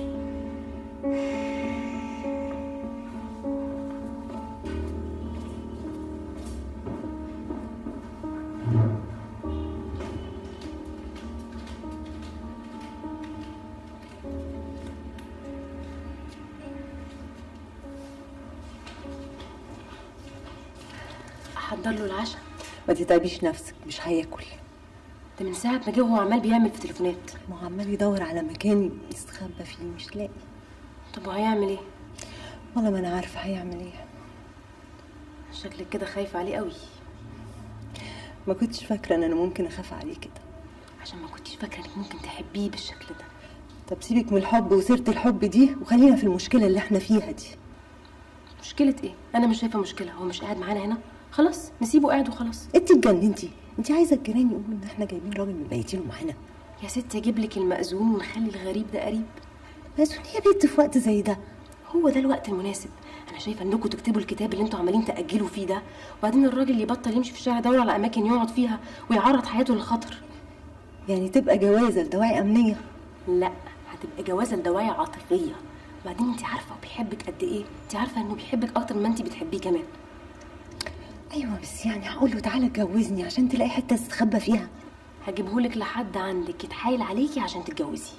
احضر له العشاء ما تتعبيش نفسك مش هياكل ده من ساعه ما جه وهو عمال بيعمل في تليفونات ما هو عمال يدور على مكان يستخبى فيه مش لاقي طب وهيعمل ايه والله ما انا عارفه هيعمل ايه شكلك كده خايفه عليه قوي ما كنتش فاكره ان انا ممكن اخاف عليه كده عشان ما كنتش فاكره انك ممكن تحبيه بالشكل ده طب سيبك من الحب وسيره الحب دي وخلينا في المشكله اللي احنا فيها دي مشكله ايه انا مش شايفه مشكله هو مش قاعد معانا هنا خلاص نسيبه قاعد وخلاص انت اتجننتي انت عايزه الجيران يقولوا ان احنا جايبين راجل مبيتينه معانا يا ستي اجيب لك المأذون ونخلي الغريب ده قريب مأذون يا بنت في وقت زي ده هو ده الوقت المناسب انا شايفه انكم تكتبوا الكتاب اللي انتوا عمالين تاجلوا فيه ده وبعدين الراجل يبطل يمشي في الشارع يدور على اماكن يقعد فيها ويعرض حياته للخطر يعني تبقى جوازه لدواعي امنيه لا هتبقى جوازه لدواعي عاطفيه بعدين انت عارفه هو بيحبك قد ايه انت عارفه انه بيحبك اكتر ما انت بتحبيه كمان ايوه بس يعني هقول له تعالى اتجوزني عشان تلاقي حته تستخبى فيها هجيبهولك لحد عندك يتحايل عليكي عشان تتجوزي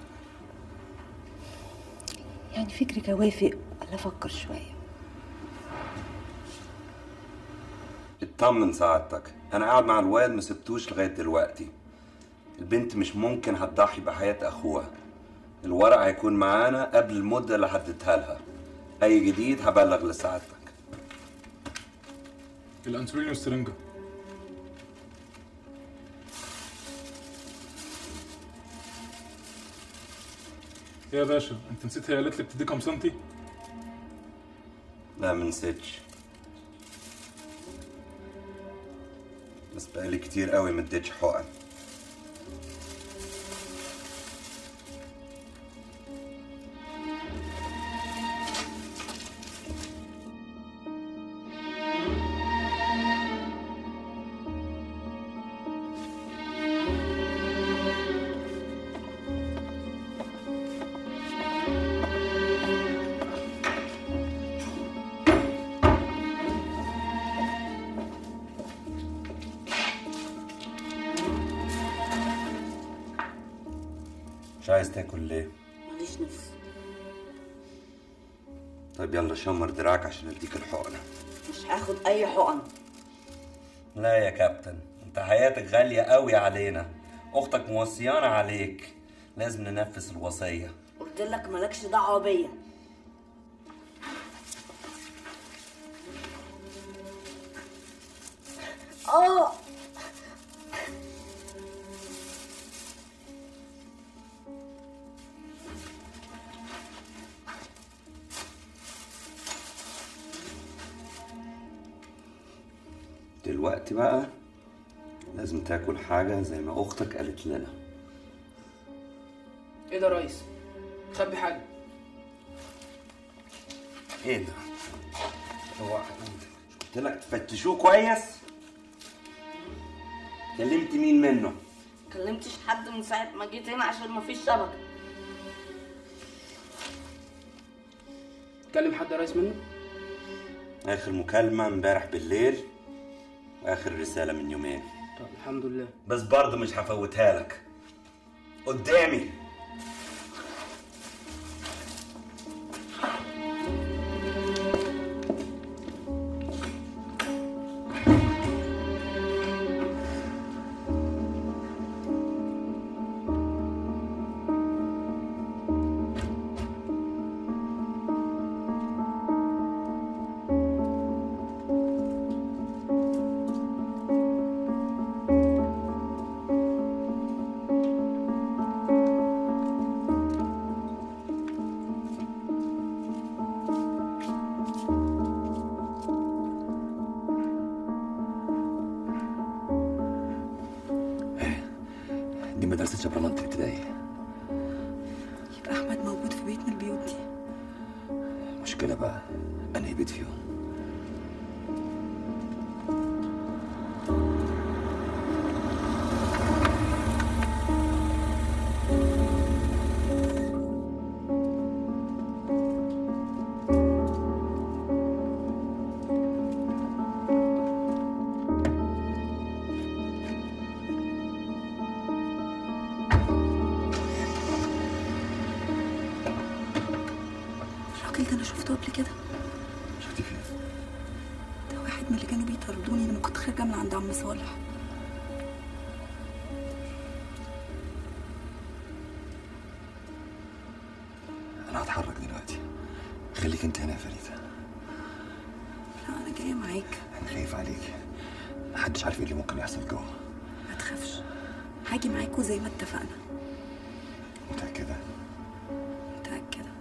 يعني فكرك اوافق ولا افكر شويه اطمن سعادتك انا قاعد مع الواد ما سبتوش لغايه دلوقتي البنت مش ممكن هتضحي بحياه اخوها الورق هيكون معانا قبل المده اللي حددتها لها اي جديد هبلغ لسعادتك الانسولين والسرنجة إيه يا باشا انت نسيت هي قالت لك تدي كام سنتي لا منسيتش بس بقالي كتير قوي ما اديتش حقن مش عايز تاكل ليه ماليش نفس طيب يلا شمر دراعك عشان اديك الحقنه مش هاخد اي حقن لا يا كابتن انت حياتك غاليه قوي علينا اختك موصيانا عليك لازم ننفذ الوصيه قلت لك مالكش دعوه بيا اه دلوقتي بقى لازم تاكل حاجه زي ما اختك قالت لنا ايه ده يا ريس خبي حاجه ايه ده هو قلت لك تفتشوه كويس كلمت مين منه كلمتش حد من ساعه ما جيت هنا عشان مفيش شبكه كلم حد يا ريس منه اخر مكالمه امبارح بالليل واخر رساله من يومين طب الحمد لله بس برضه مش هفوتها لك قدامي مدرسه شبرمنت الابتدائي يبقى احمد موجود في بيت من البيوت دي المشكله بقى انهي بيت فيهم الراجل ده انا شفته قبل كده شفتي فين ده واحد من اللي كانوا بيطردوني لما كنت خارجه من عند عم صالح انا هتحرك دلوقتي خليك انت هنا يا فريده لا انا جايه معاك انا خايف عليك محدش عارف ايه اللي ممكن يحصل جوه ما تخافش هاجي معاكوا زي ما اتفقنا متاكده متاكده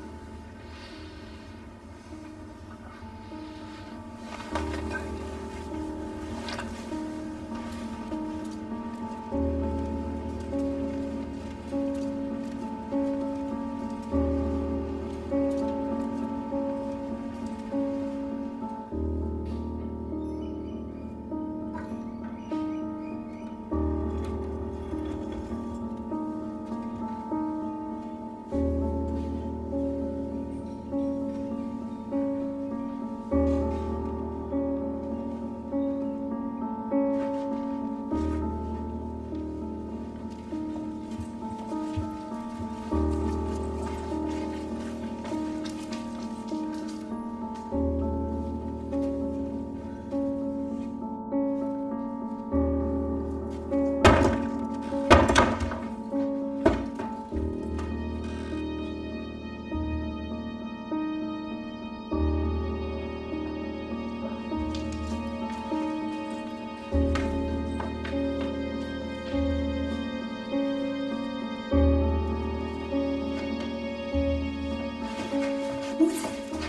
موسى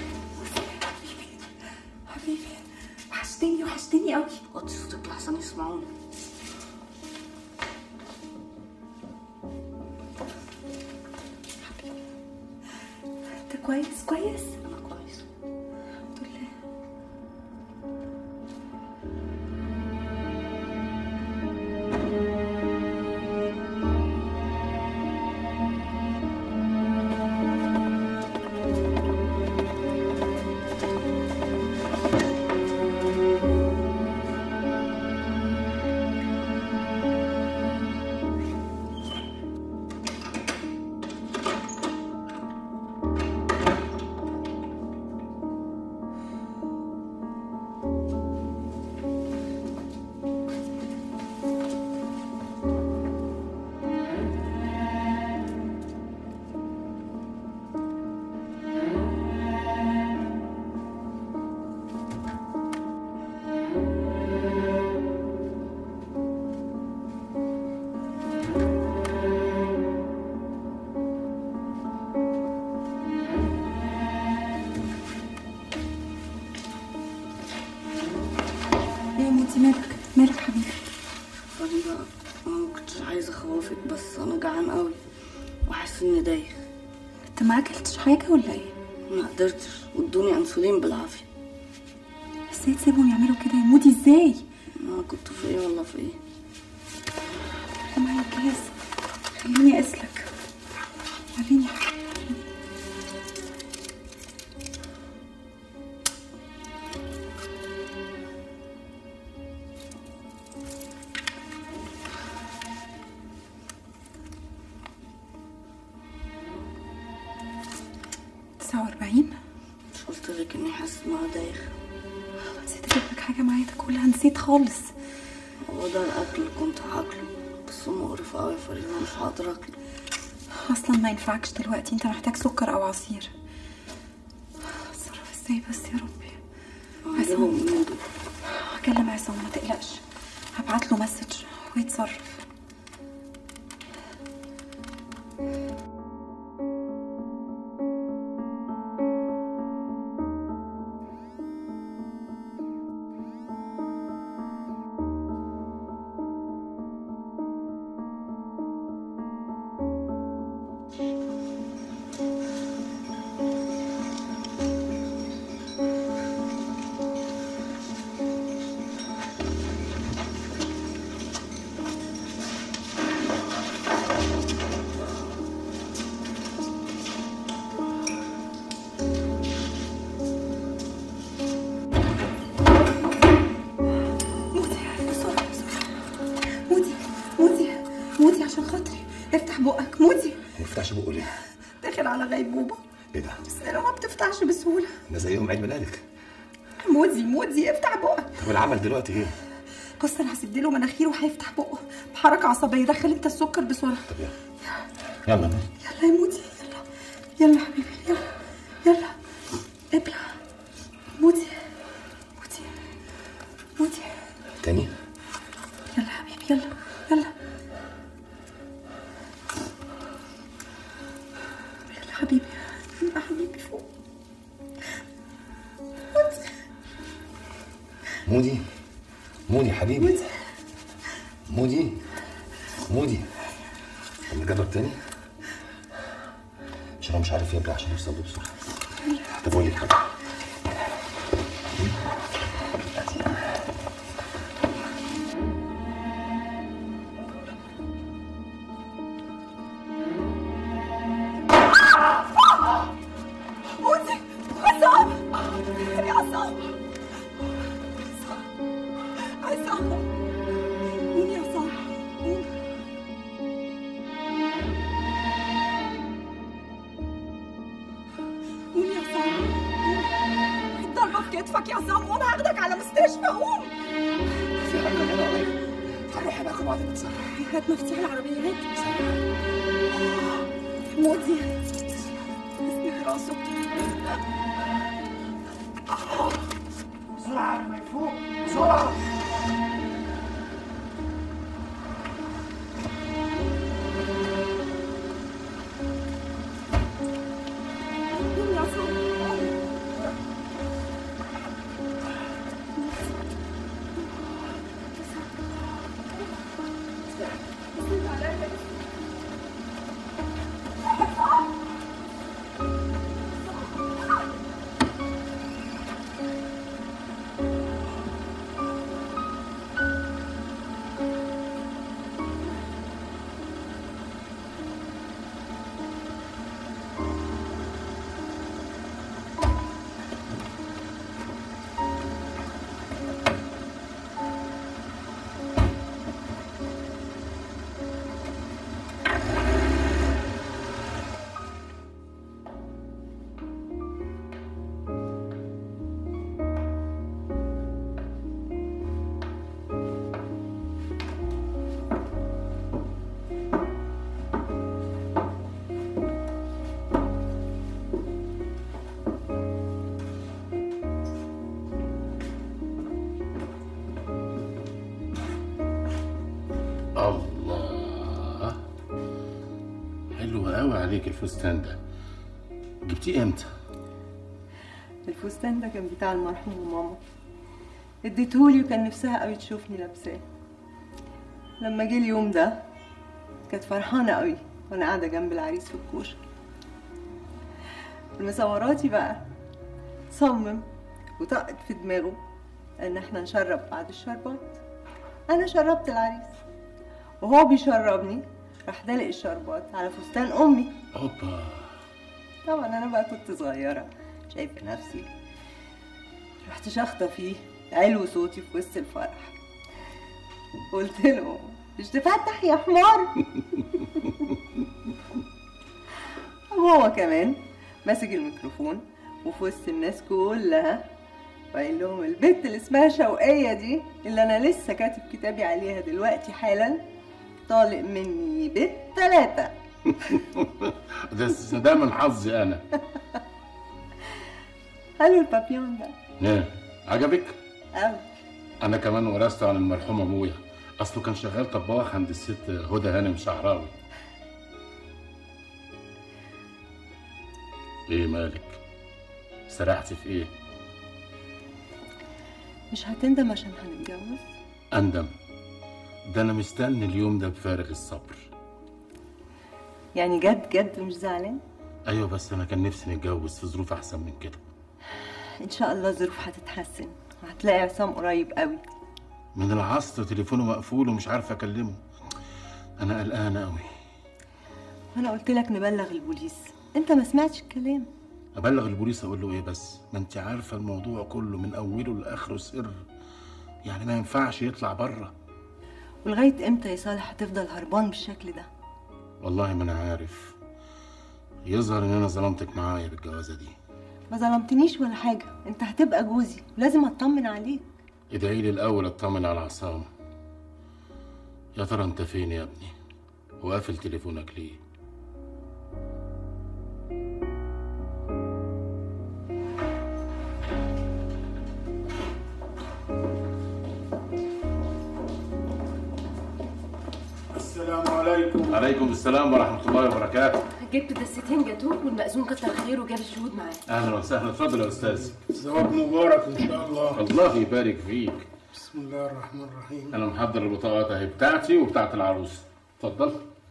حبيبي وحشتني وحشتني قوي وطي صوتك لحسن يسمعوني انت كويس كويس انا كويس الحمد لله ايه يا موتي مالك مالك حبيبي فريدة انا ما كنتش عايزة اخوفك بس انا جعان قوي وحاسس اني دايخ انت ما اكلتش حاجه ولا ايه ما قدرتش وادوني انسولين بالعافية ازاي تسيبهم يعملوا كده يا مودي ازاي انا كنت في ايه ولا في ايه انا معايا الجهاز خليني اسلك وريني تسعة وأربعين مش قلت لك اني حاسس ان انا دايخ نسيت اجيب لك حاجة معايا تاكلها نسيت خالص هو ده الاكل اللي كنت هاكله بس مقرف قوي يا فريدة مش هقدر اكله اصلا ما ينفعكش دلوقتي انت محتاج سكر او عصير اتصرف ازاي بس يا ربي هجيبهم منين دول هكلم عصام ما تقلقش هبعت له مسج ويتصرف داخل على غيبوبه ايه ده؟ لسانه ما بتفتحش بسهوله ده زي يوم عيد ميلادك مودي مودي افتح بقك طب العمل دلوقتي ايه؟ بص انا هسد له مناخيره وهيفتح بقه بحركه عصبيه دخل انت السكر بسرعه يلا يلا يا مودي يلا يلا حبيبي يلا يلا ابلع مودي مودي مودي تاني يلا حبيبي يلا يلا يلا حبيبي يلا حبيبي فوق مودي مودي حبيبي مودي مودي طب نجرب تاني عشان هو مش عارف يبلع عشان يوصل له بسرعه طب قول لي حاجه مودي عصام يا عصام عصام قوم يا عصام قوم قوم يا عصام قوم الضربة في كتفك يا عصام قوم هاخدك على مستشفى قوم في حاجه هنا قريب هنروح هناك وبعدين نتصرف هات مفتاح العربية هات مودي اسند راسه بسرعة ما يفوق بسرعة قوم يا عصام الله حلو قوي عليك الفستان ده جبتيه امتى؟ الفستان ده كان بتاع المرحومة ماما اديتهولي وكان نفسها قوي تشوفني لابساه لما جه اليوم ده كانت فرحانة قوي وانا قاعدة جنب العريس في الكوشة المصوراتي بقى صمم وطقت في دماغه ان احنا نشرب بعد الشربات انا شربت العريس وهو بيشربني راح دلق الشربات على فستان امي اوبا طبعا انا بقى كنت صغيره شايفه نفسي رحت شاخطه فيه علو صوتي في وسط الفرح قلت له مش تفتح يا حمار وهو كمان ماسك الميكروفون وفي وسط الناس كلها وقايل لهم البت اللي اسمها شوقية دي اللي أنا لسه كاتب كتابي عليها دلوقتي حالا طالق مني بالتلاتة ده ده من حظي انا حلو البابيون ده ايه عجبك؟ أوي انا كمان ورثته عن المرحوم ابويا اصله كان شغال طباخ عند الست هدى هانم شعراوي ايه مالك سرحتي في ايه مش هتندم عشان هنتجوز اندم ده انا مستني اليوم ده بفارغ الصبر يعني جد جد مش زعلان ايوه بس انا كان نفسي نتجوز في ظروف احسن من كده ان شاء الله الظروف هتتحسن وهتلاقي عصام قريب قوي من العصر تليفونه مقفول ومش عارف اكلمه انا قلقان قوي وانا قلت لك نبلغ البوليس انت ما سمعتش الكلام ابلغ البوليس اقول له ايه بس ما انت عارفه الموضوع كله من اوله لاخره سر يعني ما ينفعش يطلع بره ولغايه امتى يا صالح هتفضل هربان بالشكل ده والله ما انا عارف يظهر ان انا ظلمتك معايا بالجوازه دي ما ظلمتنيش ولا حاجه انت هتبقى جوزي لازم اطمن عليك ادعي لي الاول اطمن على عصام يا ترى انت فين يا ابني وقافل تليفونك ليه السلام عليكم عليكم السلام ورحمه الله وبركاته جبت دستين جاتوه والمأذون كتر خيره وجاب الشهود معاه اهلا وسهلا اتفضل يا استاذ زواج مبارك ان شاء الله الله يبارك فيك بسم الله الرحمن الرحيم انا محضر البطاقات اهي بتاعتي وبتاعت العروس اتفضل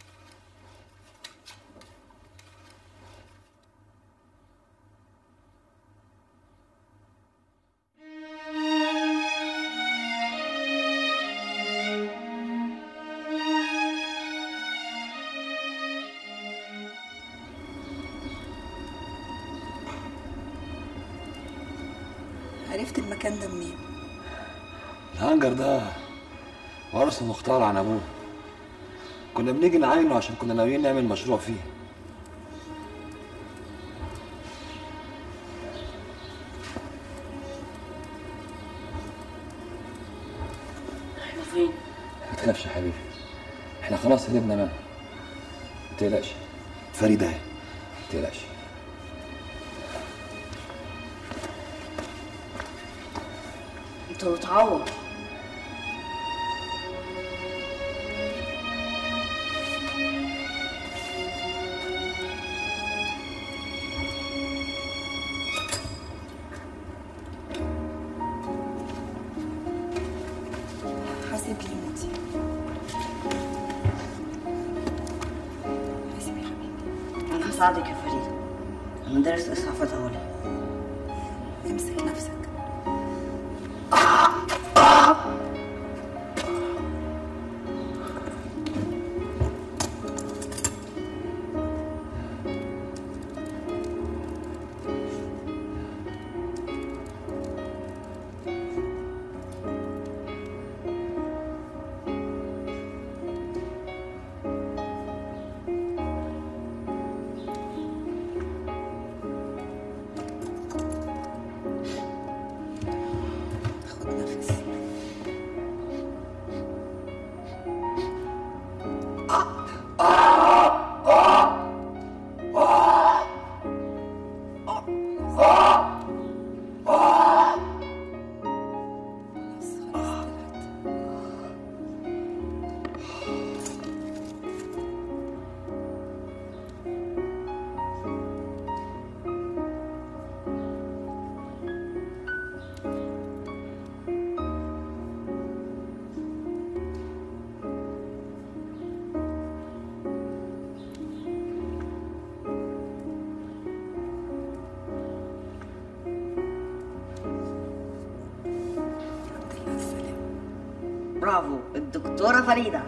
عرفت المكان ده منين الهانجر ده ورث مختار عن ابوه كنا بنيجي نعاينه عشان كنا ناويين نعمل مشروع فيه احنا فين؟ ما تخافش يا حبيبي احنا خلاص هربنا منها ما تقلقش فريدة اهي ما تقلقش انت متعور حاسب لي موتي حاسب يا حبيبي انا هساعدك يا فريده انا دارس اسعافات اهو امسك نفسك خد نفس برافو الدكتوره فريده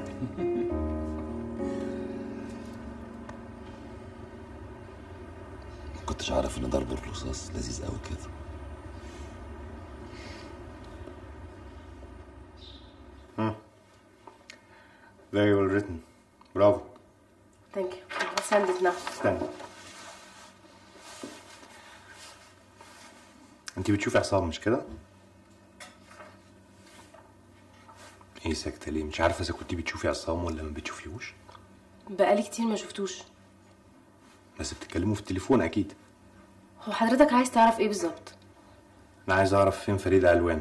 ما كنتش عارف ان ضرب الرصاص لذيذ قوي كده Very well written. برافو. ثانك يو send it now استنى. انت بتشوفي عصام مش كده؟ ايه ساكتة ليه؟ مش عارفة اذا كنتي بتشوفي عصام ولا ما بتشوفيهوش؟ بقالي كتير ما شفتوش بس بتتكلموا في التليفون اكيد. هو حضرتك عايز تعرف ايه بالظبط انا عايز اعرف فين فريدة علوان.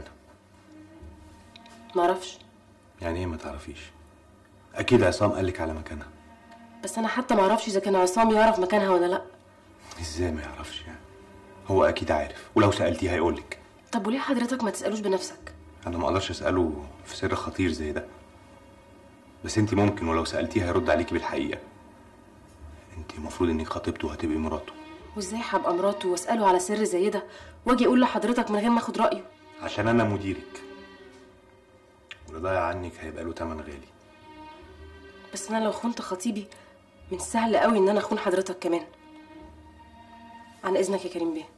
معرفش يعني ايه ما تعرفيش؟ اكيد عصام قالك على مكانها. بس انا حتى معرفش اذا كان عصام يعرف مكانها ولا لا ازاي ما يعرفش يعني؟ هو اكيد عارف ولو سألتيه هيقولك. طب وليه حضرتك ما تسالوش بنفسك انا ما اقدرش اساله في سر خطير زي ده بس انت ممكن ولو سالتيه هيرد عليكي بالحقيقه انت المفروض انك خطيبته وهتبقي مراته وازاي هبقى مراته واساله على سر زي ده واجي اقول لحضرتك من غير ما اخد رايه عشان انا مديرك ورضايا عنك هيبقى له تمن غالي بس انا لو خنت خطيبي من سهل قوي ان انا اخون حضرتك كمان عن اذنك يا كريم بيه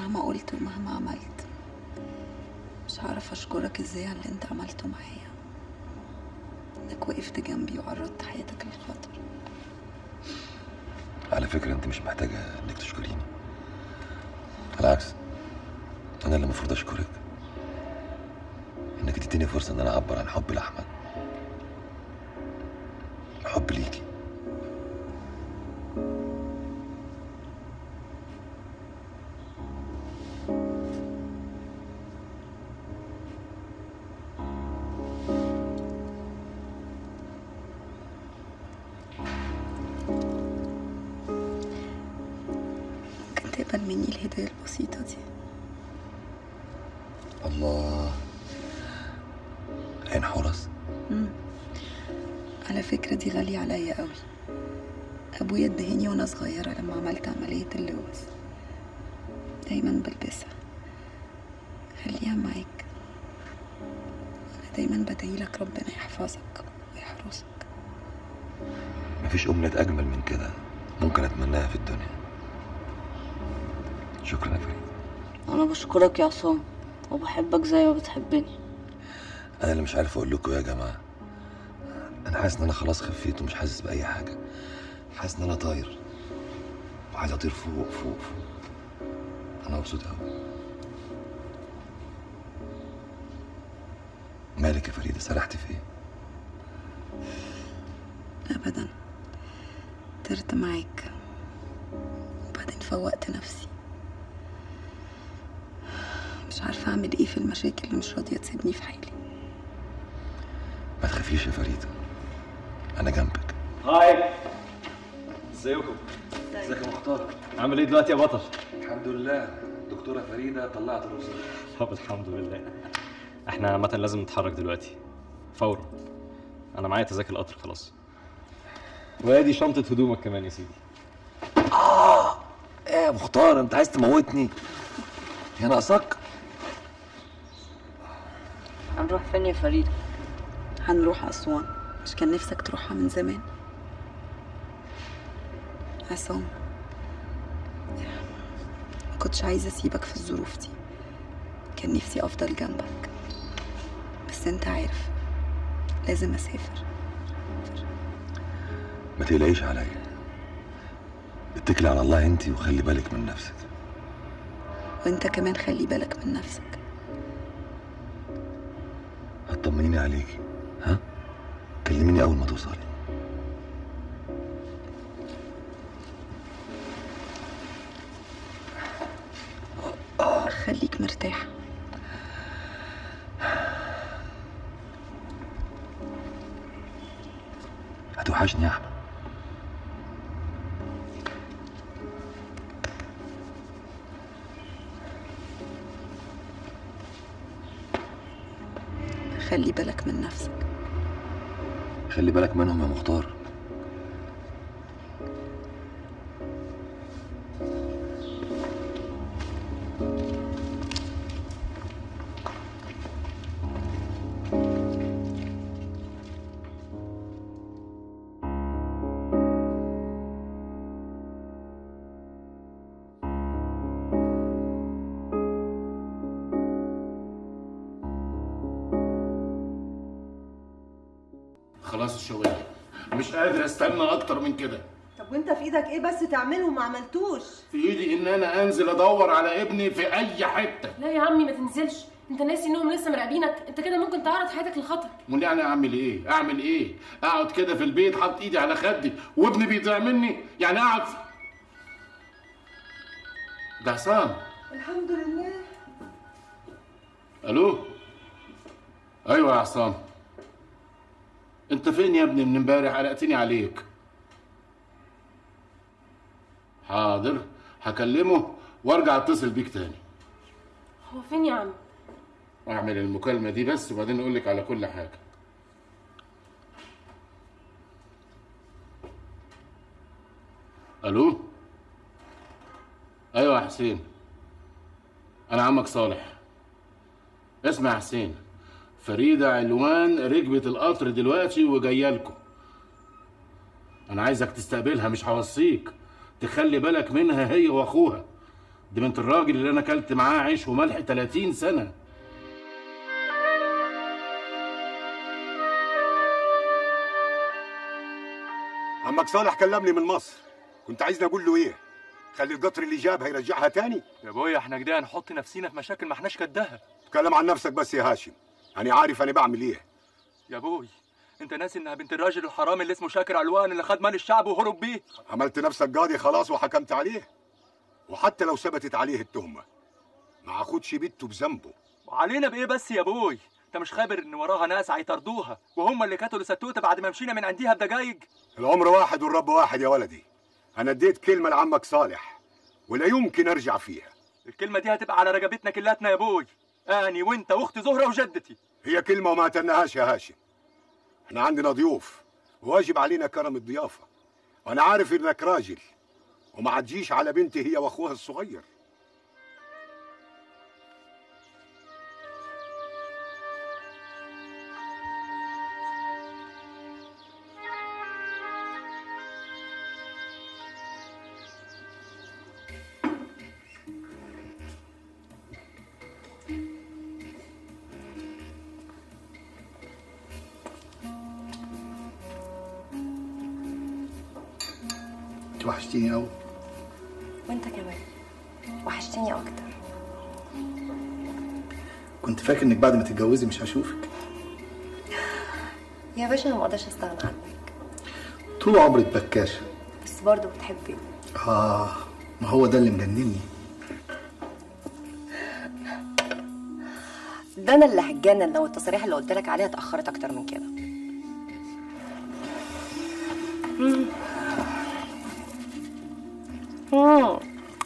مهما قلت ومهما عملت مش هعرف اشكرك ازاي على اللي انت عملته معايا انك وقفت جنبي وعرضت حياتك للخطر على فكرة انت مش محتاجة انك تشكريني بالعكس انا اللي المفروض اشكرك انك اديتني فرصة ان انا اعبر عن حبي لاحمد حب ليكي ممكن تقبل مني الهدية البسيطة دي الله عين حورس مم. على فكرة دي غالية عليا قوي أبويا ادهاني وأنا صغيرة لما عملت عملية اللوز دايما بلبسها خليها معاك أنا دايما بدعيلك ربنا يحفظك ويحرسك مفيش أمنية أجمل من كده ممكن أتمناها في الدنيا شكرا يا فريد انا بشكرك يا عصام وبحبك زي ما بتحبني أنا اللي مش عارف أقول لكم إيه يا جماعة أنا حاسس إن أنا خلاص خفيت ومش حاسس بأي حاجة حاسس إن أنا طاير وعايز أطير فوق فوق فوق أنا مبسوط أوي مالك يا فريدة سرحتي في إيه؟ أبدا طرت معاك وبعدين فوقت نفسي مش عارفة أعمل إيه في المشاكل اللي مش راضية تسيبني في حالي ما تخافيش يا فريدة أنا جنبك هاي ازيكم ازيك يا مختار عامل ايه دلوقتي يا بطل الحمد لله دكتورة فريدة طلعت الوصول طب الحمد لله احنا عامة لازم نتحرك دلوقتي فورا انا معايا تذاكر القطر خلاص وادي شنطة هدومك كمان يا سيدي آه إيه يا مختار أنت عايز تموتني يا ناقصك هنروح فين يا فريدة؟ هنروح أسوان مش كان نفسك تروحها من زمان عصام ما كنتش عايزة أسيبك في الظروف دي كان نفسي أفضل جنبك بس أنت عارف لازم أسافر ما تقلقيش عليا اتكلي على الله انت وخلي بالك من نفسك وأنت كمان خلي بالك من نفسك هتطمنيني عليكي ها كلميني اول ما توصلي خليك مرتاح هتوحشني يا احمد خلي بالك من نفسك خلي بالك منهم يا مختار خلاص الشغل مش قادر استنى اكتر من كده طب وانت في ايدك ايه بس تعمله وما عملتوش في ايدي ان انا انزل ادور على ابني في اي حته لا يا عمي ما تنزلش انت ناسي انهم لسه مراقبينك انت كده ممكن تعرض حياتك للخطر امال يعني اعمل ايه اعمل ايه اقعد كده في البيت حاطط ايدي على خدي وابني بيضيع مني يعني اقعد في- ده عصام الحمد لله الو ايوه يا عصام انت فين يا ابني من امبارح قلقتني عليك حاضر هكلمه وارجع اتصل بيك تاني هو فين يا عم اعمل المكالمه دي بس وبعدين اقول لك على كل حاجه الو ايوه يا حسين انا عمك صالح اسمع يا حسين فريدة علوان ركبت القطر دلوقتي وجايه لكم انا عايزك تستقبلها مش هوصيك تخلي بالك منها هي واخوها دي بنت الراجل اللي انا اكلت معاه عيش وملح 30 سنه عمك صالح كلمني من مصر كنت عايزني اقول له ايه خلي القطر اللي جابها يرجعها تاني يا ابويا احنا كده هنحط نفسينا في مشاكل ما احناش قدها اتكلم عن نفسك بس يا هاشم انا عارف انا بعمل ايه يا ابوي انت ناسي انها بنت الراجل الحرامي اللي اسمه شاكر علوان اللي خد مال الشعب وهرب بيه عملت نفسك قاضي خلاص وحكمت عليه وحتى لو ثبتت عليه التهمه ما اخدش بيته بذنبه وعلينا بايه بس يا ابوي انت مش خابر ان وراها ناس هيطردوها وهم اللي كتلوا ستوته بعد ما مشينا من عنديها بدقايق العمر واحد والرب واحد يا ولدي انا اديت كلمه لعمك صالح ولا يمكن ارجع فيها الكلمه دي هتبقى على رقبتنا كلاتنا يا ابوي اني وانت واختي زهره وجدتي هي كلمه وما تنهاش يا هاشم احنا عندنا ضيوف وواجب علينا كرم الضيافه وانا عارف انك راجل وما عتجيش على بنتي هي واخوها الصغير انت وحشتيني قوي وانت كمان وحشتني اكتر كنت فاكر انك بعد ما تتجوزي مش هشوفك يا باشا انا ما اقدرش استغنى عنك طول عمرك بكاشه بس برضه بتحبني اه ما هو ده اللي مجنني ده انا اللي هتجنن لو التصاريح اللي قلت لك عليها اتاخرت اكتر من كده مم. مم.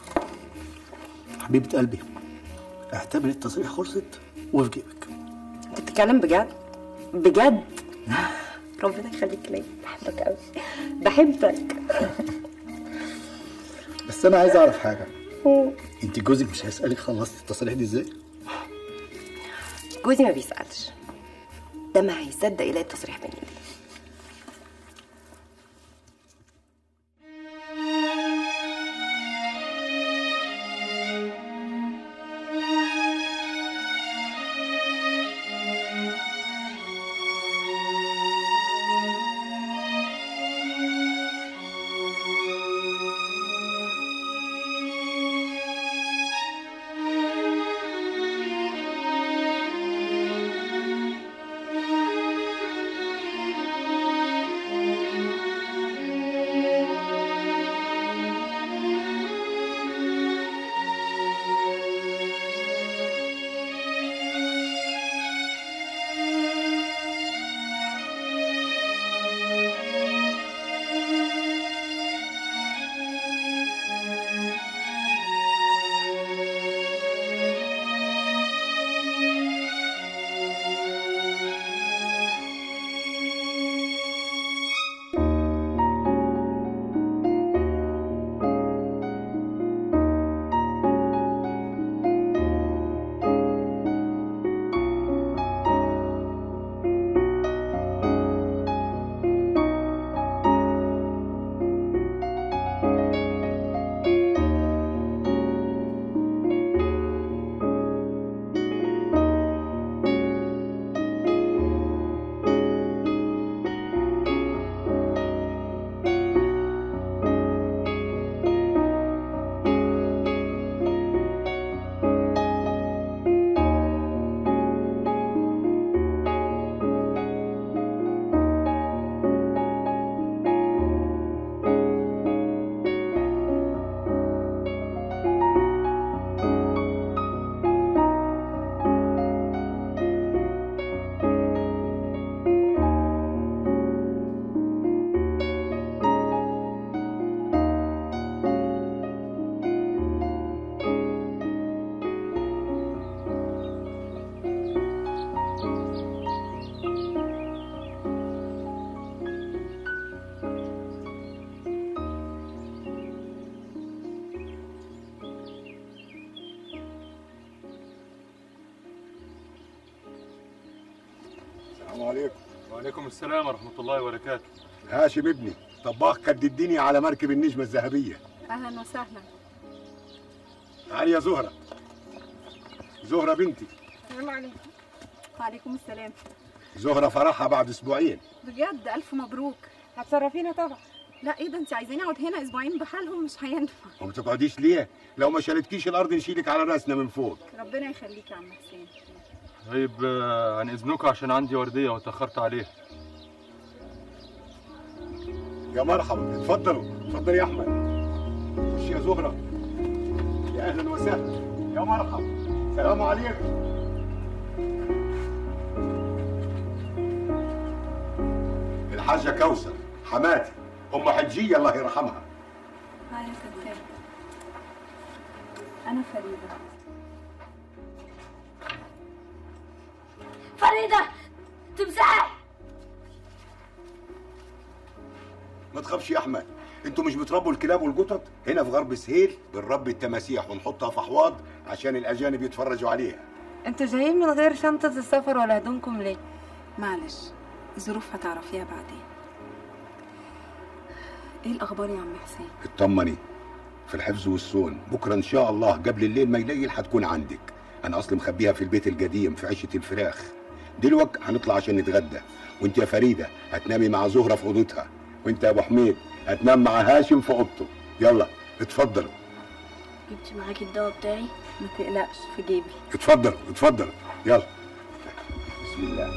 حبيبه قلبي اعتبر التصريح خلصت وفي جيبك انت بتتكلم بجد بجد ربنا يخليك ليا بحبك قوي بحبك بس انا عايز اعرف حاجه انت جوزك مش هيسالك خلصت التصريح دي ازاي جوزي ما بيسالش ده ما هيصدق يلاقي التصريح بين ايدي السلام عليكم وعليكم السلام ورحمه الله وبركاته هاشم ابني طباخ كد الدنيا على مركب النجمه الذهبيه اهلا وسهلا تعالي يا زهره زهره بنتي السلام عليكم وعليكم السلام زهره فرحها بعد اسبوعين بجد الف مبروك هتصرفينا طبعا لا ايه ده انت عايزاني اقعد هنا اسبوعين بحالهم مش هينفع وما تقعديش ليه لو ما شالتكيش الارض نشيلك على راسنا من فوق ربنا يخليك يا عم حسين طيب آه، عن اذنكم عشان عندي ورديه واتاخرت عليها يا مرحبا اتفضلوا اتفضل يا احمد خش يا زهره يا اهلا وسهلا يا مرحبا سلام عليكم الحاجه كوثر حماتي ام حجيه الله يرحمها هاي يا فتاة أنا فريدة فريدة تمساح ما تخافش يا احمد انتوا مش بتربوا الكلاب والقطط هنا في غرب سهيل بنربي التماسيح ونحطها في احواض عشان الاجانب يتفرجوا عليها انتوا جايين من غير شنطة السفر ولا هدومكم ليه؟ معلش ظروف هتعرفيها بعدين ايه الأخبار يا عم حسين؟ اطمني في الحفظ والصون بكره ان شاء الله قبل الليل ما يليل هتكون عندك انا اصلي مخبيها في البيت القديم في عشه الفراخ دلوقتي هنطلع عشان نتغدى وانت يا فريده هتنامي مع زهره في اوضتها وانت يا ابو حميد هتنام مع هاشم في اوضته يلا اتفضلوا جبتي معاكي الدواء بتاعي ما تقلقش في جيبي اتفضلوا اتفضلوا يلا بسم الله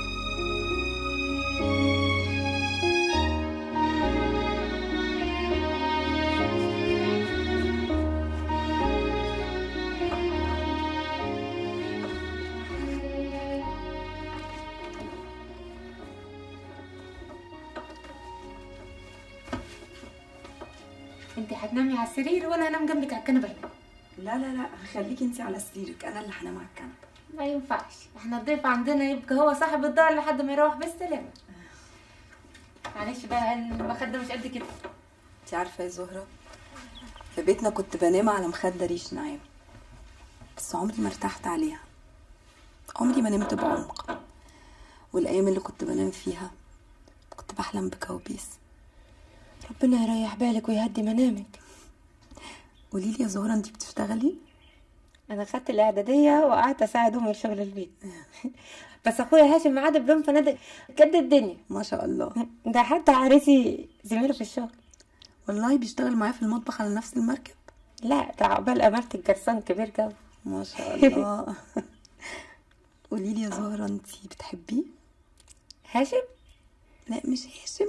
انت هتنامي على السرير وانا هنام جنبك على الكنبه لا لا لا خليكي انت على سريرك أنا اللي هنام على الكنبة ما ينفعش احنا الضيف عندنا يبقى هو صاحب الدار لحد ما يروح بالسلامه معلش بقى المخده مش قد كده انت عارفة يا زهرة في بيتنا كنت بنام على مخدة ريش ناعم بس عمري ما ارتحت عليها عمري ما نمت بعمق والأيام اللي كنت بنام فيها كنت بحلم بكوابيس ربنا يريح بالك ويهدي منامك قولي لي يا زهرة انت بتشتغلي انا خدت الاعداديه وقعدت اساعد امي في شغل البيت بس اخويا هاشم معاد بلون فنادق قد الدنيا ما شاء الله ده حتى عريسي زميله في الشغل والله بيشتغل معايا في المطبخ على نفس المركب لا ده عقبال امرت الجرسون كبير قوي ما شاء الله قولي لي يا زهرة انت بتحبيه هاشم لا مش هاشم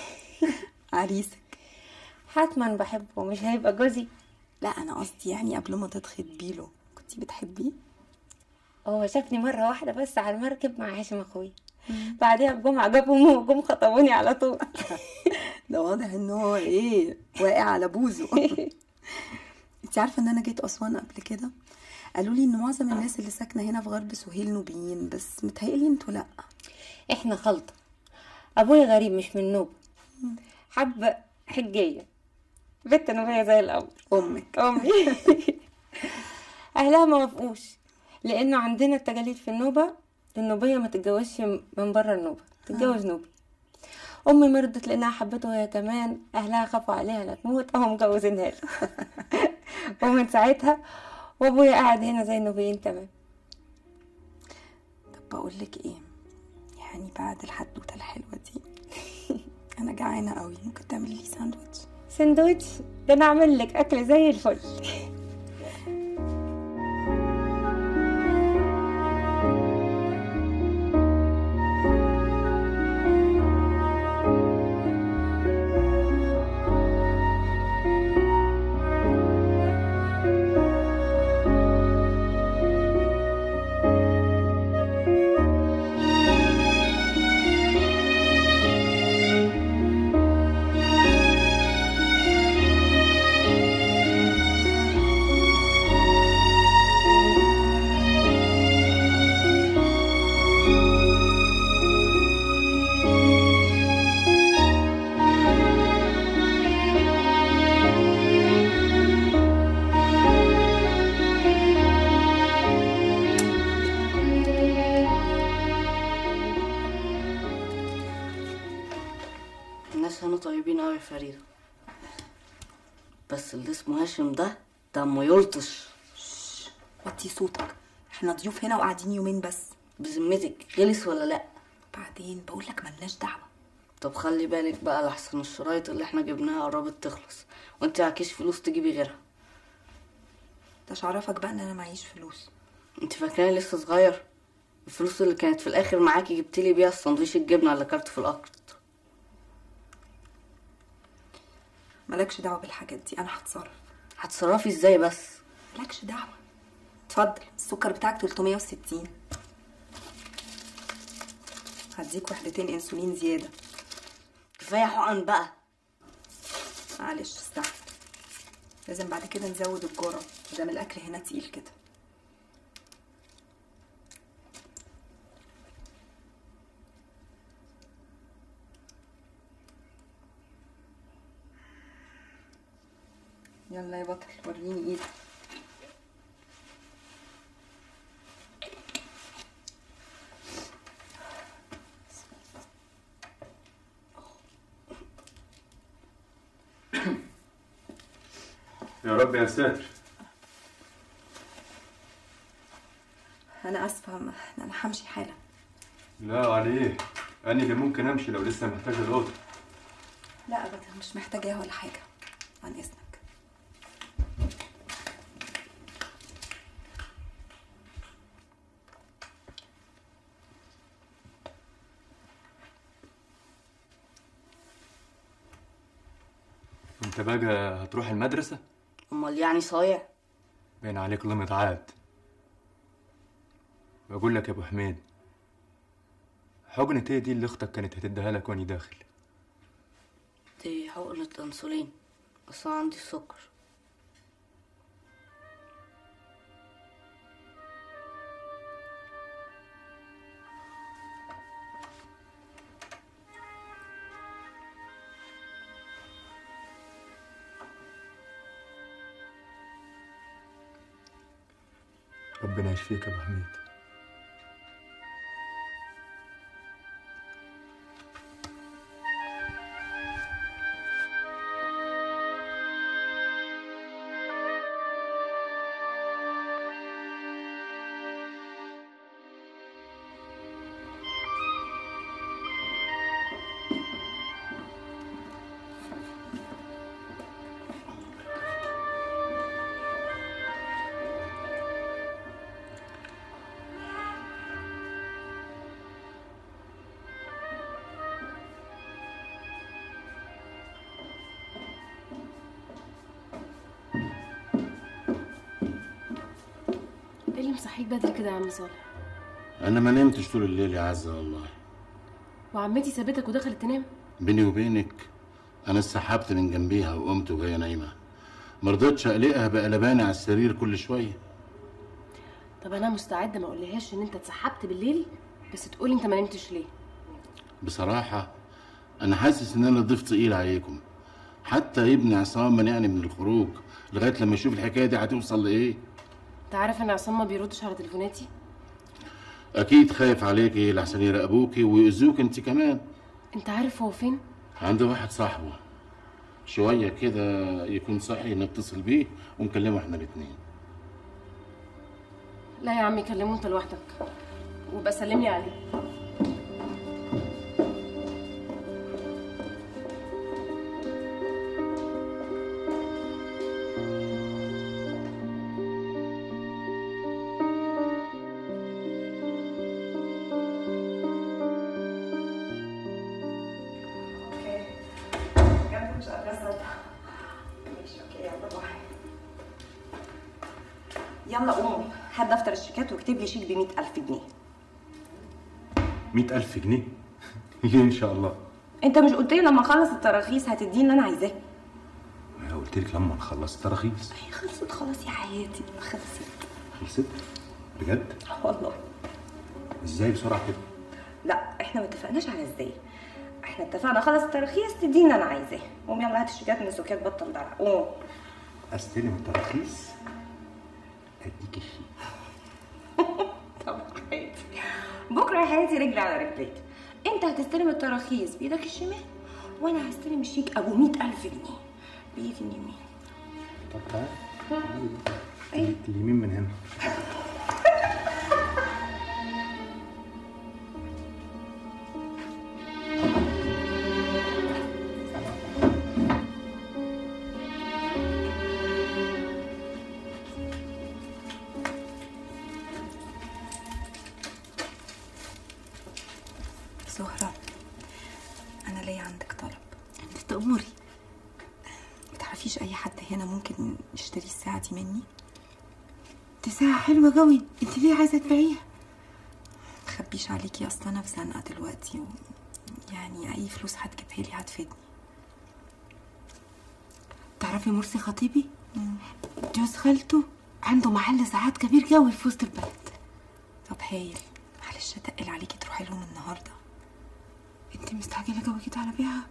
عريسك حتما بحبه مش هيبقى جوزي لا انا قصدي يعني قبل ما تتخطبي له كنتي بتحبيه هو شافني مرة واحدة بس على المركب مع هاشم اخويا بعدها بجمعة جابوا امه وجم خطبوني على طول ده واضح ان هو ايه واقع على بوزه انت عارفه ان انا جيت اسوان قبل كده قالوا لي ان معظم الناس اللي ساكنه هنا في غرب سهيل نوبيين بس متهيألي انتوا لا احنا خلطة ابويا غريب مش من نوب حب حجية بنت نوبية زي الأول أمك أمي أهلها ما وافقوش لأنه عندنا التجاليد في النوبة النوبية ما تتجوزش من بره النوبة تتجوز نوبي أمي مرضت لأنها حبته هي كمان أهلها خافوا عليها لا تموت أهو مجوزينها له ومن ساعتها وأبويا قاعد هنا زي النوبيين تمام طب بقول لك ايه يعني بعد الحدوته الحلوه دي انا جعانه قوي ممكن تعملي لي ساندوتش سندوتش ده أنا أعمل لك أكل زي الفل الناس هنا طيبين قوي يا فريدة بس اللي اسمه هاشم ده دمه يلطش وطي صوتك احنا ضيوف هنا وقاعدين يومين بس بذمتك غلس ولا لا بعدين بقول لك ملناش دعوه طب خلي بالك بقى لحسن الشرايط اللي احنا جبناها قربت تخلص وانت معكيش فلوس تجيبي غيرها ده عرفك بقى ان انا معيش فلوس انت فاكراني لسه صغير الفلوس اللي كانت في الاخر معاكي جبتلي بيها السندوتش الجبنه اللي اكلته في القطر مالكش دعوه بالحاجات دي انا هتصرف هتصرفي ازاي بس مالكش دعوه اتفضل السكر بتاعك 360 هديك وحدتين انسولين زياده كفايه حقن بقى معلش استحمل لازم بعد كده نزود الجرعه دام الاكل هنا تقيل كده يلا يا بطل وريني ايدك يا رب يا ساتر انا اسفه ما- انا همشي حالا لا عليه أنا اللي ممكن أمشي لو لسه محتاج الأوضة لا ابدا مش محتاجاها ولا حاجه عن اذنك أنت بقى هتروح المدرسة؟ امال يعني صايع باين عليك لمط عاد بقول لك يا أبو حميد حقنة ايه دي اللي أختك كانت هتديها لك وأني داخل دي حقنه انسولين بس انا عندي السكر ربنا يشفيك يا أبو حميد ايه اللي مصحيك بدري كده يا عم صالح انا ما نمتش طول الليل يا عزه والله وعمتي سابتك ودخلت تنام بيني وبينك انا اتسحبت من جنبيها وقمت وهي نايمه ما رضيتش اقلقها بقلباني على السرير كل شويه طب انا مستعده ما اقولهاش ان انت اتسحبت بالليل بس تقولي انت ما نمتش ليه بصراحه انا حاسس ان انا ضيف تقيل عليكم حتى ابن عصام منعني من الخروج لغايه لما يشوف الحكايه دي هتوصل لايه انت عارف ان عصام ما بيردش على تليفوناتي اكيد خايف عليكي لحسن يراقبوكي ويؤذوك انت كمان انت عارف هو فين عنده واحد صاحبه شويه كده يكون صحي نتصل بيه ونكلمه احنا الاثنين لا يا عمي كلمه انت لوحدك وبقى سلم لي عليه اوكي بجد مش قادره اصدق ماشي اوكي يلا باي يلا قوم هات دفتر الشيكات واكتب لي شيك ب 100000 جنيه مئة ألف جنيه ليه إن شاء الله انت مش قلت لي لما اخلص التراخيص هتديني اللي انا عايزاه أنا قلت لك لما نخلص التراخيص هي خلصت خلاص يا حياتي خلصت خلصت بجد والله ازاي بسرعه كده لا احنا ما اتفقناش على ازاي احنا اتفقنا خلص التراخيص تديني اللي انا عايزاه قوم يلا هات الشيكات من السكات بطل دلع قوم استلم التراخيص اديك الشيك طب حياتي بكره يا حياتي رجلي على رجليك انت هتستلم التراخيص بايدك الشمال وانا هستلم الشيك ابو مئة ألف جنيه بايدي اليمين طب تعالى اليمين من هنا زهرة أنا ليا عندك طلب تأمري متعرفيش أي حد هنا ممكن يشتري الساعة دي مني دي ساعة حلوة قوي انت ليه عايزة تبيعيها مخبيش عليكي أصلا أنا في زنقة دلوقتي و... يعني أي فلوس هتجيبها لي هتفيدني تعرفي مرسي خطيبي جوز خالته عنده محل ساعات كبير قوي في وسط البلد طب هايل معلش أتقل عليكي تروحي لهم النهاردة انت مستعجلة قوي كده على بيعها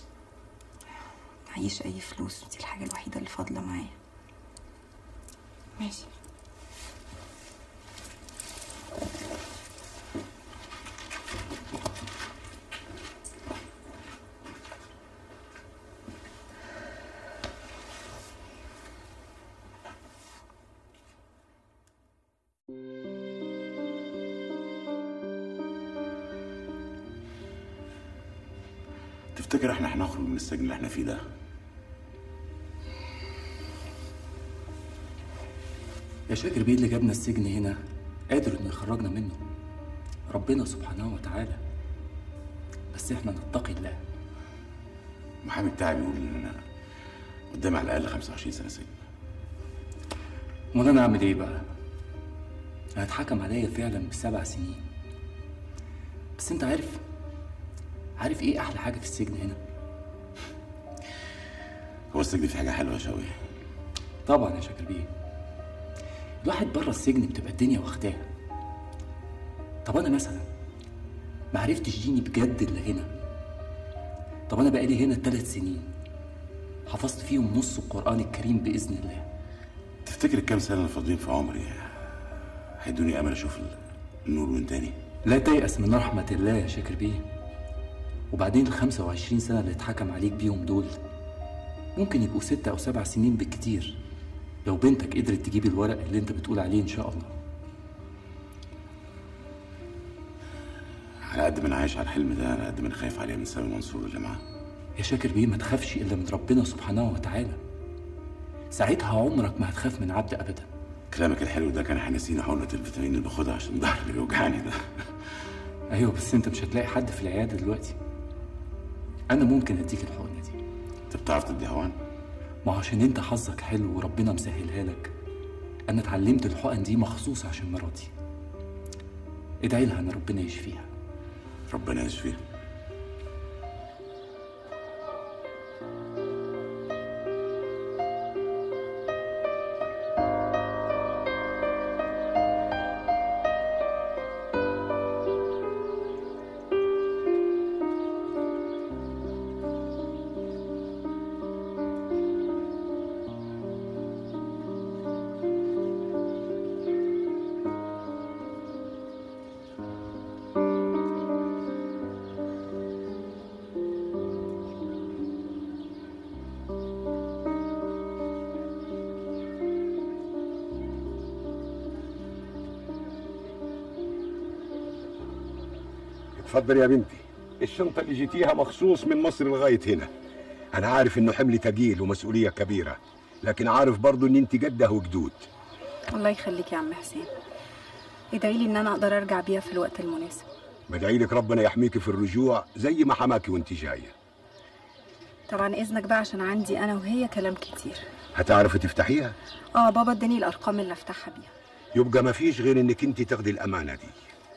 معيش أي فلوس دي الحاجة الوحيدة اللي فاضلة معايا ماشي تفتكر احنا هنخرج من السجن اللي احنا فيه ده يا شاكر بيه اللي جابنا السجن هنا قادر انه يخرجنا منه ربنا سبحانه وتعالى بس احنا نتقي الله المحامي بتاعي بيقول ان انا قدامي على الاقل 25 سنه سجن امال انا اعمل ايه بقى انا اتحكم عليا فعلا بسبع سنين بس انت عارف عارف ايه احلى حاجه في السجن هنا هو السجن فيه حاجه حلوه يا شوقي طبعا يا شاكر بيه الواحد بره السجن بتبقى الدنيا واخداه طب انا مثلا ما عرفتش ديني بجد الا هنا طب انا بقالي هنا ثلاث سنين حفظت فيهم نص القران الكريم باذن الله تفتكر الكام سنه اللي فاضلين في عمري هيدوني امل اشوف النور من تاني لا تيأس من رحمة الله يا شاكر بيه وبعدين ال 25 سنة اللي اتحكم عليك بيهم دول ممكن يبقوا ستة أو سبع سنين بالكتير لو بنتك قدرت تجيب الورق اللي انت بتقول عليه إن شاء الله على قد ما انا عايش على الحلم ده على قد ما انا خايف عليه من سامي منصور اللي معاه يا شاكر بيه ما تخافش إلا من ربنا سبحانه وتعالى ساعتها عمرك ما هتخاف من عبد أبدا كلامك الحلو ده كان هينسيني حقنة الفيتامين اللي باخدها عشان ظهري اللي بيوجعني ده أيوه بس أنت مش هتلاقي حد في العيادة دلوقتي أنا ممكن أديك الحقنة دي أنت بتعرف تدي حقن؟ ما عشان أنت حظك حلو وربنا مسهلها لك أنا اتعلمت الحقن دي مخصوص عشان مراتي ادعي لها إن ربنا يشفيها ربنا يشفيها اتفضل يا بنتي الشنطة اللي جيتيها مخصوص من مصر لغاية هنا أنا عارف إنه حمل تقيل ومسؤولية كبيرة لكن عارف برضو إن أنت جدة وجدود الله يخليك يا عم حسين ادعي لي ان انا اقدر ارجع بيها في الوقت المناسب بدعي لك ربنا يحميكي في الرجوع زي ما حماكي وأنت جاية طبعا اذنك بقى عشان عندي انا وهي كلام كتير هتعرفي تفتحيها اه بابا اداني الارقام اللي افتحها بيها يبقى ما فيش غير إنك أنت تاخدي الأمانة دي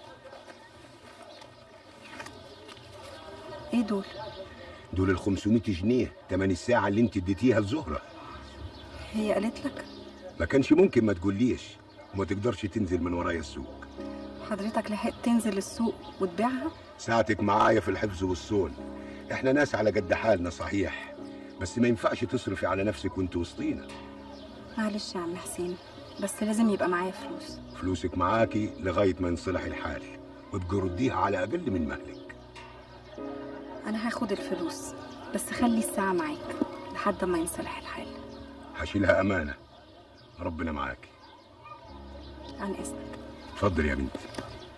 ايه دول دول ال 500 جنيه تمن الساعة اللي أنت اديتيها لزهرة هي قالت لك ما كانش ممكن ما تقوليش وما تقدرش تنزل من ورايا السوق حضرتك لحقت تنزل السوق وتبيعها ساعتك معايا في الحفظ والصون احنا ناس على قد حالنا صحيح بس ما ينفعش تصرفي على نفسك وانت وسطينا معلش يا عم حسين بس لازم يبقى معايا فلوس فلوسك معاكي لغاية ما ينصلح الحال وابقي رديها على أقل من مهلك انا هاخد الفلوس بس خلي الساعة معاك لحد ما ينصلح الحال هشيلها أمانة ربنا معاكي عن اذنك اتفضل يا بنتي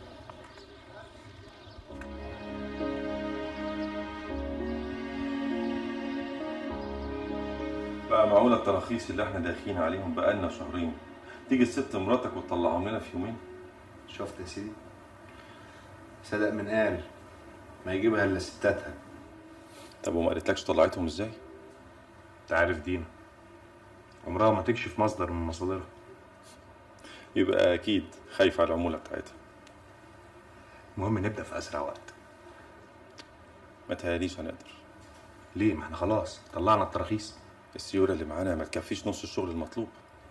بقى معقولة التراخيص اللي احنا داخلين عليهم بقالنا شهرين تيجي الست مراتك وتطلعهم لنا في يومين شفت يا سيدي صدق من قال ما يجيبها الا ستاتها طب وما قالتلكش طلعتهم ازاي انت عارف دينا عمرها ما تكشف مصدر من مصادرها يبقى اكيد خايف على العموله بتاعتها المهم نبدا في اسرع وقت ما تهيأليش هنقدر ليه ما احنا خلاص طلعنا التراخيص السيوله اللي معانا ما تكفيش نص الشغل المطلوب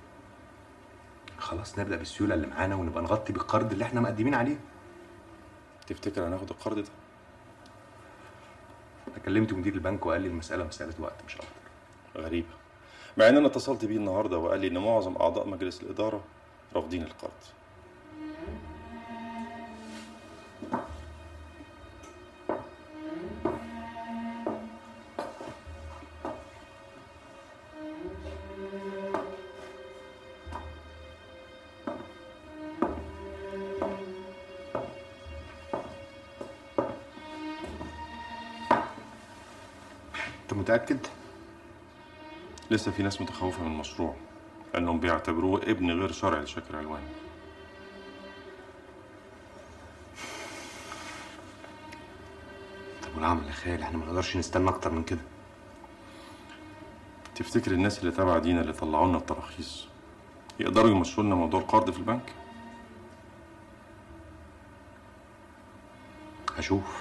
خلاص نبدا بالسيوله اللي معانا ونبقى نغطي بالقرض اللي احنا مقدمين عليه تفتكر هناخد القرض ده انا كلمت مدير البنك وقال لي المساله مساله وقت مش اكتر غريبه مع ان انا اتصلت بيه النهارده وقال لي ان معظم اعضاء مجلس الاداره رافضين القرض انت متاكد لسه في ناس متخوفه من المشروع لانهم بيعتبروه ابن غير شرعي لشاكر علوان طب والعمل يا خالد احنا ما نقدرش نستنى اكتر من كده تفتكر الناس اللي تبع دينا اللي طلعوا لنا التراخيص يقدروا يمشوا لنا موضوع القرض في البنك هشوف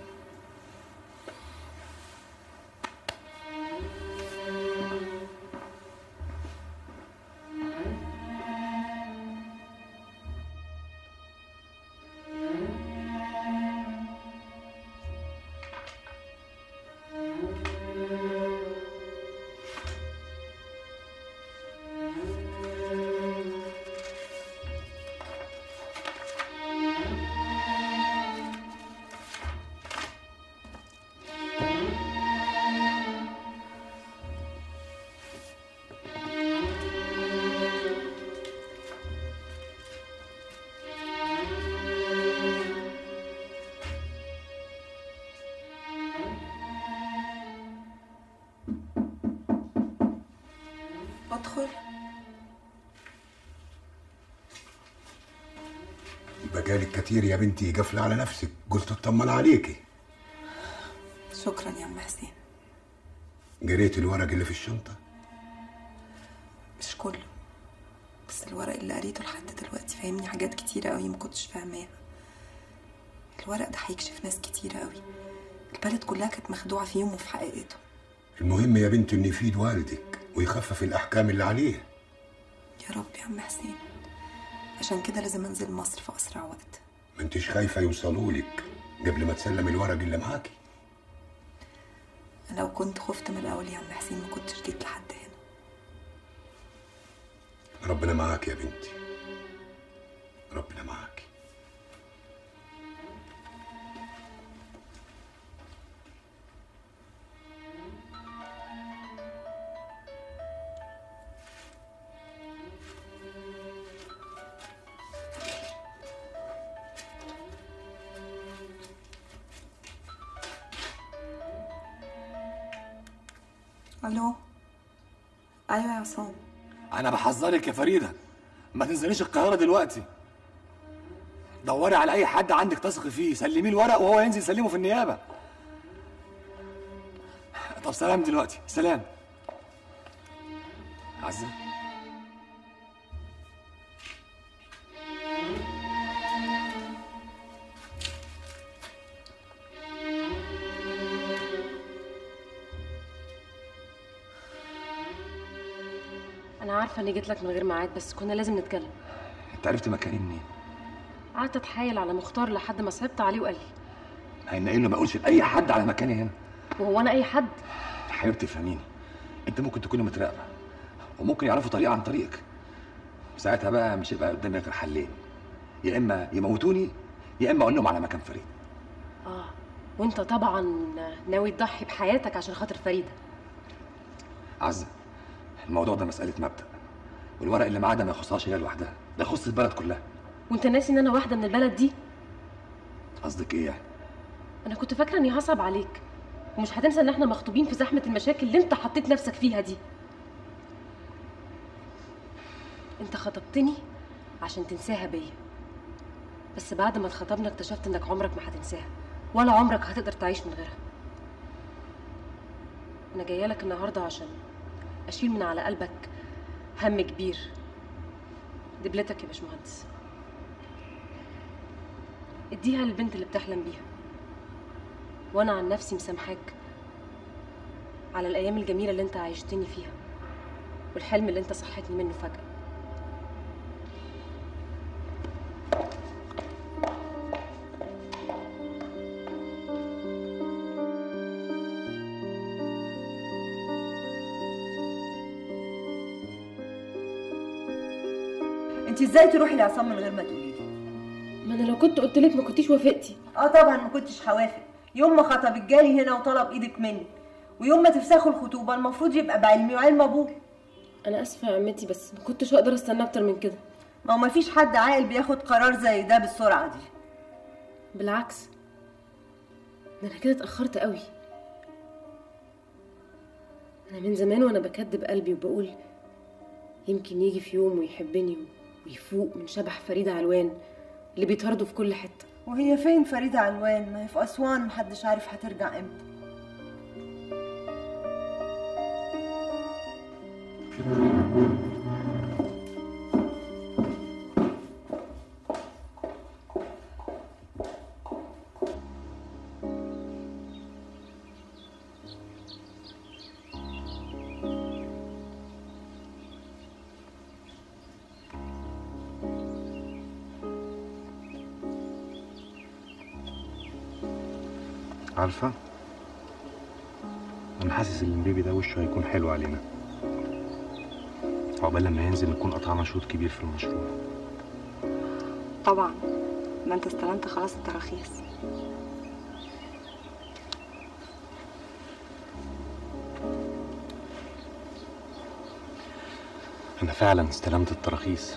ادخل بقالك كتير يا بنتي قافلة على نفسك قلت اطمن عليكي شكرا يا عم حسين قريت الورق اللي في الشنطة مش كله بس الورق اللي قريته لحد دلوقتي فاهمني حاجات كتيرة قوي ما كنتش فاهماها الورق ده هيكشف ناس كتيرة قوي البلد كلها كانت مخدوعة فيهم وفي حقيقتهم المهم يا بنتي انه يفيد والدك ويخفف الاحكام اللي عليه يا رب يا عم حسين عشان كده لازم انزل مصر في اسرع وقت ما انتش خايفة يوصلوا لك قبل ما تسلم الورق اللي معاكي لو كنت خفت من الاول يا عم حسين ما كنتش جيت لحد هنا ربنا معاك يا بنتي ربنا معاك الو ايوه يا عصام انا بحذرك يا فريده ما تنزليش القاهره دلوقتي دوري على اي حد عندك تثقي فيه سلميه الورق وهو ينزل يسلمه في النيابه طب سلام دلوقتي سلام عزه انا عارفه اني جيت لك من غير ميعاد بس كنا لازم نتكلم انت عرفت مكاني منين؟ قعدت اتحايل على مختار لحد ما صعبت عليه وقال لي هينقل له ما اقولش لاي حد على مكاني هنا وهو انا اي حد يا حبيبتي فهميني انت ممكن تكوني متراقبه وممكن يعرفوا طريقه عن طريقك ساعتها بقى مش هيبقى قدامي غير حلين يا اما يموتوني يا اما اقول لهم على مكان فريد اه وانت طبعا ناوي تضحي بحياتك عشان خاطر فريده عزه الموضوع ده مساله مبدا والورق اللي معاه ده ما يخصهاش هي لوحدها ده يخص البلد كلها وانت ناسي ان انا واحده من البلد دي قصدك ايه يعني انا كنت فاكره اني هصعب عليك ومش هتنسى ان احنا مخطوبين في زحمه المشاكل اللي انت حطيت نفسك فيها دي انت خطبتني عشان تنساها بيا بس بعد ما اتخطبنا اكتشفت انك عمرك ما هتنساها ولا عمرك هتقدر تعيش من غيرها انا جايه لك النهارده عشان اشيل من على قلبك هم كبير دبلتك يا باشمهندس اديها للبنت اللي بتحلم بيها وانا عن نفسي مسامحاك على الايام الجميله اللي انت عايشتني فيها والحلم اللي انت صحتني منه فجاه انت ازاي تروحي لعصام من غير ما تقولي لي ما انا لو كنت قلت لك ما كنتيش وافقتي اه طبعا ما كنتش هوافق يوم ما خطبك جالي هنا وطلب ايدك مني ويوم ما تفسخوا الخطوبه المفروض يبقى بعلمي وعلم ابوه انا اسفه يا عمتي بس ما كنتش اقدر استنى اكتر من كده ما هو ما فيش حد عاقل بياخد قرار زي ده بالسرعه دي بالعكس ده انا كده اتاخرت قوي انا من زمان وانا بكدب قلبي وبقول يمكن يجي في يوم ويحبني ويفوق من شبح فريدة علوان اللي بيطارده في كل حته وهي فين فريده علوان ما هي في اسوان محدش عارف هترجع امتى عارفة أنا حاسس إن البيبي ده وشه هيكون حلو علينا عقبال لما ينزل نكون قطعنا شوط كبير في المشروع طبعا ما انت استلمت خلاص التراخيص أنا فعلا استلمت التراخيص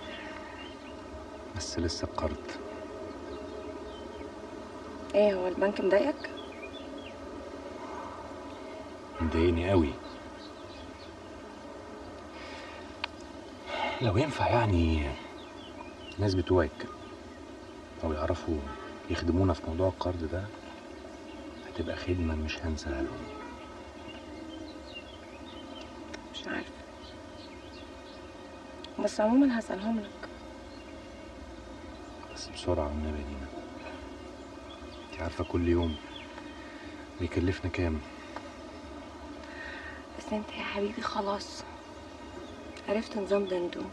بس لسه القرض ايه هو البنك مضايقك مضايقني قوي لو ينفع يعني الناس بتوعك لو يعرفوا يخدمونا في موضوع القرض ده هتبقى خدمة مش هنساها لهم مش عارفه بس عموما هسألهم لك بس بسرعة والنبي يا دينا انت عارفة كل يوم بيكلفنا كام بس انت يا حبيبي خلاص عرفت نظام دندون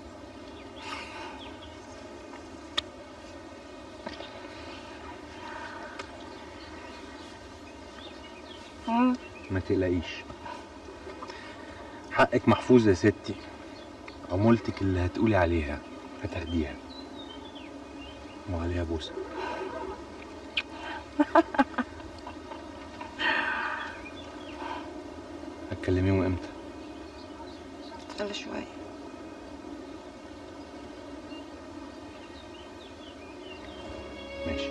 مم. ما تقلقيش حقك محفوظ يا ستي عمولتك اللي هتقولي عليها هتاخديها وعليها بوسة هتكلميهم امتى استنى شوية ماشي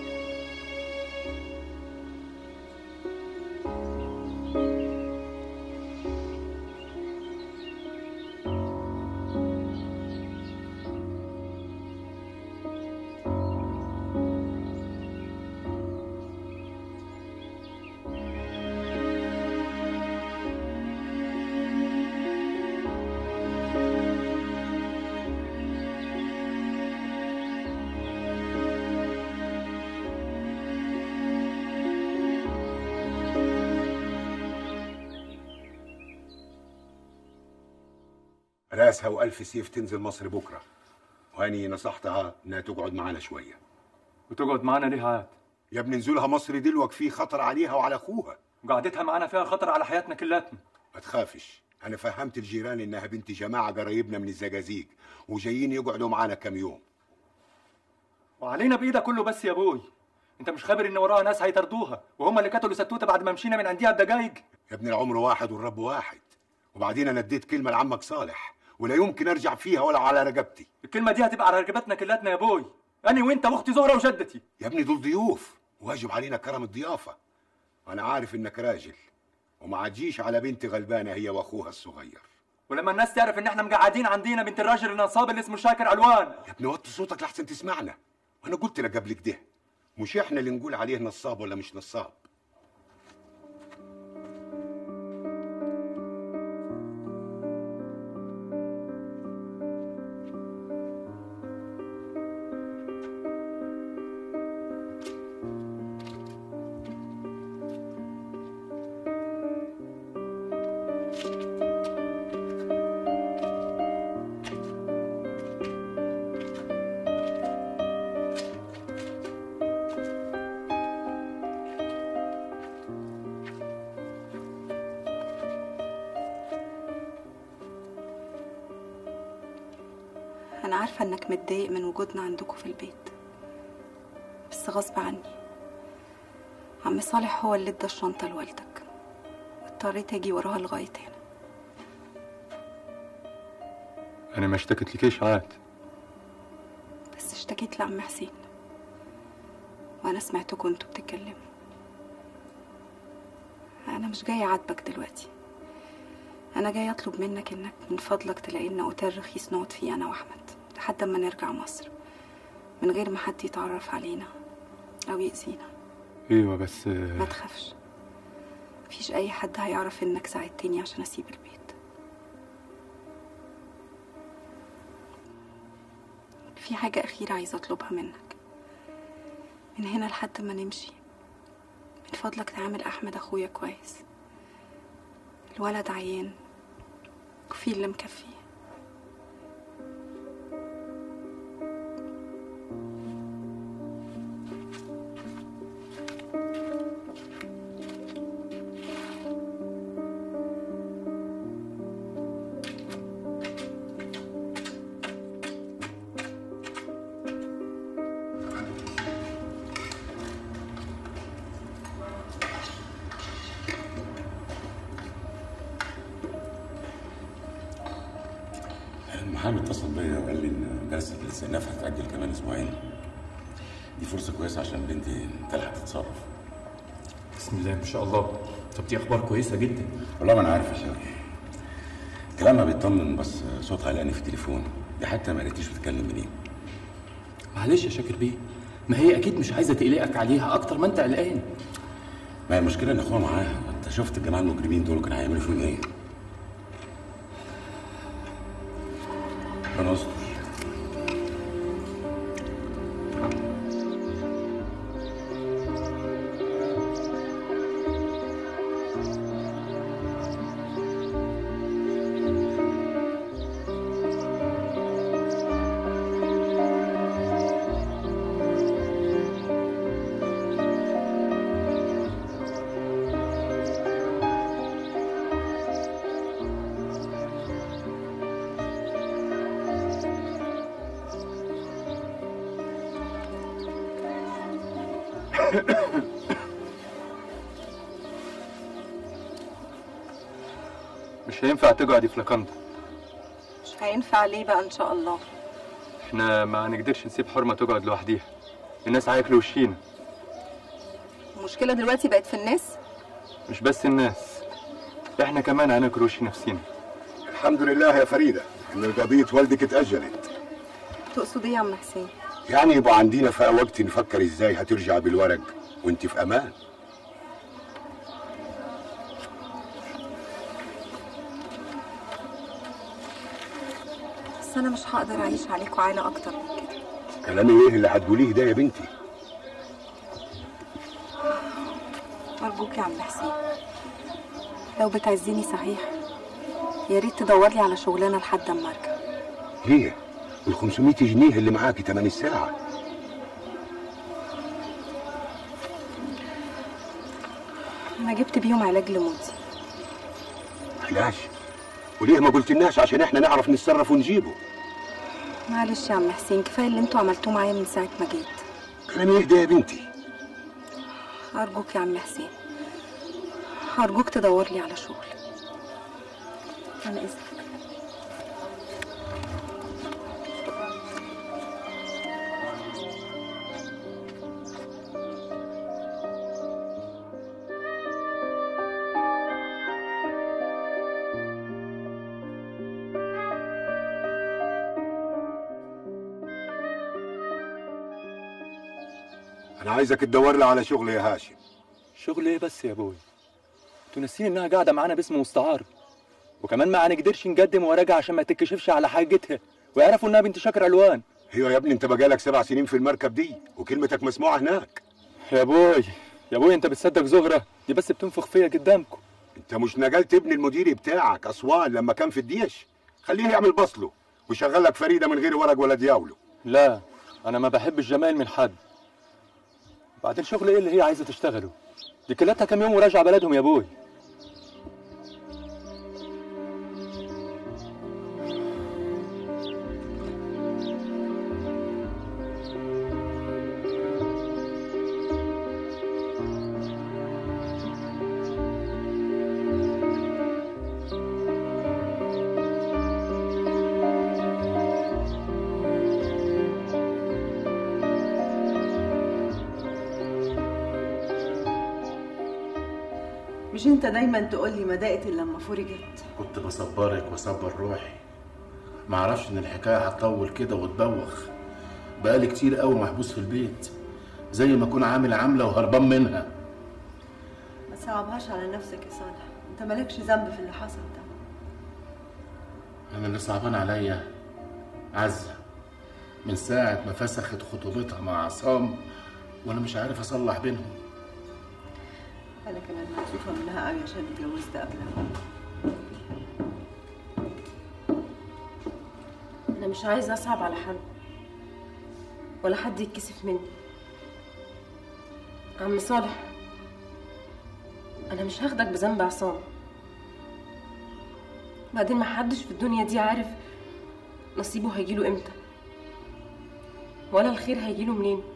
راسها والف سيف تنزل مصر بكره وهاني نصحتها انها تقعد معانا شويه وتقعد معانا ليه هات يا ابن نزولها مصر دلوك في خطر عليها وعلى اخوها قعدتها معانا فيها خطر على حياتنا كلاتنا ما تخافش انا فهمت الجيران انها بنت جماعه قرايبنا من الزجازيج وجايين يقعدوا معانا كام يوم وعلينا بايدها كله بس يا ابوي انت مش خابر ان وراها ناس هيطردوها وهم اللي قتلوا ستوته بعد ما مشينا من عندها بدقايق يا ابن العمر واحد والرب واحد وبعدين انا اديت كلمه لعمك صالح ولا يمكن ارجع فيها ولا على رقبتي الكلمه دي هتبقى على رقبتنا كلاتنا يا ابوي انا وانت واختي زهره وجدتي يا ابني دول ضيوف واجب علينا كرم الضيافه وانا عارف انك راجل وما تجيش على بنت غلبانه هي واخوها الصغير ولما الناس تعرف ان احنا مقعدين عندنا بنت الراجل النصاب اللي اسمه شاكر علوان يا ابني وطي صوتك لحسن تسمعنا وانا قلت لك قبل كده مش احنا اللي نقول عليه نصاب ولا مش نصاب أنا عارفة إنك متضايق من وجودنا عندكم في البيت بس غصب عني عم صالح هو اللي ادى الشنطة لوالدك واضطريت أجي وراها لغاية هنا انا ما اشتكيتلكيش عاد بس اشتكيت لعم حسين وأنا سمعتكم انتوا بتتكلموا أنا مش جاية أعاتبك دلوقتي أنا جاية أطلب منك إنك من فضلك تلاقي لنا أوتيل رخيص نقعد فيه أنا وأحمد لحد ما نرجع مصر من غير ما حد يتعرف علينا أو يأذينا ايوه بس ما تخافش مفيش أي حد هيعرف إنك ساعدتني عشان أسيب البيت في حاجة أخيرة عايزة أطلبها منك من هنا لحد ما نمشي من فضلك تعامل أحمد أخويا كويس الولد عيان وفي اللي مكفيه المحامي اتصل بيا وقال لي ان جلسه الاستئناف هتأجل كمان اسبوعين دي فرصه كويسه عشان بنتي تلحق تتصرف بسم الله ما شاء الله طب دي اخبار كويسه جدا والله ما انا عارف يا شاكر كلامها بيطمن بس صوتها قلقني في التليفون دي حتى ما قالتليش بتتكلم منين معلش يا شاكر بيه ما هي اكيد مش عايزه تقلقك عليها اكتر ما انت قلقان ما هي المشكله ان اخوها معاها انت شفت الجماعه المجرمين دول كانوا هيعملوا فيهم ايه ربنا يستر مش هينفع تقعدي في لكندا مش هينفع ليه بقى إن شاء الله احنا ما نقدرش نسيب حرمه تقعد لوحديها الناس هياكلوا وشينا المشكلة دلوقتي بقت في الناس مش بس الناس احنا كمان هناكل وش نفسينا الحمد لله يا فريده ان قضيه والدك اتاجلت تقصد إيه يا عم حسين يعني يبقى عندنا في وقت نفكر ازاي هترجع بالورق وانت في امان بس أنا مش هقدر أعيش عليكوا عالة أكتر من كده كلام ايه اللي هتقوليه ده يا بنتي أرجوك يا عم حسين لو بتعزيني صحيح يا ريت تدور لي على شغلانة لحد أما أرجع ليه ال 500 جنيه اللي معاكي تمن الساعه أنا جبت بيهم علاج لموتي علاش وليه ما قلتلناش عشان احنا نعرف نتصرف ونجيبه معلش يا عم حسين كفاية اللي انتوا عملتوه معايا من ساعة ما جيت كلام ايه ده يا بنتي أرجوك يا عم حسين أرجوك تدور لي على شغل أنا إذنك انا عايزك تدور لي على شغل يا هاشم شغل ايه بس يا ابوي انتوا ناسيين انها قاعده معانا باسم مستعار وكمان ما هنقدرش نقدم ورقه عشان ما تتكشفش على حاجتها ويعرفوا انها بنت شاكر علوان ايوه يا ابني انت بقالك سبع سنين في المركب دي وكلمتك مسموعه هناك يا ابوي يا ابوي انت بتصدق زغره دي بس بتنفخ فيا قدامكم انت مش نقلت ابن المدير بتاعك اسوان لما كان في الجيش خليه يعمل بصله ويشغل لك فريده من غير ورق ولا دياوله لا انا ما بحبش جمال من حد بعدين شغل ايه اللي هي عايزه تشتغله دي كلتها كام يوم وراجعه بلدهم يا ابوي مش انت دايما تقول لي ما ضاقت الا لما فرجت كنت بصبرك وصبر روحي ما اعرفش ان الحكايه هتطول كده وتبوخ بقالي كتير قوي محبوس في البيت زي ما اكون عامل عامله وهربان منها ما تصعبهاش على نفسك يا صالح انت مالكش ذنب في اللي حصل ده انا اللي صعبان عليا عزه من ساعه ما فسخت خطوبتها مع عصام وانا مش عارف اصلح بينهم انا كمان مكسوفه منها قوي عشان اتجوزت قبلها انا مش عايزه اصعب على حد ولا حد يتكسف مني عم صالح انا مش هاخدك بذنب عصام بعدين ما حدش في الدنيا دي عارف نصيبه هيجيله امتى ولا الخير هيجيله منين